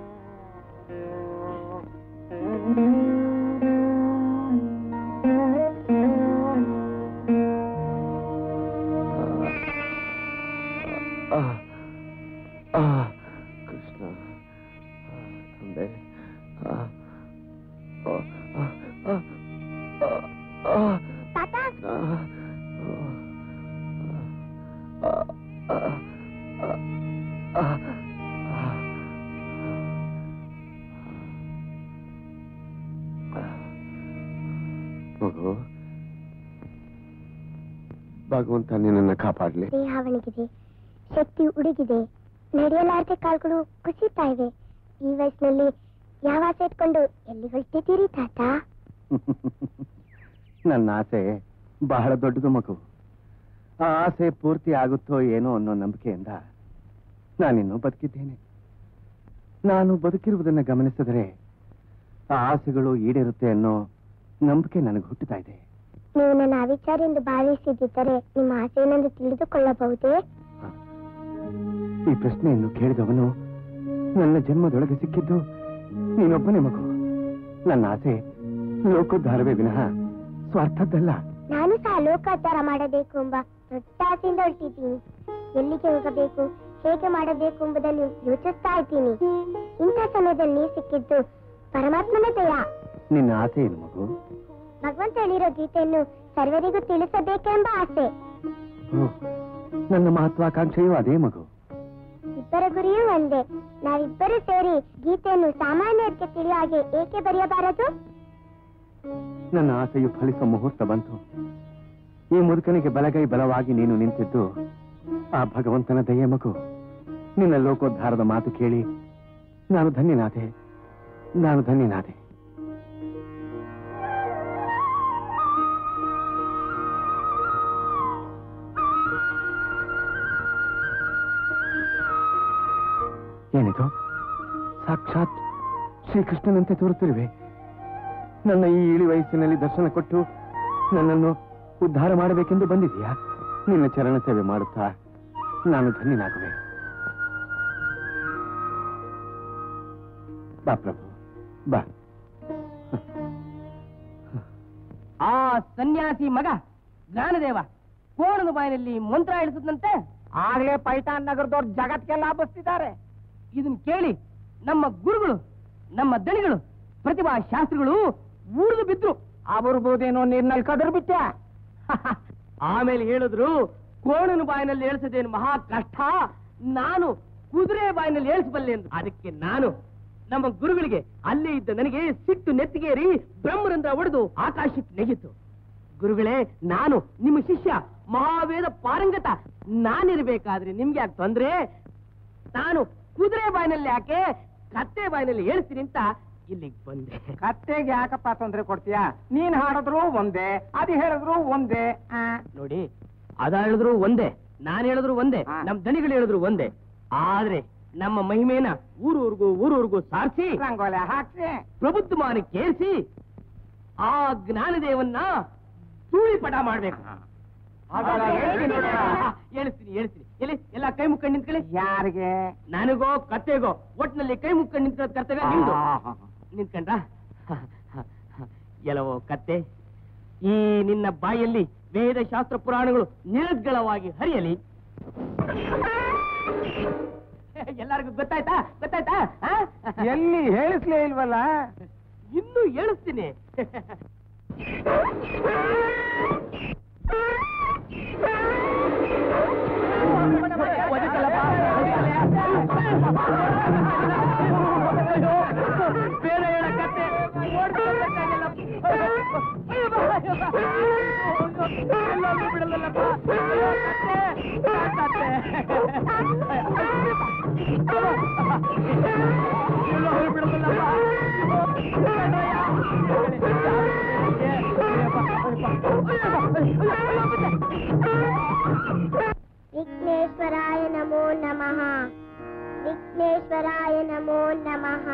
ಆ, ಆ, ಕೃಷ್ಣ ಆ, ತಂದೆ ಆ, ಆ, ಆ, ಆ, ಆ, ಆ, ತಾತ ಆ, ಆ, ಆ, ಆ, ಆ, ಮಗು ಭಗವಂತ ನಿನ್ನನ್ನ ಕಾಪಾಡ್ಲಿ ದೇಹ ಒಣಗಿದೆ ಶಕ್ತಿ ಉಡುಗಿದೆ ನಡೆಯಲಾರದೆ ಕಾಲ್ಗಳು ಕುಸಿತಾ ಇವೆ ಈ ವಯಸ್ಸಿನಲ್ಲಿ ಯಾವ ಆಸೆ ಇಟ್ಕೊಂಡು ಎಲ್ಲಿ ಹೊರಟಿದ್ದೀರಿ ತಾತ ನನ್ನ ಆಸೆ ಬಹಳ ದೊಡ್ಡದು ಮಗು ಆ ಆಸೆ ಪೂರ್ತಿ ಆಗುತ್ತೋ ಏನೋ ಅನ್ನೋ ನಂಬಿಕೆಯಿಂದ ನಾನಿನ್ನೂ ಬದುಕಿದ್ದೇನೆ ನಾನು ಬದುಕಿರುವುದನ್ನು ಗಮನಿಸಿದರೆ ಆ ಆಸೆಗಳು ಈಡೇರುತ್ತೆ ಅನ್ನೋ ನಂಬಿಕೆ ನನಗೆ ಹುಟ್ಟುತ್ತಾ ಇದೆ ನೀವು ನನ್ನ ಅವಿಚಾರ ಎಂದು ಭಾವಿಸಿದ್ದರೆ ನಿಮ್ಮ ಆಸೆಯನ್ನೆಂದು ತಿಳಿದುಕೊಳ್ಳಬಹುದೇ ಈ ಪ್ರಶ್ನೆಯನ್ನು ಕೇಳಿದವನು ನನ್ನ ಜನ್ಮದೊಳಗೆ ಸಿಕ್ಕಿದ್ದು ನೀನೊಬ್ಬನೇ ಮಗು ನನ್ನ ಆಸೆ ಲೋಕೋದ್ಧಾರವೇ ವಿನಃ ಸ್ವಾರ್ಥದ್ದಲ್ಲ ನಾನು ಸಹ ಲೋಕಾಚಾರ ಮಾಡಬೇಕು ಎಂಬ ದೊಡ್ಡ ಆಸೆಯಿಂದ ಹೊರಟಿದ್ದೀನಿ ಎಲ್ಲಿಗೆ ಹೋಗಬೇಕು ಹೇಗೆ ಮಾಡಬೇಕು ಎಂಬುದನ್ನು ಯೋಚಿಸ್ತಾ ಇದ್ದೀನಿ ಇಂಥ ಸಮಯದಲ್ಲಿ ನೀವು ಸಿಕ್ಕಿದ್ದು ಪರಮಾತ್ಮನ ದಯ ನಿನ್ನ ಆಸೆ ಏನು ಮಗು ಭಗವಂತ ಹೇಳಿರೋ ಗೀತೆಯನ್ನು ಸರ್ವರಿಗೂ ತಿಳಿಸಬೇಕೆಂಬ ಆಸೆ ಓ, ನನ್ನ ಮಹತ್ವಾಕಾಂಕ್ಷೆಯೂ ಅದೇ ಮಗು ಇಬ್ಬರ ಗುರಿಯೂ ಒಂದೇ ನಾವಿಬ್ಬರು ಸೇರಿ ಗೀತೆಯನ್ನು ಸಾಮಾನ್ಯರಿಗೆ ತಿಳಿಯೋ ಹಾಗೆ ಏಕೆ ಬರೆಯಬಾರದು ನನ್ನ ಆಸೆಯು ಫಲಿಸುವ ಮುಹೂರ್ತ ಬಂತು ಈ ಮುದುಕನಿಗೆ ಬಲಗೈ ಬಲವಾಗಿ ನೀನು ನಿಂತಿದ್ದು ಆ ಭಗವಂತನ ದಯೆ ಮಗು ನಿನ್ನ ಲೋಕೋದ್ಧಾರದ ಮಾತು ಕೇಳಿ ನಾನು ಧನ್ಯನಾದೆ ನಾನು ಧನ್ಯನಾದೆ ಏನಿದು ಸಾಕ್ಷಾತ್ ಶ್ರೀಕೃಷ್ಣನಂತೆ ತೋರುತ್ತಿರುವೆ ನನ್ನ ಈ ಇಳಿ ವಯಸ್ಸಿನಲ್ಲಿ ದರ್ಶನ ಕೊಟ್ಟು ನನ್ನನ್ನು ಉದ್ಧಾರ ಮಾಡಬೇಕೆಂದು ಬಂದಿದೆಯಾ ನಿನ್ನ ಚರಣ ಸೇವೆ ಮಾಡುತ್ತಾ ನಾನು ಧನ್ಯನಾಗುವೆ ಬಾ ಪ್ರಭು ಬಾ ಆ ಸನ್ಯಾಸಿ ಮಗ ಜ್ಞಾನದೇವ ಕೋಣದ ಬಾಯಿನಲ್ಲಿ ಮಂತ್ರ ಇಳಿಸಿದಂತೆ ಆಗ್ಲೇ ಪೈಠಾನ್ ನಗರದವ್ರು ಜಗತ್ಗೆಲ್ಲ ಬಸ್ತಿದ್ದಾರೆ ಇದನ್ನ ಕೇಳಿ ನಮ್ಮ ಗುರುಗಳು ನಮ್ಮ ದಣಿಗಳು ಪ್ರತಿಭಾ ಶಾಸ್ತ್ರಿಗಳು ಊರಿದು ಬಿದ್ರು ಅವರ್ಬೋದೇನೋ ನೀರ್ನಲ್ಲಿ ಕದರ್ ಬಿಟ್ಟ ಆಮೇಲೆ ಹೇಳಿದ್ರು ಕೋಣನ ಬಾಯಿನಲ್ಲಿ ಏಳ್ಸೋದೇನು ಮಹಾ ಕಷ್ಟ ನಾನು ಕುದುರೆ ಬಾಯಿನಲ್ಲಿ ಏಳಿಸಬಲ್ಲೆ ಎಂದು ಅದಕ್ಕೆ ನಾನು ನಮ್ಮ ಗುರುಗಳಿಗೆ ಅಲ್ಲೇ ಇದ್ದ ನನಗೆ ಸಿಟ್ಟು ನೆತ್ತಿಗೇರಿ ಬ್ರಹ್ಮರಂದ್ರ ಒಡೆದು ಆಕಾಶಕ್ಕೆ ನೆಗಿತು ಗುರುಗಳೇ ನಾನು ನಿಮ್ಮ ಶಿಷ್ಯ ಮಹಾವೇದ ಪಾರಂಗತ ನಾನಿರ್ಬೇಕಾದ್ರೆ ನಿಮ್ಗೆ ಯಾಕೆ ತೊಂದ್ರೆ ನಾನು ಕುದುರೆ ಬಾಯಿನಲ್ಲಿ ಯಾಕೆ ಕತ್ತೆ ಬಾಯಿನಲ್ಲಿ ಹೇಳ್ತೀನಿ ಅಂತ ಇಲ್ಲಿಗೆ ಬಂದೆ ಕತ್ತೆಗೆ ಯಾಕಪ್ಪ ತೊಂದ್ರೆ ಕೊಡ್ತೀಯಾ ನೀನ್ ಹಾಡಿದ್ರು ಒಂದೇ ಅದು ಹೇಳಿದ್ರು ಒಂದೇ ಆ. ನೋಡಿ ಅದ ಹೇಳಿದ್ರು ಒಂದೇ ನಾನ್ ಹೇಳಿದ್ರು ಒಂದೇ ಹಾ. ನಮ್ ದಣಿಗಳು ಹೇಳಿದ್ರು ಒಂದೇ ಆದ್ರೆ ನಮ್ಮ ಮಹಿಮೇನ ಊರೂರ್ಗೂ ಊರೂರ್ಗೂ ಸಾರಿಸಿ ರಂಗೋಲೆ ಹಾಕ್ಸಿ ಪ್ರಬುದ್ಧಮಾನಕ್ಕೆ ಏರಿಸಿ ಆ ಜ್ಞಾನದೇವನ್ನ ಧೂಳಿಪಟ ಮಾಡ್ಬೇಕು ಹಾಗಾದ್ರೆ ಹೇಳ್ತೀನಿ ನೋಡಿ. ಹೇಳ್ತೀನಿ ಹೇಳ್ತೀನಿ ಎಲ್ಲಿ ಎಲ್ಲ ಕೈ ಮುಕ್ಕೊಂಡು ನಿಂತ್ಕೊಳ್ಳಿ ಯಾರಿಗೆ ನನಗೋ ಕತ್ತೆಗೋ ಒಟ್ನಲ್ಲಿ ಕೈ ಮುಕ್ಕೊಂಡು ನಿಂತ್ಕೊಳ್ಳೋದು ಕರ್ತವ್ಯ ನಿಮ್ದು ಆ, ಆ, ಆ. ನಿಂತ್ಕೊಂಡ ಎಲ್ಲವೋ ಕತ್ತೆ ಈ ನಿನ್ನ ಬಾಯಲ್ಲಿ ವೇದಶಾಸ್ತ್ರ ಪುರಾಣಗಳು ನಿರರ್ಗಳವಾಗಿ ಹರಿಯಲಿ ಎಲ್ಲರಿಗೂ ಗೊತ್ತಾಯ್ತಾ ಗೊತ್ತಾಯ್ತಾ ಆ? ಎಲ್ಲಿ ಹೇಳಿಸ್ಲೇ ಇಲ್ವಲ್ಲ ಇನ್ನೂ ಹೇಳಿಸ್ತೀನಿ ಒದಕಲ್ಲಪ್ಪ, ಒದಕಲ್ಲ. ಬೇರೆ ಹೇಳ ಕತ್ತೆ ಓಡ್ಕೊಂಡ್ಬರ್ತಾಯಿಲ್ಲ. ಎಲ್ಲಾದ್ರೂ ಬಿಡಲ್ಲಲ್ಲಪ್ಪ. ಅಯ್ಯೋ, ಕತ್ತೆ, ಕತ್ತೆ. ಎಲ್ಲಾದ್ರೂ ಬಿಡಲ್ಲಲ್ಲಪ್ಪ. ವಿಘ್ನೇಶ್ವರಾಯ ನಮೋ ನಮಃ ವಿಘ್ನೇಶ್ವರಾಯ ನಮೋ ನಮಃ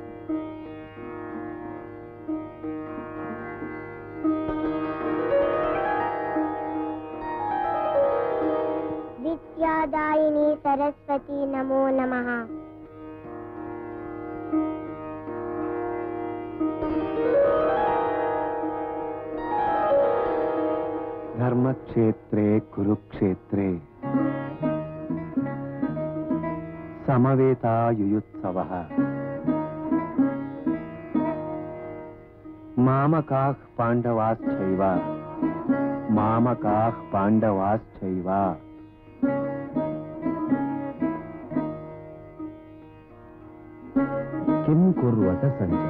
ವಿದ್ಯಾದಾಯಿನಿ ಸರಸ್ವತಿ ನಮೋ ನಮಃ ಧರ್ಮಕ್ಷೇತ್ರೇ ಕುರುಕ್ಷೇತ್ರೇ ಸಮವೇತಾಯುಯುತ್ಸವ ಮಾಮಕಾಃ ಪಾಂಡವಾಶ್ಚೈವ ಮಾಮಕಾಃ ಪಾಂಡವಾಶ್ಚೈವ ಕಿಂ ಕುರ್ವತ ಸಂಜಯ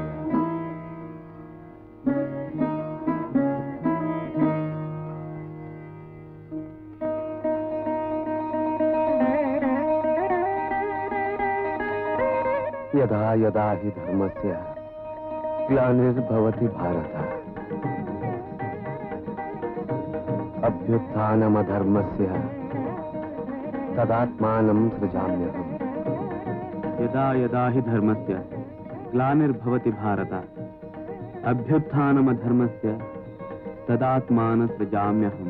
ಯದಾ ಯದಾ ಹಿ ಧರ್ಮಸ್ಯ ಗ್ಲಾನಿರ್ಭವತಿ ಭಾರತ ಅಭ್ಯುತ್ಥಾನಮಧರ್ಮಸ್ಯ ತದಾತ್ಮಾನಂ ಸೃಜಾಮ್ಯಹಂ ಯದಾ ಯದಾ ಹಿ ಧರ್ಮಸ್ಯ ಗ್ಲಾನಿರ್ಭವತಿ ಭಾರತ ಅಭ್ಯುತ್ಥಾನಮಧರ್ಮಸ್ಯ ತದಾತ್ಮಾನ ಸೃಜಾಮ್ಯಹಂ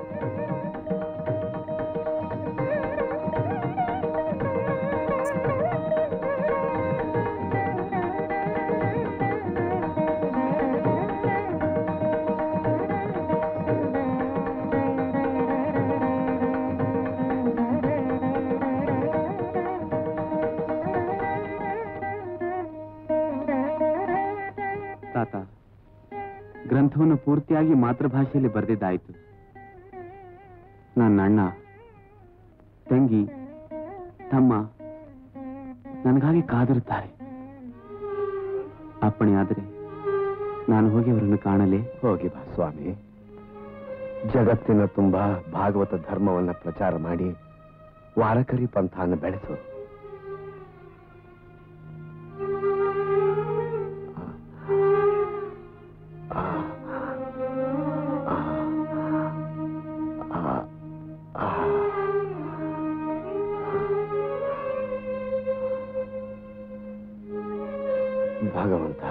ತಾತ ಗ್ರಂಥವನ್ನು ಪೂರ್ತಿಯಾಗಿ ಮಾತೃಭಾಷೆಯಲ್ಲಿ ಬರೆದಿದ್ದಾಯಿತು ನನ್ನ ಅಣ್ಣ ತಂಗಿ ತಮ್ಮ ನನಗಾಗಿ ಕಾದಿರುತ್ತಾರೆ ಅಪ್ಪಣೆಯಾದರೆ ನಾನು ಹೋಗಿ ಅವರನ್ನು ಕಾಣಲೇ ಹೋಗಿ ಬಾ ಸ್ವಾಮಿ ಜಗತ್ತಿನ ತುಂಬ ಭಾಗವತ ಧರ್ಮವನ್ನ ಪ್ರಚಾರ ಮಾಡಿ ವಾರಕರಿ ಪಂಥಾನ ಬೆಳೆಸು ಆ, ಆ, ಆ, ಆ, ಆ. ಭಗವಂತ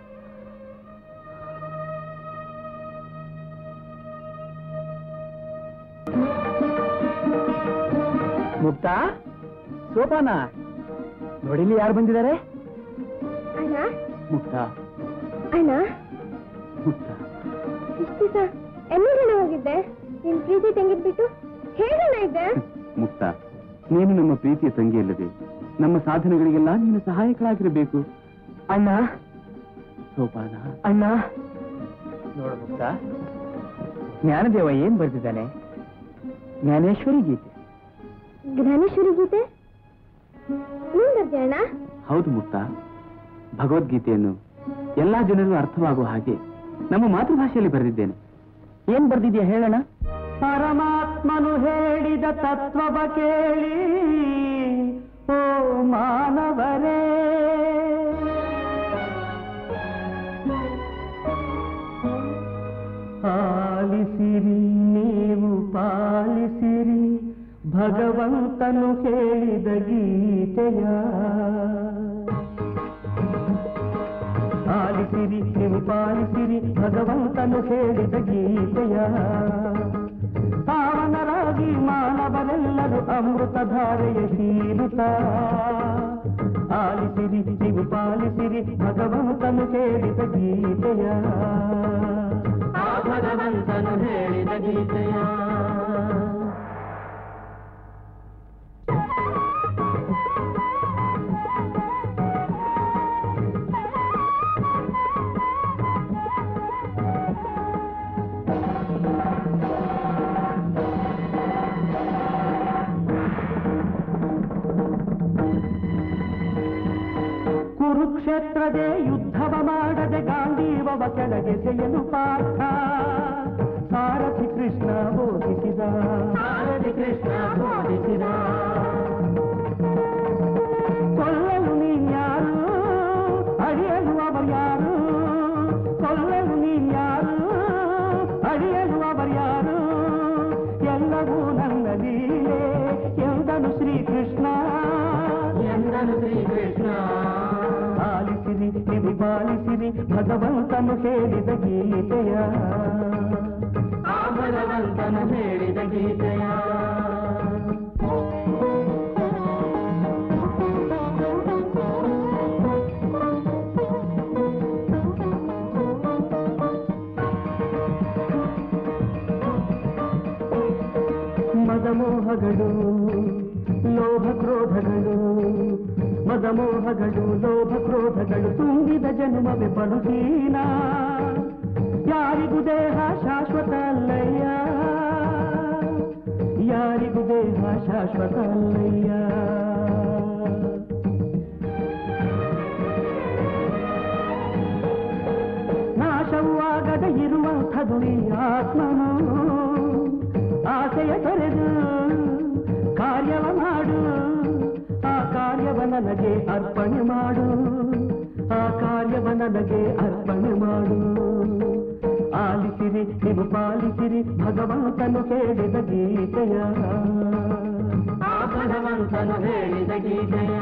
ಮುಕ್ತ ಸೋಪಾನ ನೋಡಿಲಿ ಯಾರು ಬಂದಿದ್ದಾರೆ ಅಣ್ಣ ಮುಕ್ತ ಅಣ್ಣ ಮುಕ್ತ ಇಷ್ಟು ದಿವಸ ಎಲ್ಲಿಗಣ ಹೋಗಿದ್ದೆ ನಿನ್ ಪ್ರೀತಿ ತೆಗೆದ್ಬಿಟ್ಟು ಹೇಗಣ್ಣ ಇದ್ದೆ ಮುಕ್ತ ನೀನು ನಮ್ಮ ಪ್ರೀತಿಯ ತಂಗಿಯಲ್ಲದೆ ನಮ್ಮ ಸಾಧನೆಗಳಿಗೆಲ್ಲ ನೀನು ಸಹಾಯಕಳಾಗಿರಬೇಕು ಅಣ್ಣ ಸೋಪಾನ ಅಣ್ಣ ನೋಡು ಮುಕ್ತ ಜ್ಞಾನದೇವ ಏನ್ ಬರ್ದಿದ್ದಾನೆ ಜ್ಞಾನೇಶ್ವರಿ ಗೀತೆ ಜ್ಞಾನೇಶ್ವರಿ ಗೀತೆ ನೀನ್ ಬರ್ದೆ ಅಣ್ಣ ಹೌದು ಮುಕ್ತ ಭಗವದ್ಗೀತೆಯನ್ನು ಎಲ್ಲಾ ಜನರಿಗೂ ಅರ್ಥವಾಗುವ ಹಾಗೆ ನಮ್ಮ ಮಾತೃಭಾಷೆಯಲ್ಲಿ ಬರೆದಿದ್ದೇನೆ ಏನ್ ಬರ್ದಿದ್ಯಾ ಹೇಳೋಣ ಪರಮಾತ್ಮನು ಹೇಳಿದ ತತ್ವವ ಕೇಳಿ ಓ ಮಾನವರೇ ಆಲಿಸಿರಿ ನೀವು ಪಾಲಿಸಿರಿ ಭಗವಂತನು ಹೇಳಿದ ಗೀತೆಯ ಆಲಿಸಿರಿ ನೀವು ಪಾಲಿಸಿರಿ ಭಗವಂತನು ಹೇಳಿದ ಗೀತೆಯ ಪಾವನರಾಗಿ ಮಾನವರೆಲ್ಲರೂ ಅಮೃತ ಧಾರೆಯ ಹೀರುತ್ತ ಆಲಿಸಿರಿ ನೀವು ಪಾಲಿಸಿರಿ ಭಗವಂತನು ಹೇಳಿದ ಗೀತೆಯ ಆ ಭಗವಂತನು ಹೇಳಿದ ಗೀತೆಯ ಕುರುಕ್ಷೇತ್ರದೇ ಯುದ್ಧವ ಮಾಡದೆ ಗಾಂಧೀವವ ಕೆಳಗೆ ಸೆಯಲು ಪಾಠ ಸಾರಥಿ ಕೃಷ್ಣ ಬೋಧಿಸಿದ ಸಾರಥಿ ಕೃಷ್ಣ ಬೋಧಿಸಿದ ಕೊಲ್ಲಲು ನೀನ್ಯಾರು ಅಡಿಯಲು ಅವರ್ಯಾರು ಕೊಲ್ಲಲು ನೀನ್ಯಾರು ಅಡಿಯಲು ಅವರ್ಯಾರು ಎಲ್ಲವೂ ನನ್ನ ಲೀಲೆ ಎಂದನು ಶ್ರೀಕೃಷ್ಣ ಎಂದನು ಶ್ರೀಕೃಷ್ಣ ಆಲಿಸಿರಿ ನೀವು ಪಾಲಿಸಿರಿ ಭಗವಂತನು ಹೇಳಿದ ಗೀತೆಯ ಆ ಭಗವಂತನು ಹೇಳಿದ ಗೀತೆಯ ಮದಮೋಹಗಳು ಲೋಭ ಕ್ರೋಧಗಳು ಮದಮೋಹಗಳು ಲೋಭ ಕ್ರೋಧಗಳು ತುಂಬಿದ ಜನ್ಮವೇ ಪಡುಹೀನ ಯಾರಿಗೂ ದೇಹ ಶಾಶ್ವತ ಅಲ್ಲಯ್ಯ ಯಾರಿಗೂ ದೇಹ ಶಾಶ್ವತ ಅಲ್ಲಯ್ಯ ನಾಶವೂ ಆಗದ ಇರುವಂಥದು ಈ ಆತ್ಮನು ಆಸೆಯ ತೊರೆದು ಕಾರ್ಯವ ಮಾಡು ಆ ಕಾರ್ಯವ ನನಗೆ ಅರ್ಪಣೆ ಮಾಡು ಆ ಕಾರ್ಯವ ನನಗೆ ಅರ್ಪಣೆ ಮಾಡು ಆಲಿಸಿರಿ ನೀವು ಪಾಲಿಸಿರಿ ಭಗವಂತನು ಹೇಳಿದ ಗೀತೆಯ ಆ ಭಗವಂತನು ಹೇಳಿದ ಗೀತೆಯ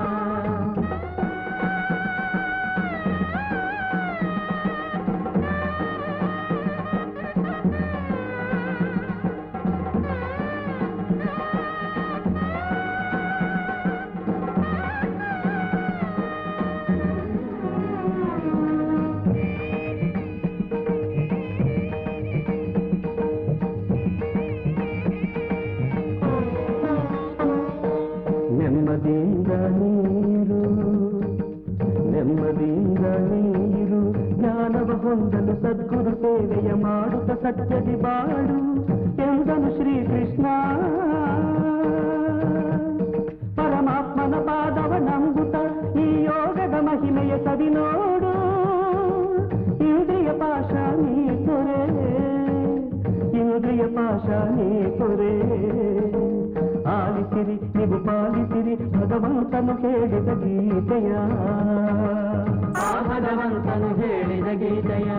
ನೆಮ್ಮದಿಯಿಂದ ನೀರು ನೆಮ್ಮದಿಯಿಂದ ನೀರು ಜ್ಞಾನವ ಹೊಂದಲು ಸದ್ಗುರು ಸೇವೆಯ ಮಾಡುತ್ತ ಸತ್ಯದಿ ಬಾಳು ಎಂದನು ಶ್ರೀಕೃಷ್ಣ ಪರಮಾತ್ಮನ ಪಾದವ ನಂಬುತ್ತ ಈ ಯೋಗದ ಮಹಿಮೆಯ ಸವಿ ನೋಡು ಇಂದ್ರಿಯ ಪಾಶ ನೀ ತೊರೆ ಇಂದ್ರಿಯ ಪಾಶ ನೀ ತೊರೆ ಆಲಿಸಿರಿ ನೀವು ಪಾಲಿಸಿರಿ ಭಗವಂತನು ಹೇಳಿದ ಗೀತೆಯ ಆ ಭಗವಂತನು ಹೇಳಿದ ಗೀತೆಯ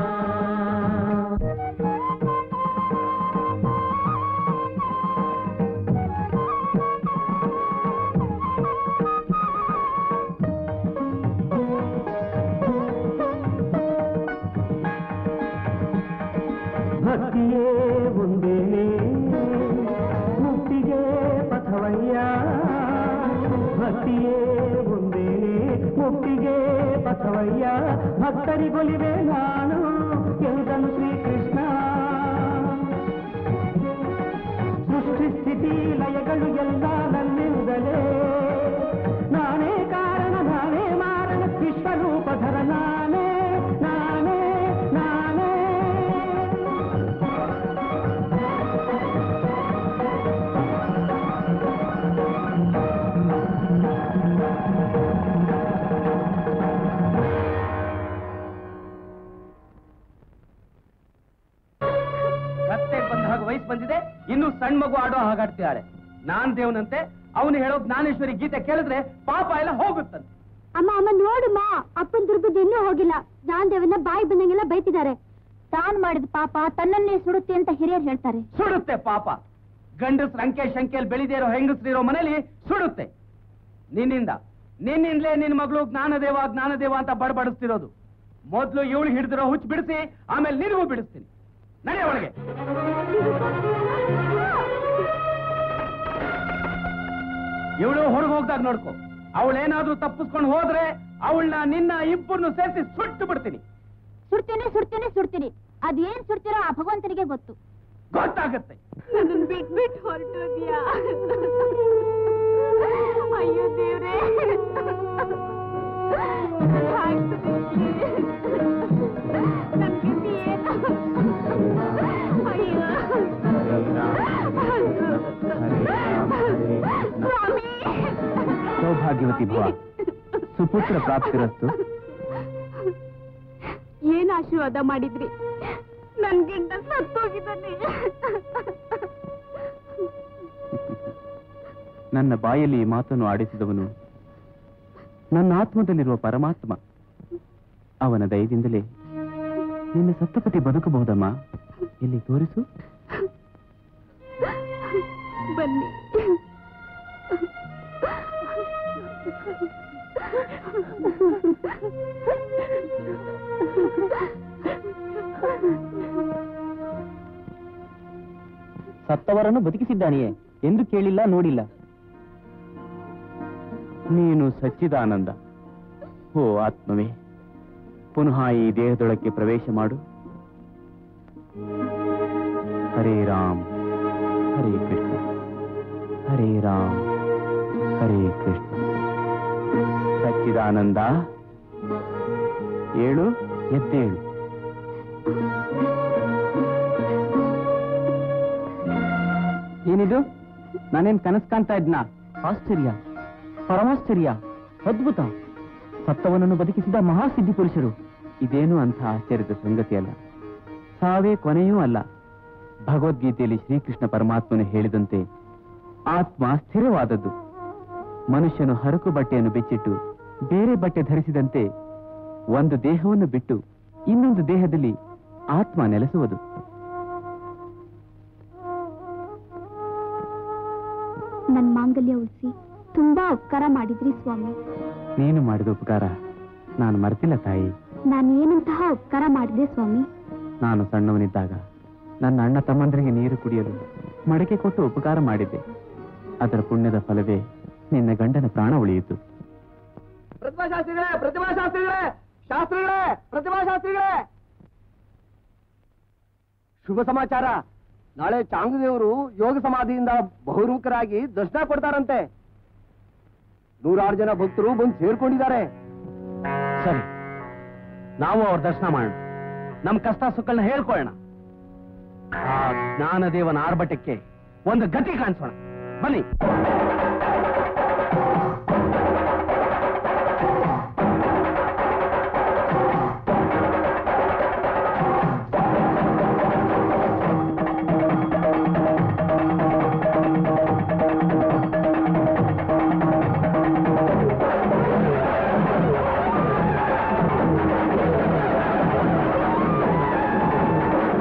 ಭಕ್ತಿಯೇ ಒಂದೇನೆ ಮುಕ್ತಿಗೆ ಪಥವಯ್ಯ ಭಕ್ತಿಯೇ ಒಂದೇನೆ ಮುಕ್ತಿಗೆ ಪಥವಯ್ಯ ಭಕ್ತರಿಗೊಲಿವೆ ನಾನು ಎಂದನು ಶ್ರೀಕೃಷ್ಣ ಸೃಷ್ಟಿ ಲಯಗಳು ಎಲ್ಲ ನನ್ನಿಂದಲೇ ನಾನೇ ಕಾರಣ ನಾನೇ ಮಾರಣ ವಿಶ್ವರೂಪಧರ ನಾನೇ ನಾನೇ ನಾನೇ ಕತ್ತೆ ಬಂದ ಹಾಗೆ ವಯಸ್ಸು ಬಂದಿದೆ ಇನ್ನು ಸಣ್ಣ ಮಗು ಆಡೋ ಹಾಗಾಡ್ತಿದ್ದಾಳೆ ನಾನ್ ದೇವನಂತೆ ಅವನು ಹೇಳೋ ಜ್ಞಾನೇಶ್ವರಿ ಗೀತೆ ಕೇಳಿದ್ರೆ ಪಾಪ ಎಲ್ಲ ಹೋಗುತ್ತಂತೆ ಅಮ್ಮ ಅಮ್ಮ ನೋಡಮ್ಮ ಅಪ್ಪನ ದುರ್ಗದ ಇನ್ನೂ ಹೋಗಿಲ್ಲ ನಾನ್ ದೇವನ್ನ ಬಾಯಿ ಬಂದಂಗೆಲ್ಲ ಬೈತಿದ್ದಾರೆ ತಾನ್ ಮಾಡಿದ ಪಾಪ ತನ್ನನ್ನೇ ಸುಡುತ್ತೆ ಅಂತ ಹಿರಿಯರು ಹೇಳ್ತಾರೆ ಸುಡುತ್ತೆ ಪಾಪ ಗಂಡಸ್ ರಂಕೆ ಶಂಕೆಯಲ್ಲಿ ಬೆಳಿದೇ ಇರೋ ಹೆಂಗಸ್ರಿರೋ ಮನೇಲಿ ಸುಡುತ್ತೆ ನಿನ್ನಿಂದ ನಿನ್ನಿಂದಲೇ ನಿನ್ ಮಗಳು ಜ್ಞಾನದೇವ ಜ್ಞಾನದೇವ ಅಂತ ಬಡಬಡಿಸ್ತಿರೋದು ಮೊದ್ಲು ಇವಳು ಹಿಡಿದಿರೋ ಹುಚ್ಚು ಬಿಡಿಸಿ ಆಮೇಲೆ ನಿನಗೂ ಬಿಡಿಸ್ತೀನಿ ನಡೆ ಒಳಗೆ ಇವಳು ಹೊರಗೆ ಹೋಗ್ದಾಗ ನೋಡ್ಕೊ ಅವಳೇನಾದ್ರೂ ತಪ್ಪಿಸ್ಕೊಂಡು ಹೋದ್ರೆ ಅವಳನ್ನ ನಿನ್ನ ಇಬ್ಬರನ್ನು ಸೇರಿಸಿ ಸುಟ್ಟು ಬಿಡ್ತೀನಿ ಸುಡ್ತೀನಿ ಸುಡ್ತೀನಿ ಸುಡ್ತೀನಿ ಅದೇನ್ ಸುಡ್ತಿರೋ ಆ ಭಗವಂತನಿಗೆ ಗೊತ್ತು ಗೊತ್ತಾಗತ್ತೆ ನನ್ನನ್ನು ಬಿಟ್ಬಿಟ್ಟು ಹೊರಟೋದ್ಯಾ ಅಯ್ಯೋ ದೇವ್ರೇ ನನ್ ಗತಿ ಏನು? ಅಯ್ಯೋ. ಸ್ವಾಮಿ ಸೌಭಾಗ್ಯವತಿ ಭವ ಸುಪುತ್ರ ಪ್ರಾಪ್ತಿರಸ್ತು ಏನ್ ಆಶೀರ್ವಾದ ಮಾಡಿದ್ರಿ ನನ್ ಗಂಡ ಸತ್ತೋಗಿದ್ದಾನೆ ನನ್ನ ಬಾಯಲ್ಲಿ ಈ ಮಾತನ್ನು ಆಡಿಸಿದವನು ನನ್ನ ಆತ್ಮದಲ್ಲಿರುವ ಪರಮಾತ್ಮ ಅವನ ದಯದಿಂದಲೇ ನಿನ್ನ ಸತ್ತಪತಿ ಬದುಕಬಹುದಮ್ಮ ಇಲ್ಲಿ ತೋರಿಸು ಬನ್ನಿ ಸತ್ತವರನ್ನು ಬದುಕಿಸಿದ್ದಾನೆಯೇ ಎಂದು ಕೇಳಿಲ್ಲ ನೋಡಿಲ್ಲ ನೀನು ಸಚ್ಚಿದಾನಂದ ಓ ಆತ್ಮವೇ ಪುನಃ ಈ ದೇಹದೊಳಕ್ಕೆ ಪ್ರವೇಶ ಮಾಡು ಹರೇ ರಾಮ್ ಹರೇ ಕೃಷ್ಣ ಹರೇ ರಾಮ್ ಹರೇ ಕೃಷ್ಣ ಸಚ್ಚಿದಾನಂದ ಏಳು ಎದ್ದೇಳು ಏನಿದು ನಾನೇನ್ ಕನಸು ಕಾಣ್ತಾ ಇದ್ನ ಆಶ್ಚರ್ಯ ಪರಮಾಶ್ಚರ್ಯ ಅದ್ಭುತ ಸತ್ತವನನ್ನು ಬದುಕಿಸಿದ ಮಹಾಸಿದ್ಧಿ ಪುರುಷರು ಇದೇನು ಅಂಥ ಆಶ್ಚರ್ಯದ ಸಂಗತಿ ಅಲ್ಲ ಸಾವೇ ಕೊನೆಯೂ ಅಲ್ಲ ಭಗವದ್ಗೀತೆಯಲ್ಲಿ ಶ್ರೀಕೃಷ್ಣ ಪರಮಾತ್ಮನು ಹೇಳಿದಂತೆ ಆತ್ಮ ಸ್ಥಿರವಾದದ್ದು ಮನುಷ್ಯನು ಹರಕು ಬಟ್ಟೆಯನ್ನು ಬೆಚ್ಚಿಟ್ಟು ಬೇರೆ ಬಟ್ಟೆ ಧರಿಸಿದಂತೆ ಒಂದು ದೇಹವನ್ನು ಬಿಟ್ಟು ಇನ್ನೊಂದು ದೇಹದಲ್ಲಿ ಆತ್ಮ ನೆಲೆಸುವುದು ನನ್ ಮಾಂಗಲ್ಯ ಉಳಿಸಿ ತುಂಬಾ ಉಪಕಾರ ಮಾಡಿದ್ರಿ ಸ್ವಾಮಿ ನೀನು ಮಾಡಿದ ಉಪಕಾರ ನಾನು ಮರೆತಿಲ್ಲ ತಾಯಿ ನಾನು ಏನಂತಹ ಉಪಕಾರ ಮಾಡಿದೆ ಸ್ವಾಮಿ ನಾನು ಸಣ್ಣವನಿದ್ದಾಗ ನನ್ನ ಅಣ್ಣ ತಮ್ಮಂದರಿಗೆ ನೀರು ಕುಡಿಯಲು ಮಡಕೆ ಕೊಟ್ಟು ಉಪಕಾರ ಮಾಡಿದ್ದೆ ಅದರ ಪುಣ್ಯದ ಫಲವೇ ನಿನ್ನ ಗಂಡನ ಪ್ರಾಣ ಉಳಿಯಿತು ಪ್ರತಿಭಾ ಶಾಸ್ತ್ರಿಗಳೇ ಪ್ರತಿಭಾ ಶಾಸ್ತ್ರಿಗಳೇ ಶಾಸ್ತ್ರಿಗಳೇ ಪ್ರತಿಭಾ ಶಾಸ್ತ್ರಿಗಳೇ ಶುಭ ಸಮಾಚಾರ ನಾಳೆ ಚಾಂಗುದೇವರು ಯೋಗ ಸಮಾಧಿಯಿಂದ ಬಹುರೂಕರಾಗಿ ದರ್ಶನ ಕೊಡ್ತಾರಂತೆ ನೂರಾರು ಜನ ಭಕ್ತರು ಬಂದು ಸೇರ್ಕೊಂಡಿದ್ದಾರೆ ಸರಿ ನಾವು ಅವ್ರ ದರ್ಶನ ಮಾಡೋಣ ನಮ್ ಕಷ್ಟ ಸುಖಗಳನ್ನ ಹೇಳ್ಕೊಳ್ಳೋಣ ಆ ಜ್ಞಾನದೇವನ ಆರ್ಭಟಕ್ಕೆ ಒಂದು ಗತಿ ಕಾಣಿಸೋಣ ಬನ್ನಿ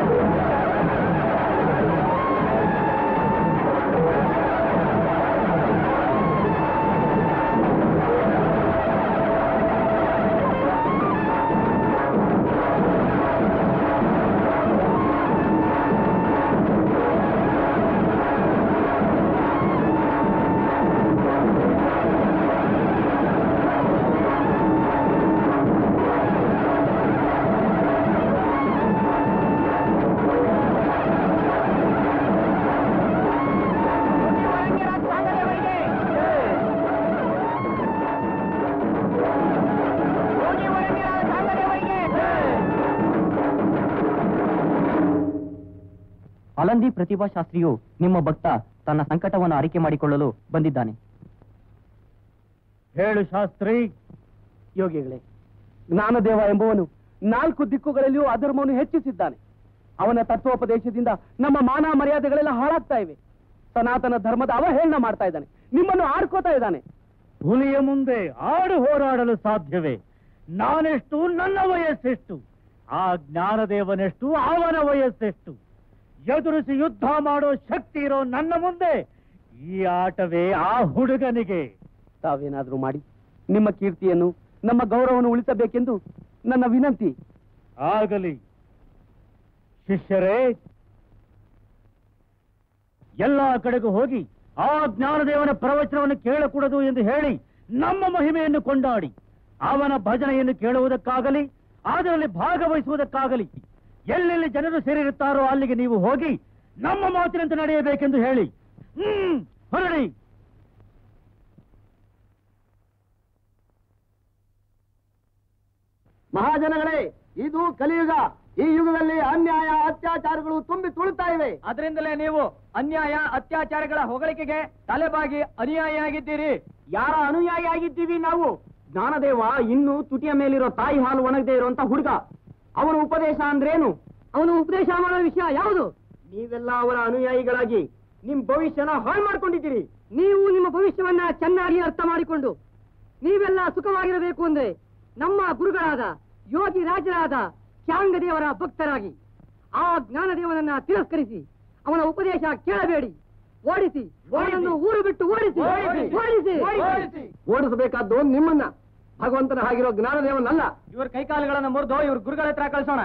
ಆ ಅಲಂದಿ ಪ್ರತಿಭಾ ಶಾಸ್ತ್ರಿಯು ನಿಮ್ಮ ಭಕ್ತ ತನ್ನ ಸಂಕಟವನ್ನು ಅರಿಕೆ ಮಾಡಿಕೊಳ್ಳಲು ಬಂದಿದ್ದಾನೆ ಹೇಳು ಶಾಸ್ತ್ರಿ ಯೋಗಿಗಳೇ ಜ್ಞಾನದೇವ ಎಂಬುವನು ನಾಲ್ಕು ದಿಕ್ಕುಗಳಲ್ಲಿಯೂ ಅಧರ್ಮವನ್ನು ಹೆಚ್ಚಿಸಿದ್ದಾನೆ ಅವನ ತತ್ವೋಪದೇಶದಿಂದ ನಮ್ಮ ಮಾನ ಮರ್ಯಾದೆಗಳೆಲ್ಲ ಹಾಳಾಗ್ತಾ ಇವೆ ಸನಾತನ ಧರ್ಮದ ಅವಹೇಳನ ಮಾಡ್ತಾ ಇದ್ದಾನೆ ನಿಮ್ಮನ್ನು ಆಡ್ಕೋತಾ ಇದ್ದಾನೆ ಹುಲಿಯ ಮುಂದೆ ಆಡು ಹೋರಾಡಲು ಸಾಧ್ಯವೇ ನಾನೆಷ್ಟು ನನ್ನ ವಯಸ್ಸೆಷ್ಟು ಆ ಜ್ಞಾನದೇವನೆಷ್ಟು ಅವನ ವಯಸ್ಸೆಷ್ಟು ಎದುರಿಸಿ ಯುದ್ಧ ಮಾಡೋ ಶಕ್ತಿ ಇರೋ ನನ್ನ ಮುಂದೆ ಈ ಆಟವೇ ಆ ಹುಡುಗನಿಗೆ ತಾವೇನಾದ್ರೂ ಮಾಡಿ ನಿಮ್ಮ ಕೀರ್ತಿಯನ್ನು ನಮ್ಮ ಗೌರವವನ್ನು ಉಳಿಸಬೇಕೆಂದು ನನ್ನ ವಿನಂತಿ ಆಗಲಿ ಶಿಷ್ಯರೇ ಎಲ್ಲಾ ಕಡೆಗೂ ಹೋಗಿ ಆ ಜ್ಞಾನದೇವನ ಪ್ರವಚನವನ್ನು ಕೇಳಕೂಡದು ಎಂದು ಹೇಳಿ ನಮ್ಮ ಮಹಿಮೆಯನ್ನು ಕೊಂಡಾಡಿ ಅವನ ಭಜನೆಯನ್ನು ಕೇಳುವುದಕ್ಕಾಗಲಿ ಅದರಲ್ಲಿ ಭಾಗವಹಿಸುವುದಕ್ಕಾಗಲಿ ಎಲ್ಲೆಲ್ಲಿ ಜನರು ಸೇರಿರುತ್ತಾರೋ ಅಲ್ಲಿಗೆ ನೀವು ಹೋಗಿ ನಮ್ಮ ಮಾತಿನಂತೆ ನಡೆಯಬೇಕೆಂದು ಹೇಳಿ ಹ್ಮ್ ಹೊರಡಿ ಮಹಾಜನಗಳೇ ಇದು ಕಲಿಯುಗ ಈ ಯುಗದಲ್ಲಿ ಅನ್ಯಾಯ ಅತ್ಯಾಚಾರಗಳು ತುಂಬಿ ತುಳುತ್ತಾ ಇವೆ ಅದರಿಂದಲೇ ನೀವು ಅನ್ಯಾಯ ಅತ್ಯಾಚಾರಗಳ ಹೊಗಳಿಕೆಗೆ ತಲೆಬಾಗಿ ಅನುಯಾಯಿಯಾಗಿದ್ದೀರಿ ಯಾರ ಅನುಯಾಯಿ ಆಗಿದ್ದೀವಿ ನಾವು ಜ್ಞಾನದೇವ ಇನ್ನು ತುಟಿಯ ಮೇಲಿರೋ ತಾಯಿ ಹಾಲು ಒಣಗದೆ ಇರುವಂತ ಹುಡುಗ ಅವನ ಉಪದೇಶ ಅಂದ್ರೇನು ಅವನು ಉಪದೇಶ ಮಾಡೋ ವಿಷಯ ಯಾವುದು ನೀವೆಲ್ಲ ಅವರ ಅನುಯಾಯಿಗಳಾಗಿ ನಿಮ್ ಭವಿಷ್ಯನ ಹಾಳು ಮಾಡ್ಕೊಂಡಿದ್ದೀರಿ ನೀವು ನಿಮ್ಮ ಭವಿಷ್ಯವನ್ನ ಚೆನ್ನಾಗಿ ಅರ್ಥ ಮಾಡಿಕೊಂಡು ನೀವೆಲ್ಲ ಸುಖವಾಗಿರಬೇಕು ಅಂದ್ರೆ ನಮ್ಮ ಗುರುಗಳಾದ ಯೋಗಿ ರಾಜರಾದ ಚಾಂಗದೇವರ ಭಕ್ತರಾಗಿ ಆ ಜ್ಞಾನದೇವನನ್ನ ತಿರಸ್ಕರಿಸಿ ಅವನ ಉಪದೇಶ ಕೇಳಬೇಡಿ ಓಡಿಸಿ ಅವನನ್ನು ಊರು ಬಿಟ್ಟು ಓಡಿಸಿ ಓಡಿಸಿ ಓಡಿಸಬೇಕಾದ್ದು ನಿಮ್ಮನ್ನ ಭಗವಂತನ ಹಾಗಿರೋ ಜ್ಞಾನದೇವನಲ್ಲ ಇವ್ರ ಕೈಕಾಲುಗಳನ್ನು ಮುರಿದು ಇವ್ರ ಗುರುಗಳ ಹತ್ರ ಕಳಿಸೋಣ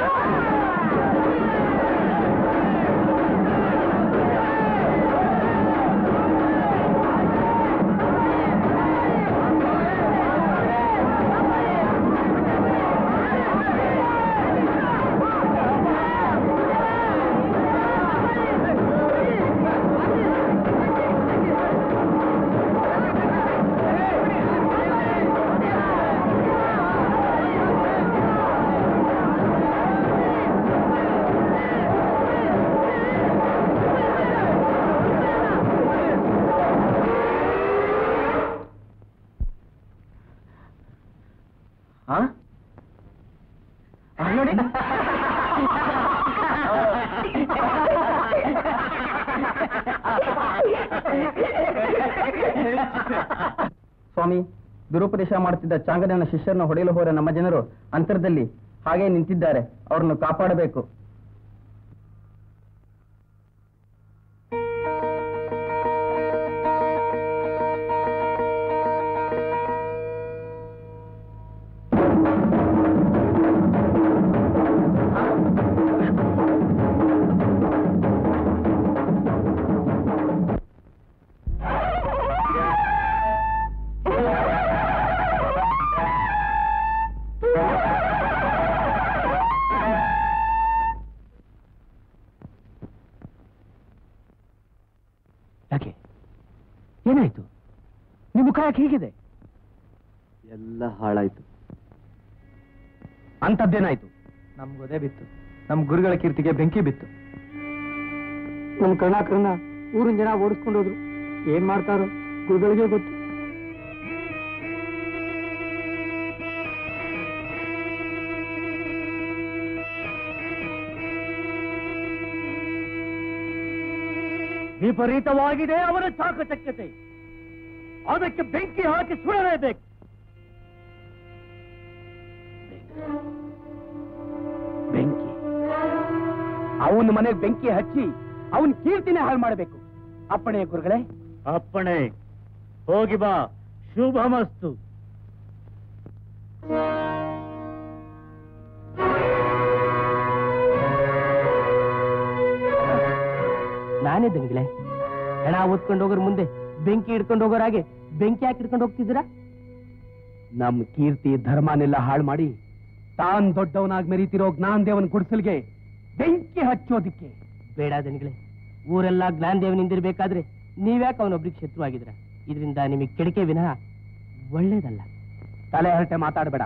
ನೋಡಿ ಸ್ವಾಮಿ ದುರುಪದೇಶ ಮಾಡುತ್ತಿದ್ದ ಚಾಂಗದನ ಶಿಷ್ಯರನ್ನು ಹೊಡೆಯಲು ಹೋದ ನಮ್ಮ ಜನರು ಅಂತರದಲ್ಲಿ ಹಾಗೆ ನಿಂತಿದ್ದಾರೆ ಅವರನ್ನು ಕಾಪಾಡಬೇಕು ಯಾಕೆ ಏನಾಯ್ತು ನಿಮ್ಮ ಮುಖ ಯಾಕೆ ಹೀಗಿದೆ ಎಲ್ಲ ಹಾಳಾಯ್ತು ಅಂಥದ್ದೇನಾಯ್ತು ನಮ್ಗೋದೇ ಬಿತ್ತು ನಮ್ ಗುರುಗಳ ಕೀರ್ತಿಗೆ ಬೆಂಕಿ ಬಿತ್ತು ನಮ್ಮ ಕರ್ನಾಟಕರನ್ನ ಊರಿನ ಜನ ಓಡಿಸ್ಕೊಂಡು ಹೋದ್ರು ಏನ್ ಮಾಡ್ತಾರೋ ಗುರುಗಳಿಗೆ ಗೊತ್ತು ವಿಪರೀತವಾಗಿದೆ ಅವರ ಚಾಕಚಕ್ಯತೆ ಅದಕ್ಕೆ ಬೆಂಕಿ ಹಾಕಿ ಸುಡಲೇಬೇಕು ಬೆಂಕಿ ಅವನ ಮನೆಗೆ ಬೆಂಕಿ ಹಚ್ಚಿ ಅವನ ಕೀರ್ತಿನೇ ಹಾಳು ಮಾಡಬೇಕು ಅಪ್ಪಣೆ ಗುರುಗಳೇ ಅಪ್ಪಣೆ ಹೋಗಿ ಬಾ ಶುಭಮಸ್ತು ನಾನೇ ದಂಗಿಲೆ ಹೆಣ ಓದ್ಕೊಂಡು ಹೋಗೋರ್ ಮುಂದೆ ಬೆಂಕಿ ಹಿಡ್ಕೊಂಡು ಹೋಗೋರ್ ಹಾಗೆ ಬೆಂಕಿ ಹಾಕಿ ಹಿಡ್ಕೊಂಡು ಹೋಗ್ತಿದ್ದೀರಾ ನಮ್ಮ ಕೀರ್ತಿ ಧರ್ಮನೆಲ್ಲ ಹಾಳು ಮಾಡಿ ತಾನ್ ದೊಡ್ಡವನಾಗಿ ಮೆರೀತಿರೋ ಜ್ಞಾನ ದೇವನ ಗುಡಿಸಲ್ಗೆ ಬೆಂಕಿ ಹಚ್ಚೋದಿಕ್ಕೆ ಬೇಡ ದನಿಗಳೇ ಊರೆಲ್ಲ ಜ್ಞಾನ ದೇವನಿಂದಿರ್ಬೇಕಾದ್ರೆ ನೀವ್ಯಾಕೆ ಅವನೊಬ್ರಿಗೆ ಶತ್ರು ಆಗಿದ್ರ ಇದರಿಂದ ನಿಮಗೆ ಕೆಡಕೆ ವಿನಃ ಒಳ್ಳೇದಲ್ಲ ತಲೆ ಹರಟೆ ಮಾತಾಡಬೇಡ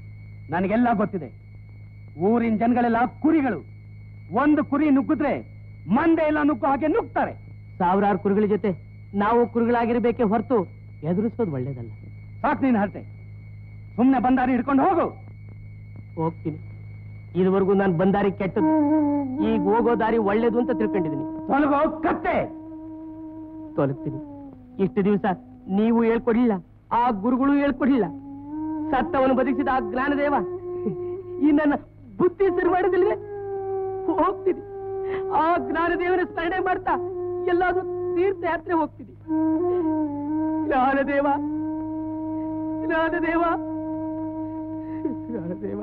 ನನಗೆಲ್ಲ ಗೊತ್ತಿದೆ ಊರಿನ ಜನಗಳೆಲ್ಲ ಕುರಿಗಳು ಒಂದು ಕುರಿ ನುಗ್ಗಿದ್ರೆ ಮಂದೆ ಎಲ್ಲ ನುಗ್ಗು ಹಾಗೆ ನುಗ್ತಾರೆ ಸಾವಿರಾರು ಕುರುಗಳ ಜೊತೆ ನಾವು ಕುರುಗಳಾಗಿರ್ಬೇಕೆ ಹೊರತು ಎದುರಿಸೋದು ಒಳ್ಳೇದಲ್ಲ ಸಾಕ್ ನೀನ್ ಹರಟೆ ಸುಮ್ನೆ ಬಂದಾರಿ ಹಿಡ್ಕೊಂಡು ಹೋಗು ಹೋಗ್ತೀನಿ ಇದುವರೆಗೂ ನಾನು ಬಂದಾರಿ ಕೆಟ್ಟದ್ದು ಈಗ ಹೋಗೋ ದಾರಿ ಒಳ್ಳೇದು ಅಂತ ತಿಳ್ಕೊಂಡಿದ್ದೀನಿ ತೊಲಗೋ ಕತ್ತೆ ತೊಲಗ್ತೀನಿ ಇಷ್ಟು ದಿವಸ ನೀವು ಹೇಳ್ಕೊಡ್ಲಿಲ್ಲ ಆ ಗುರುಗಳು ಹೇಳ್ಕೊಡ್ಲಿಲ್ಲ ಸತ್ತವನು ಬದುಕಿಸಿದ ಆ ಜ್ಞಾನದೇವ ಈ ನನ್ನ ಬುದ್ಧಿ ಸರಿ ಮಾಡಿದಿಲ್ವೇ ಹೋಗ್ತೀನಿ ಆ ಜ್ಞಾನದೇವನ ಸ್ಮರಣೆ ಮಾಡ್ತಾ ಎಲ್ಲಾದ್ರೂ ತೀರ್ಥಯಾತ್ರೆ ಹೋಗ್ತೀನಿ ಜ್ಞಾನದೇವ ಜ್ಞಾನದೇವ ಜ್ಞಾನದೇವ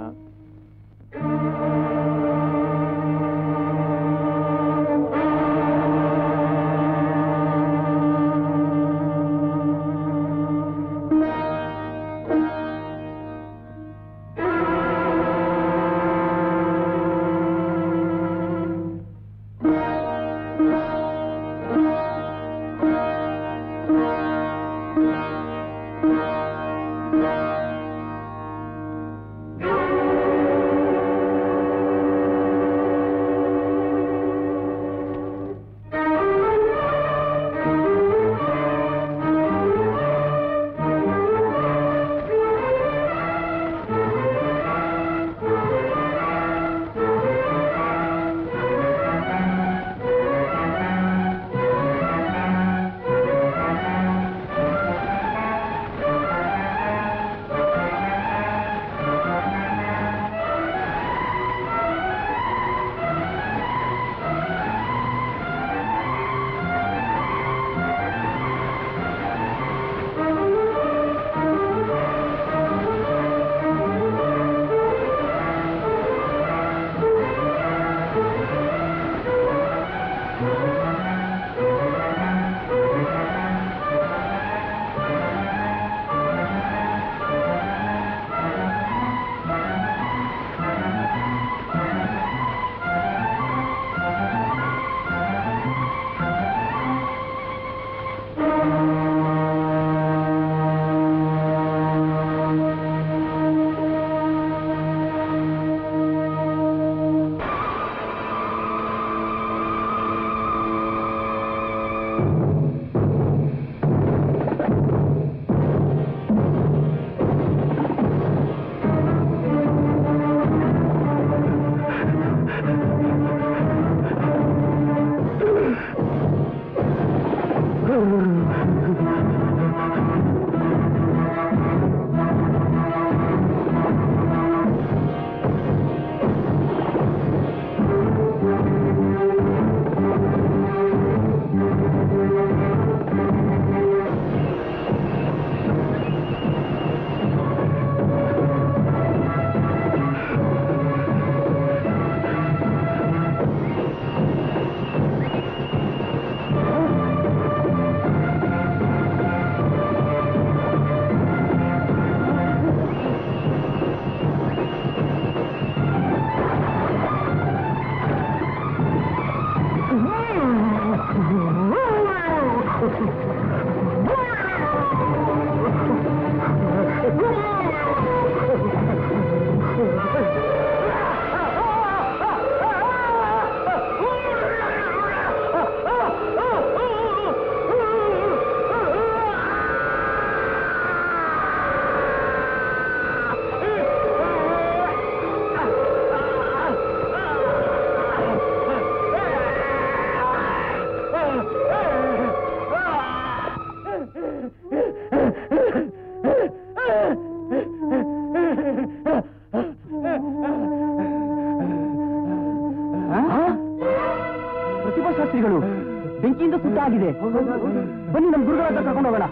ಪ್ರತಿಭಾ ಶಾಸ್ತ್ರಿಗಳು ಬೆಂಕಿಯಿಂದ ಸುಟ್ಟಾಗಿದೆ ಬನ್ನಿ ನಮ್ಮ ಗುರುಗಳ ಹತ್ರ ಕರ್ಕೊಂಡು ಹೋಗೋಣ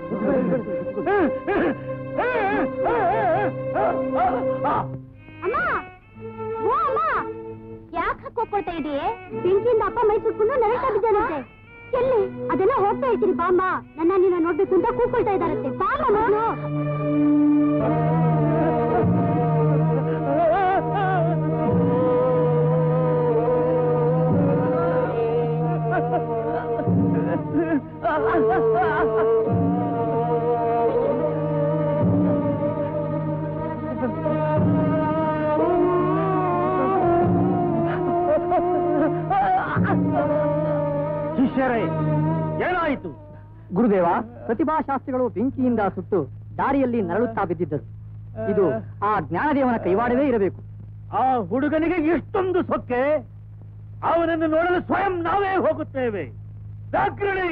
ಅಮ್ಮ ಓ ಅಮ್ಮ ಯಾಕೆ ಹಾಕೋಕೊಳ್ತಾ ಇದೆಯೇ ಬೆಂಕಿಯಿಂದ ಅಪ್ಪ ಮೈ ಸುಟ್ಕೊಂಡು ನರಳ್ತಾ ಬಿದ್ದಾರಂತೆ ಎಲ್ಲಿ ಅದೆಲ್ಲ ಹೋಗ್ತಾ ಇರ್ತೀನಿ ಬಾಮ್ಮ ನನ್ನ ನಿನ್ನ ನೋಡ್ಬೇಕು ಅಂತ ಕೂಗ್ಕೊಳ್ತಾ ಇದ್ದಾರಂತೆ ಬಾಮ್ಮ ಮೊದ್ಲು ಆ ಹಿರಿಯರೇ ಏನಾಯಿತು ಗುರುದೇವ ಪ್ರತಿಭಾಶಾಸ್ತ್ರಿಗಳು ಬೆಂಕಿಯಿಂದ ಸುಟ್ಟು ದಾರಿಯಲ್ಲಿ ನರಳುತ್ತಾ ಬಿದ್ದಿದ್ದರು ಇದು ಆ ಜ್ಞಾನದೇವನ ಕೈವಾಡವೇ ಇರಬೇಕು ಆ ಹುಡುಗನಿಗೆ ಇಷ್ಟೊಂದು ಸೊಕ್ಕೆ ಅವನನ್ನು ನೋಡಲು ಸ್ವಯಂ ನಾವೇ ಹೋಗುತ್ತೇವೆ ದಾಕ್ರಣಿ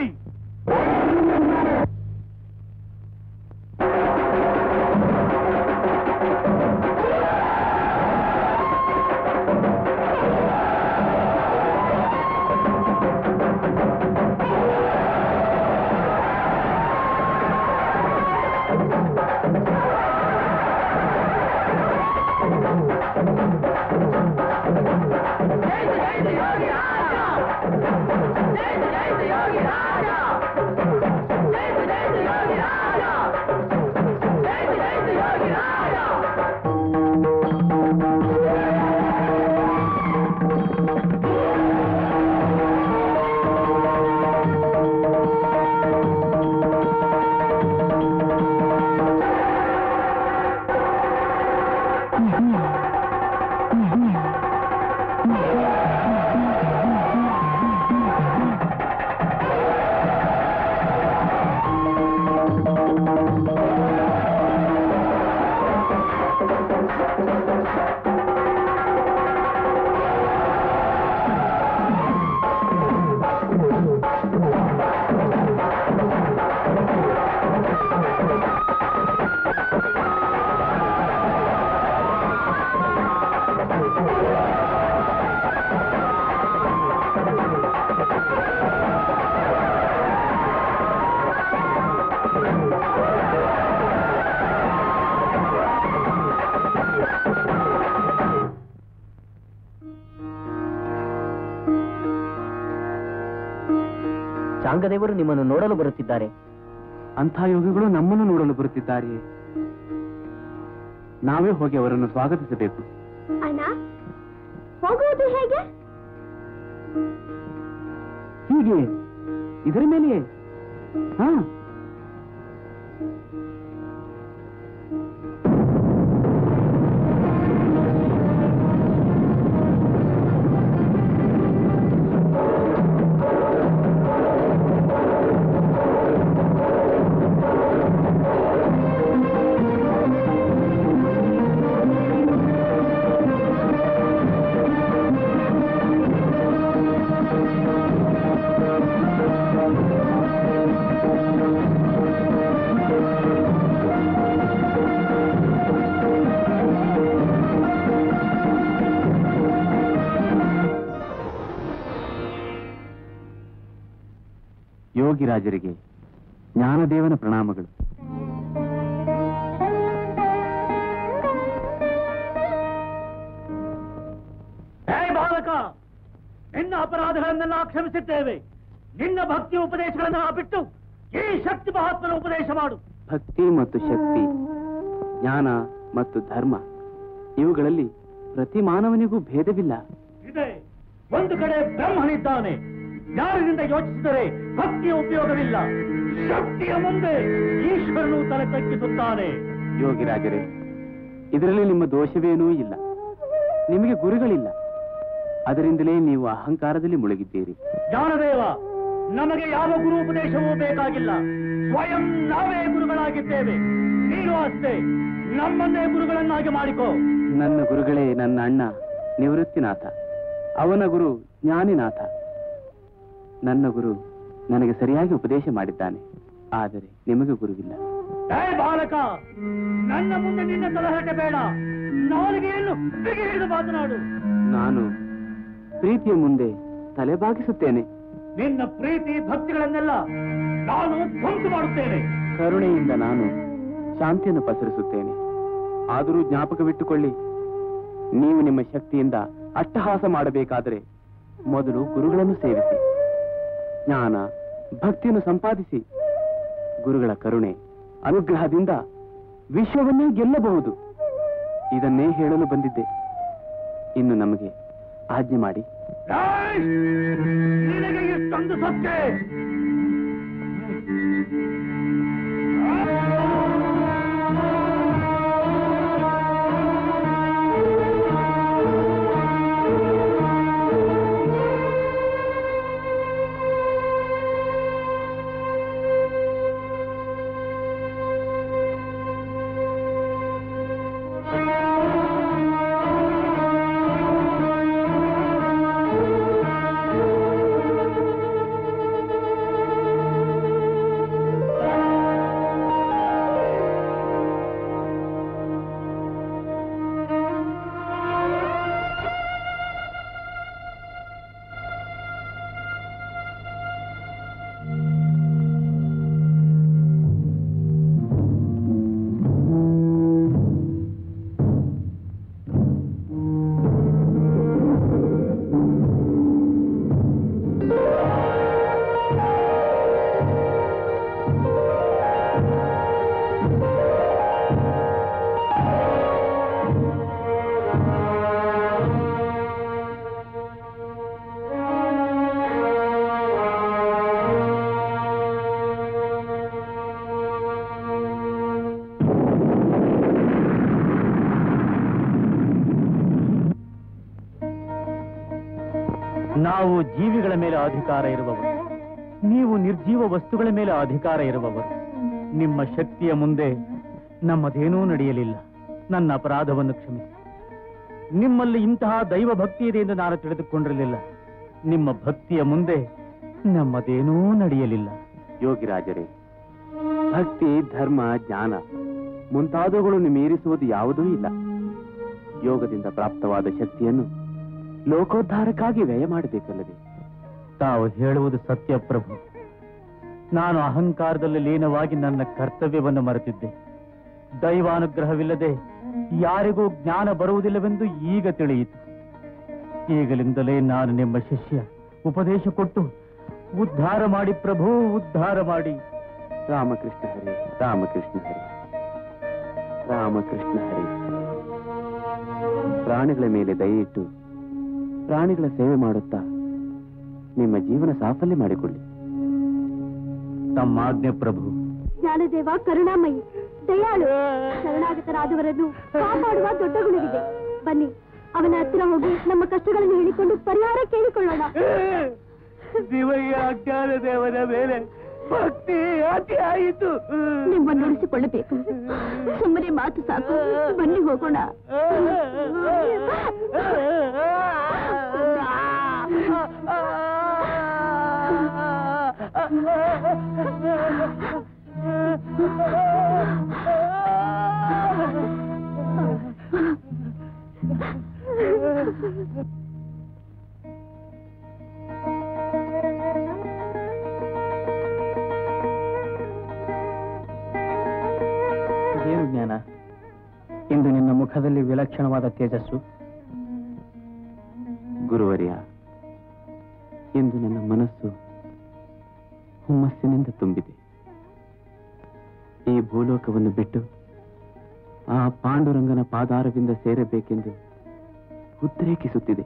ಚಾಂಗದೇವರು ನಿಮ್ಮನ್ನು ನೋಡಲು ಬರುತ್ತಿದ್ದಾರೆ ಅಂಥ ಯೋಗಿಗಳು ನಮ್ಮನ್ನು ನೋಡಲು ಬರುತ್ತಿದ್ದಾರೆಯೇ ನಾವೇ ಹೋಗಿ ಅವರನ್ನು ಸ್ವಾಗತಿಸಬೇಕು ಅಣ್ಣ ಹೋಗುವುದು ಹೇಗೆ ಹೀಗೆ ಇದರ ಮೇಲೆಯೇ ಹಾ ಯೋಗಿರಾಜರಿಗೆ ಜ್ಞಾನದೇವನ ಪ್ರಣಾಮಗಳು ಹೇ ಬಾಲಕ ನಿನ್ನ ಅಪರಾಧಗಳನ್ನೆಲ್ಲ ಕ್ಷಮಿಸಿದ್ದೇವೆ ನಿನ್ನ ಭಕ್ತಿ ಉಪದೇಶಗಳನ್ನ ಬಿಟ್ಟು ಈ ಶಕ್ತಿ ಮಹಾತ್ಮನ ಉಪದೇಶ ಮಾಡು ಭಕ್ತಿ ಮತ್ತು ಶಕ್ತಿ ಜ್ಞಾನ ಮತ್ತು ಧರ್ಮ ಇವುಗಳಲ್ಲಿ ಪ್ರತಿ ಮಾನವನಿಗೂ ಭೇದವಿಲ್ಲ ಇದೆ ಒಂದು ಕಡೆ ಬ್ರಹ್ಮನಿದ್ದಾನೆ ಜ್ಞಾನದಿಂದ ಯೋಚಿಸಿದರೆ ಭಕ್ತಿಯ ಉಪಯೋಗವಿಲ್ಲ ಶಕ್ತಿಯ ಮುಂದೆ ಈಶ್ವರನು ತಲೆ ತಗ್ಗಿಸುತ್ತಾನೆ ಯೋಗಿರಾಜರೇ ಇದರಲ್ಲಿ ನಿಮ್ಮ ದೋಷವೇನೂ ಇಲ್ಲ ನಿಮಗೆ ಗುರುಗಳಿಲ್ಲ ಅದರಿಂದಲೇ ನೀವು ಅಹಂಕಾರದಲ್ಲಿ ಮುಳುಗಿದ್ದೀರಿ ಜ್ಞಾನದೇವ ನಮಗೆ ಯಾವ ಗುರು ಉಪದೇಶವೂ ಬೇಕಾಗಿಲ್ಲ ಸ್ವಯಂ ನಾವೇ ಗುರುಗಳಾಗಿದ್ದೇವೆ ನೀನು ಅಷ್ಟೇ ನಮ್ಮನ್ನೇ ಗುರುಗಳನ್ನಾಗಿ ಮಾಡಿಕೋ ನನ್ನ ಗುರುಗಳೇ ನನ್ನ ಅಣ್ಣ ನಿವೃತ್ತಿನಾಥ ಅವನ ಗುರು ಜ್ಞಾನಿನಾಥ ನನ್ನ ಗುರು ನನಗೆ ಸರಿಯಾಗಿ ಉಪದೇಶ ಮಾಡಿದ್ದಾನೆ ಆದರೆ ನಿಮಗೆ ಗುರುವಿಲ್ಲ ಹೇ ಬಾಲಕ ನನ್ನ ಮುಂದೆ ನಿನ್ನ ತಲಹಟೆ ಬೇಡ ನಾಲಿಗೆಯನ್ನು ಬಿಗಿ ಹಿಡಿದು ಮಾತನಾಡು ನಾನು ಪ್ರೀತಿಯ ಮುಂದೆ ತಲೆಬಾಗಿಸುತ್ತೇನೆ ನಿನ್ನ ಪ್ರೀತಿ ಭಕ್ತಿಗಳನ್ನೆಲ್ಲ ನಾನು ಧ್ವಂಸ ಮಾಡುತ್ತೇನೆ ಕರುಣೆಯಿಂದ ನಾನು ಶಾಂತಿಯನ್ನು ಪಸರಿಸುತ್ತೇನೆ ಆದರೂ ಜ್ಞಾಪಕವಿಟ್ಟುಕೊಳ್ಳಿ ನೀವು ನಿಮ್ಮ ಶಕ್ತಿಯಿಂದ ಅಟ್ಟಹಾಸ ಮಾಡಬೇಕಾದರೆ ಮೊದಲು ಗುರುಗಳನ್ನು ಸೇವಿಸಿ ಜ್ಞಾನ ಭಕ್ತಿಯನ್ನು ಸಂಪಾದಿಸಿ ಗುರುಗಳ ಕರುಣೆ ಅನುಗ್ರಹದಿಂದ ವಿಶ್ವವನ್ನೇ ಗೆಲ್ಲಬಹುದು ಇದನ್ನೇ ಹೇಳಲು ಬಂದಿದ್ದೆ ಇನ್ನು ನಮಗೆ ಆಜ್ಞೆ ಮಾಡಿ ಏಯ್! ನಿನಗೆ ಇಷ್ಟೊಂದು ಸೊಕ್ಕೆ ನಾವು ಜೀವಿಗಳ ಮೇಲೆ ಅಧಿಕಾರ ಇರುವವರು ನೀವು ನಿರ್ಜೀವ ವಸ್ತುಗಳ ಮೇಲೆ ಅಧಿಕಾರ ಇರುವವರು ನಿಮ್ಮ ಶಕ್ತಿಯ ಮುಂದೆ ನಮ್ಮದೇನೂ ನಡೆಯಲಿಲ್ಲ ನನ್ನ ಅಪರಾಧವನ್ನು ಕ್ಷಮಿಸಿ ನಿಮ್ಮಲ್ಲಿ ಇಂತಹ ದೈವ ಭಕ್ತಿ ಇದೆ ಎಂದು ನಾನು ತಿಳಿದುಕೊಂಡಿರಲಿಲ್ಲ ನಿಮ್ಮ ಭಕ್ತಿಯ ಮುಂದೆ ನಮ್ಮದೇನೂ ನಡೆಯಲಿಲ್ಲ ಯೋಗಿರಾಜರೇ ಭಕ್ತಿ ಧರ್ಮ ಜ್ಞಾನ ಮುಂತಾದವುಗಳನ್ನು ಮೀರಿಸುವುದು ಯಾವುದೂ ಇಲ್ಲ ಯೋಗದಿಂದ ಪ್ರಾಪ್ತವಾದ ಶಕ್ತಿಯನ್ನು ಲೋಕೋದ್ಧಾರಕ್ಕಾಗಿ ವ್ಯಯ ಮಾಡಬೇಕಲ್ಲದೆ ತಾವು ಹೇಳುವುದು ಸತ್ಯ ಪ್ರಭು ನಾನು ಅಹಂಕಾರದಲ್ಲಿ ಲೀನವಾಗಿ ನನ್ನ ಕರ್ತವ್ಯವನ್ನು ಮರೆತಿದ್ದೆ ದೈವಾನುಗ್ರಹವಿಲ್ಲದೆ ಯಾರಿಗೂ ಜ್ಞಾನ ಬರುವುದಿಲ್ಲವೆಂದು ಈಗ ತಿಳಿಯಿತು ಈಗಲಿಂದಲೇ ನಾನು ನಿಮ್ಮ ಶಿಷ್ಯ ಉಪದೇಶ ಕೊಟ್ಟು ಉದ್ಧಾರ ಮಾಡಿ ಪ್ರಭು ಉದ್ಧಾರ ಮಾಡಿ ರಾಮಕೃಷ್ಣ ಹರಿ ರಾಮಕೃಷ್ಣ ಹರಿ ರಾಮಕೃಷ್ಣ ಹರಿ ಪ್ರಾಣಿಗಳ ಮೇಲೆ ದಯ ಇಟ್ಟು ಪ್ರಾಣಿಗಳ ಸೇವೆ ಮಾಡುತ್ತಾ ನಿಮ್ಮ ಜೀವನ ಸಾಫಲ್ಯ ಮಾಡಿಕೊಳ್ಳಿ ತಮ್ಮಾಜ್ಞೆ ಪ್ರಭು ಜ್ಞಾನದೇವ ಕರುಣಾಮಯಿ ದಯಾಳು ಶರಣಾಗತರಾದವರನ್ನು ಕಾಪಾಡುವ ದೊಡ್ಡ ಗುಣವಿದೆ ಬನ್ನಿ ಅವನ ಹತ್ತಿರ ಹೋಗಿ ನಮ್ಮ ಕಷ್ಟಗಳನ್ನು ಹೇಳಿಕೊಂಡು ಪರಿಹಾರ ಕೇಳಿಕೊಳ್ಳೋಣ ಶಿವಯ್ಯ ಅಜ್ಞಾನ ದೇವರ ಮೇಲೆ ಭಕ್ತಿ ಅತಿ ಆಯಿತು ನಿಮ್ಮನ್ನು ಉಳಿಸಿಕೊಳ್ಳಬೇಕು ಸುಮ್ಮನೆ ಮಾತು ಸಾಕು ಬನ್ನಿ ಹೋಗೋಣ ಏನು ಜ್ಞಾನ ಇಂದು ನಿನ್ನ ಮುಖದಲ್ಲಿ ವಿಲಕ್ಷಣವಾದ ತೇಜಸ್ಸು ಗುರುವರ್ಯ ಇಂದು ನನ್ನ ಮನಸ್ಸು ಹುಮ್ಮಸ್ಸಿನಿಂದ ತುಂಬಿದೆ ಈ ಭೂಲೋಕವನ್ನು ಬಿಟ್ಟು ಆ ಪಾಂಡುರಂಗನ ಪಾದಾರವಿಂದ ಸೇರಬೇಕೆಂದು ಉದ್ರೇಕಿಸುತ್ತಿದೆ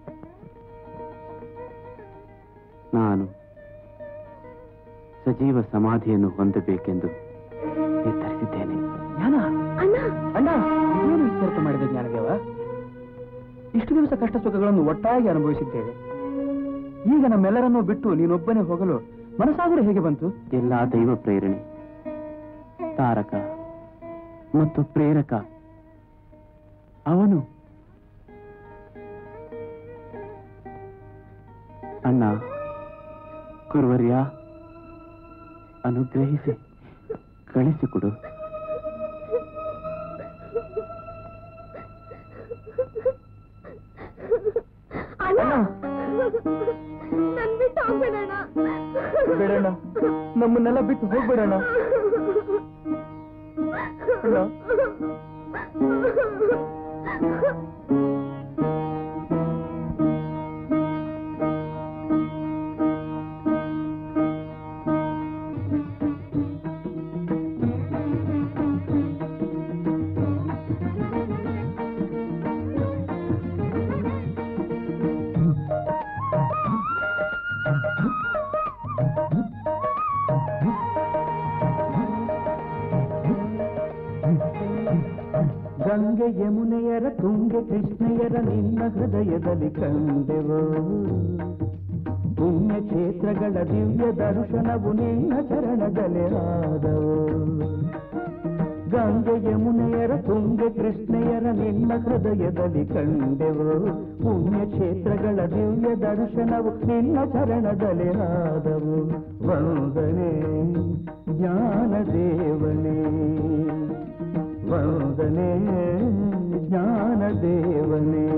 ನಾನು ಸಜೀವ ಸಮಾಧಿಯನ್ನು ಹೊಂದಬೇಕೆಂದು ನಿರ್ಧರಿಸಿದ್ದೇನೆ ಜ್ಞಾನ ಅಣ್ಣ ಏನು ಇತ್ಯರ್ಥ ಮಾಡಿದೆ ಜ್ಞಾನದೇವ ಇಷ್ಟು ದಿವಸ ಕಷ್ಟ ಸುಖಗಳನ್ನು ಒಟ್ಟಾಗಿ ಅನುಭವಿಸಿದ್ದೇವೆ ಈಗ ನಮ್ಮೆಲ್ಲರನ್ನೂ ಬಿಟ್ಟು ನೀನೊಬ್ಬನೇ ಹೋಗಲು ಮನಸ್ಸಾದರೂ ಹೇಗೆ ಬಂತು ಎಲ್ಲ ದೈವ ಪ್ರೇರಣೆ ತಾರಕ ಮತ್ತು ಪ್ರೇರಕ ಅವನು ಅಣ್ಣ ಗುರುವರ್ಯ ಅನುಗ್ರಹಿಸಿ ಕಳಿಸಿಕೊಡು ಬೇಡಣ್ಣ ನಮ್ಮನ್ನೆಲ್ಲ ಬಿಟ್ಟು ಹೋಗ್ಬೇಡಣ್ಣ ಅಣ್ಣ ಗಂಗೆ ಯಮುನೆಯರ ತುಂಗೆ ಕೃಷ್ಣೆಯರ ನಿನ್ನ ಹೃದಯದಲ್ಲಿ ಕಂಡೆವು ಪುಣ್ಯ ಕ್ಷೇತ್ರಗಳ ದಿವ್ಯ ದರ್ಶನವು ನಿನ್ನ ಚರಣದಲ್ಲಿ ಆದವು ಗಂಗೆ ಯಮುನೆಯರ ತುಂಗೆ ಕೃಷ್ಣೆಯರ ನಿನ್ನ ಹೃದಯದಲ್ಲಿ ಕಂಡೆವು ಪುಣ್ಯ ಕ್ಷೇತ್ರಗಳ ದಿವ್ಯ ದರ್ಶನವು ನಿನ್ನ ಚರಣದಲ್ಲಿ ಆದವು ವಂದನೆ ಜ್ಞಾನ ದೇವನೇ ವಂದನೆ ಜ್ಞಾನ ದೇವನೇ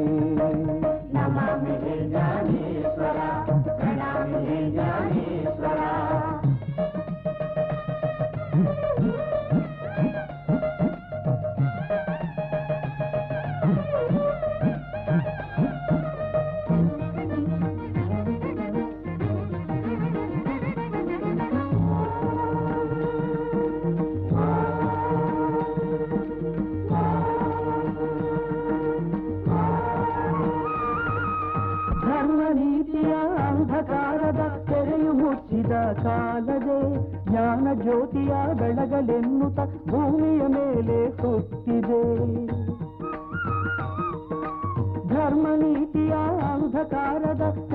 ಧರ್ಮ ನೀತಿಯ ಅಂಧಕಾರದ ತೆರೆಯು ಮುಚ್ಚಿದ ಕಾಲದೆ ಜ್ಞಾನ ಜ್ಯೋತಿಯ ಬೆಳಗಲೆನ್ನುತ್ತ ಭೂಮಿಯ ಮೇಲೆ ಹುಟ್ಟಿದೆ ಧರ್ಮ ನೀತಿಯ ಅಂಧಕಾರದ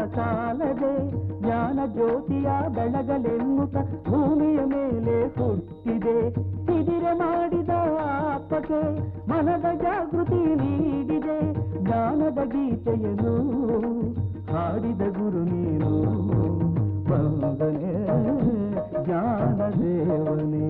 ಸಾಲದೆ ಜ್ಞಾನ ಜ್ಯೋತಿಯ ಬೆಳಗಲೆನ್ನುತ್ತ ಭೂಮಿಯ ಮೇಲೆ ಹುಟ್ಟಿದೆ ಹಿದಿರೆ ಮಾಡಿದ ಆಪಕ್ಕೆ ಮನದ ಜಾಗೃತಿ ನೀಡಿದೆ ಜ್ಞಾನದ ಗೀತೆಯನ್ನು ಹಾಡಿದ ಗುರು ನೀನು ಬಂದನೆ ಜ್ಞಾನ ದೇವನೇ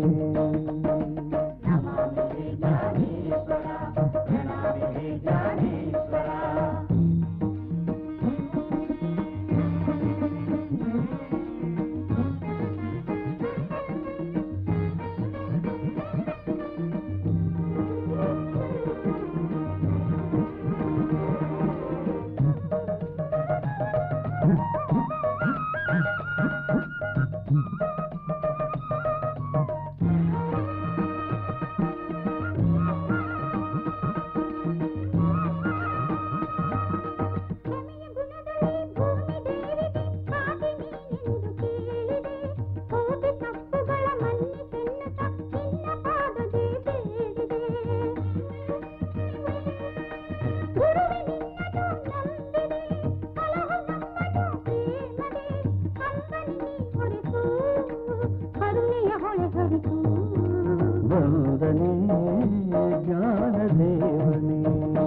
ಬಂದನೆ ಜ್ಞಾನ ದೇವನೇ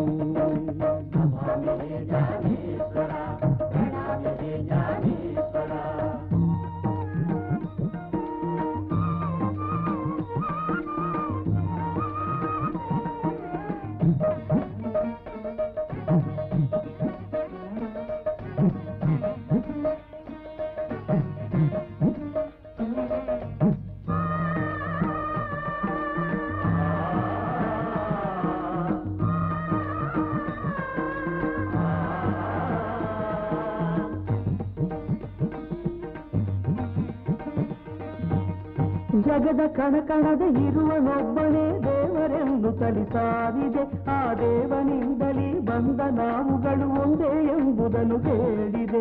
ಜಗದ ಕಣಕಣದ ಇರುವನೊಬ್ಬನೇ ದೇವರೆಂದು ಕಲಿಸಾರಿದೆ ಆ ದೇವನಿಂದಲೇ ಬಂದ ನಾವುಗಳು ಒಂದೇ ಎಂಬುದನ್ನು ಹೇಳಿದೆ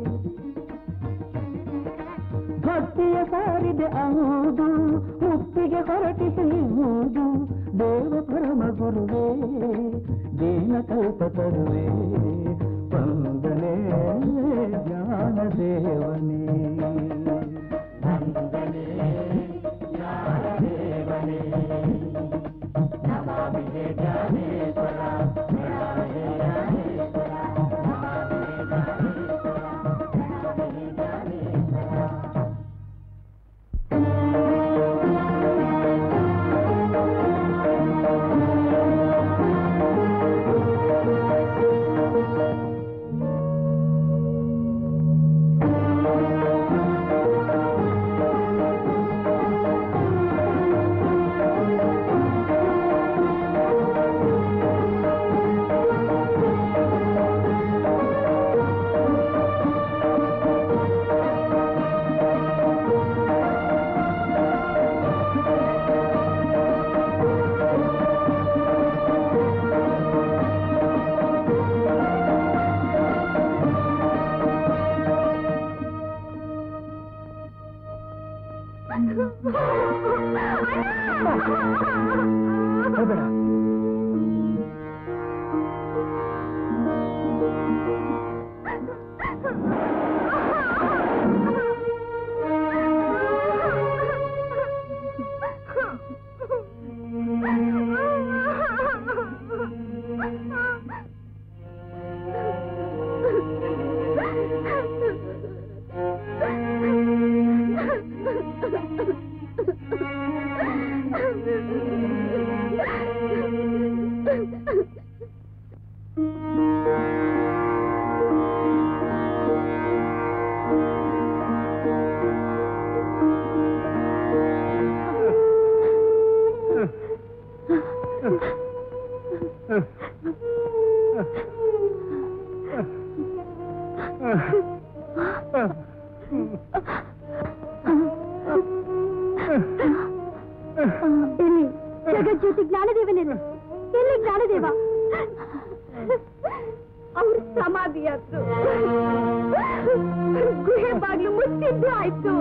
ಭಕ್ತಿಯ ಸಾರಿದೆ ಹೌದು ಮುಕ್ತಿಗೆ ಹೊರಟಿಸುವುದು ದೇವ ಪರಮ ಗುರುವೇ ದೇನ ಕಲ್ಪ ತರುವೆ ಬಂದನೆ ಜ್ಞಾನ ದೇವನೇ ಬೇಡ ಎಲ್ಲಿ ಜಗಜ್ಯೋತಿ ಜ್ಞಾನದೇವನೇನು ಎಲ್ಲಿ ಜ್ಞಾನದೇವ ಅವ್ರ ಸಮಾಧಿ ಆಯ್ತು ಗುಹೆ ಬಾಗ್ಲು ಮುಚ್ಚಿದ್ದು ಆಯ್ತು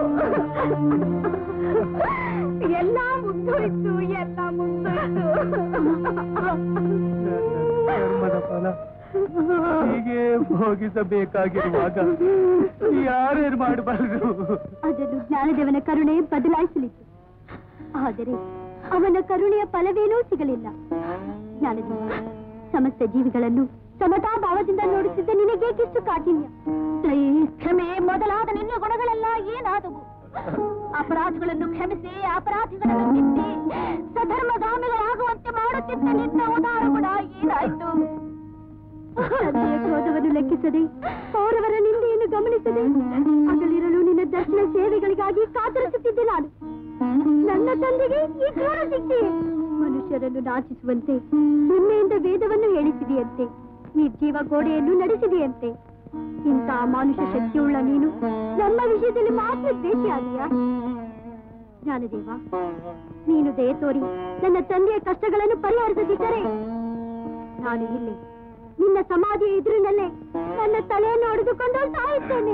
ಎಲ್ಲ ಮುಗ್ದೋಯ್ತು ಎಲ್ಲ ಮುಗ್ದೋಯ್ತು ಧರ್ಮದ ಫಲ ಹೀಗೆ ಭೋಗಿಸಬೇಕಾಗಿರುವಾಗ ಯಾರೇನು ಮಾಡಬಾರದು ಅದನ್ನು ಜ್ಞಾನದೇವನ ಕರುಣೆ ಬದಲಾಯಿಸಲಿತ್ತು ಆದರೆ ಅವನ ಕರುಣೆಯ ಫಲವೇನೂ ಸಿಗಲಿಲ್ಲ ಜ್ಞಾನದೇವ ಸಮಸ್ತ ಜೀವಿಗಳನ್ನು ಸಮತಾ ಭಾವದಿಂದ ನೋಡುತ್ತಿದ್ದ ನಿನಗೇಕಿಷ್ಟು ಕಾಠಿಣ್ಯ ದಯೆ, ಕ್ಷಮೆ ಮೊದಲಾದ ನಿನ್ನ ಗುಣಗಳೆಲ್ಲ ಏನಾದವು ಅಪರಾಧಗಳನ್ನು ಕ್ಷಮಿಸಿ ಅಪರಾಧಿಗಳನ್ನು ತಿದ್ದಿ ಸಧರ್ಮಗಾಮಿಗಳಾಗುವಂತೆ ಮಾಡುತ್ತಿದ್ದ ನಿನ್ನ ಉದಾರ ಗುಣ ಏನಾಯ್ತು ತಂದೆಯ ಕ್ರೋಧವನ್ನು ಲೆಕ್ಕಿಸದೆ ಕೌರವರ ನಿಂದೆಯನ್ನು ಗಮನಿಸದೆ ಹಗಲಿರಲು ನಿನ್ನ ದರ್ಶನ ಸೇವೆಗಳಿಗಾಗಿ ಕಾತರಿಸುತ್ತಿದ್ದೆ ನಾನು ನನ್ನ ತಂದೆಗೆ ಈ ಕ್ರೂರ ಶಿಕ್ಷೆ ಮನುಷ್ಯರನ್ನು ನಾಚಿಸುವಂತೆ ಹೆಮ್ಮೆಯಿಂದ ವೇದವನ್ನು ಹೇಳಿಸಿದೆಯಂತೆ ನಿರ್ಜೀವ ಗೋಡೆಯನ್ನು ನಡೆಸಿದೆಯಂತೆ ಇಂಥ ಅಮಾನುಷ ಶಕ್ತಿಯುಳ್ಳ ನೀನು ನನ್ನ ವಿಷಯದಲ್ಲಿ ಮಾತ್ರ ದ್ವೇಷಿಯಾದೀಯಾ ಜ್ಞಾನದೇವ ನೀನು ದಯ ತೋರಿ ನನ್ನ ತಂದೆಯ ಕಷ್ಟಗಳನ್ನು ಪರಿಹರಿಸದಿದ್ದರೆ ನಾನು ಇಲ್ಲಿ ನಿನ್ನ ಸಮಾಧಿಯ ಎದುರಿನಲ್ಲೇ ನನ್ನ ತಲೆಯನ್ನು ಹೊಡೆದುಕೊಂಡು ಸಾಯುತ್ತೇನೆ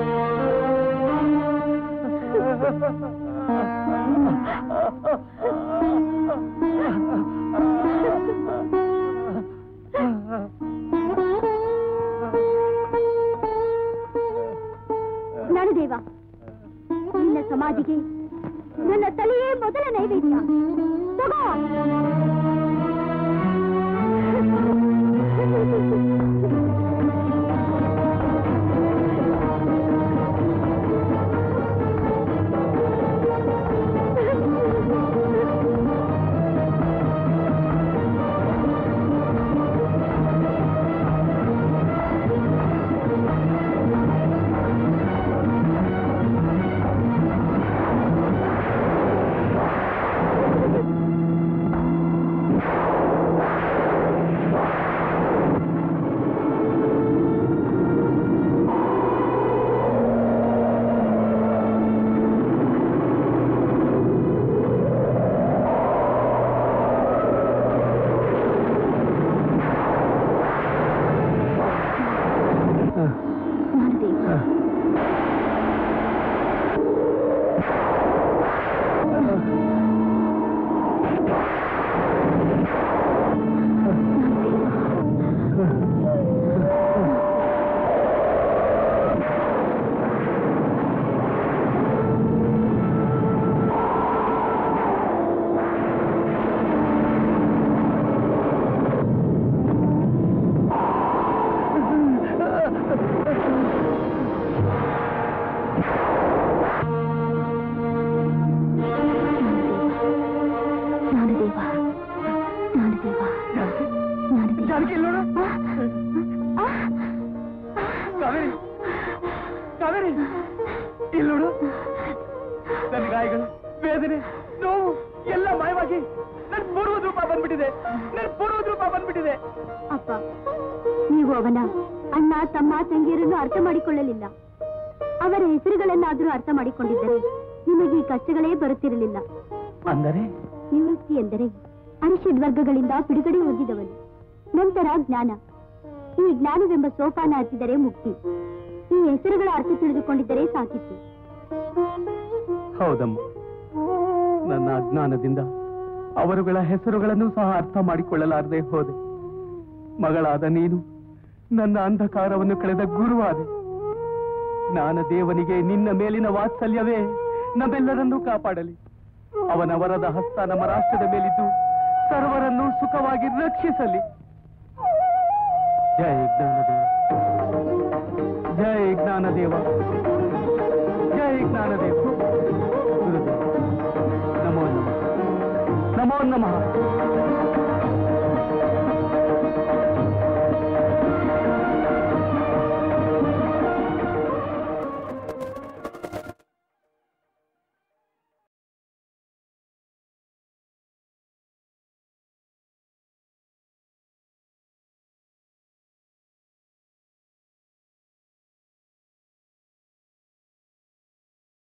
ನರದೇವ ನಿನ್ನ ಸಮಾಧಿಗೆ ನನ್ನ ತಲೆಯೇ ಮೊದಲ ನೈವೇದ್ಯ ತಗೋ ಜ್ಞಾನದೇವ ಜ್ಞಾನದೇವ ಜಾನಕಿ ಇಲ್ಲಿ ನೋಡು ಕಾವೇರಿ ಕಾವೇರಿ ಇಲ್ಲಿ ನೋಡು ನನ್ನ ಗಾಯಗಳು ವೇದನೆ ನೋವು ಎಲ್ಲ ಮಾಯವಾಗಿ ನನ್ ಪೂರ್ವದ ರೂಪ ಬಂದ್ಬಿಟ್ಟಿದೆ ನನ್ ಪೂರ್ವದ ರೂಪ ಬಂದ್ಬಿಟ್ಟಿದೆ ಅಪ್ಪ ನೀವು ಅವನ ಅಣ್ಣ ತಮ್ಮ ತಂಗಿಯರನ್ನು ಅರ್ಥ ಮಾಡಿಕೊಳ್ಳಲಿಲ್ಲ ಅವರ ಹೆಸರುಗಳನ್ನಾದರೂ ಅರ್ಥ ಮಾಡಿಕೊಂಡಿದ್ದರೆ ನಿಮಗೆ ಈ ಕಷ್ಟಗಳೇ ಬರುತ್ತಿರಲಿಲ್ಲ ಅಂದರೆ ನಿವೃತ್ತಿ ಎಂದರೆ ಅರಿಷಡ್ ವರ್ಗಗಳಿಂದ ಬಿಡುಗಡೆ ಹೊಂದಿದವನು ನಂತರ ಜ್ಞಾನ ಈ ಜ್ಞಾನವೆಂಬ ಸೋಪಾನ ಹತ್ತಿದರೆ ಮುಕ್ತಿ ಈ ಹೆಸರುಗಳ ಅರ್ಥ ತಿಳಿದುಕೊಂಡಿದ್ದರೆ ಸಾಕಿತ್ತು ಹೌದಮ್ಮ ನನ್ನ ಅಜ್ಞಾನದಿಂದ ಅವರುಗಳ ಹೆಸರುಗಳನ್ನು ಸಹ ಅರ್ಥ ಮಾಡಿಕೊಳ್ಳಲಾರದೆ ಹೋದೆ ಮಗಳಾದ ನೀನು ನನ್ನ ಅಂಧಕಾರವನ್ನು ಕಳೆದ ಗುರುವಾದೆ ಜ್ಞಾನ ದೇವನಿಗೆ ನಿನ್ನ ಮೇಲಿನ ವಾತ್ಸಲ್ಯವೇ ನಮ್ಮೆಲ್ಲರನ್ನೂ ಕಾಪಾಡಲಿ ಅವನ ವರದ ಹಸ್ತ ನಮ್ಮ ರಾಷ್ಟ್ರದ ಮೇಲಿದ್ದು ಸರ್ವರನ್ನು ಸುಖವಾಗಿ ರಕ್ಷಿಸಲಿ ಜಯ ಜ್ಞಾನದೇವ ಜಯ ಜ್ಞಾನದೇವ ಜಯ ಜ್ಞಾನದೇವ ಗುರುದೇವ ನಮೋ ನಮಃ ನಮೋ ನಮಃ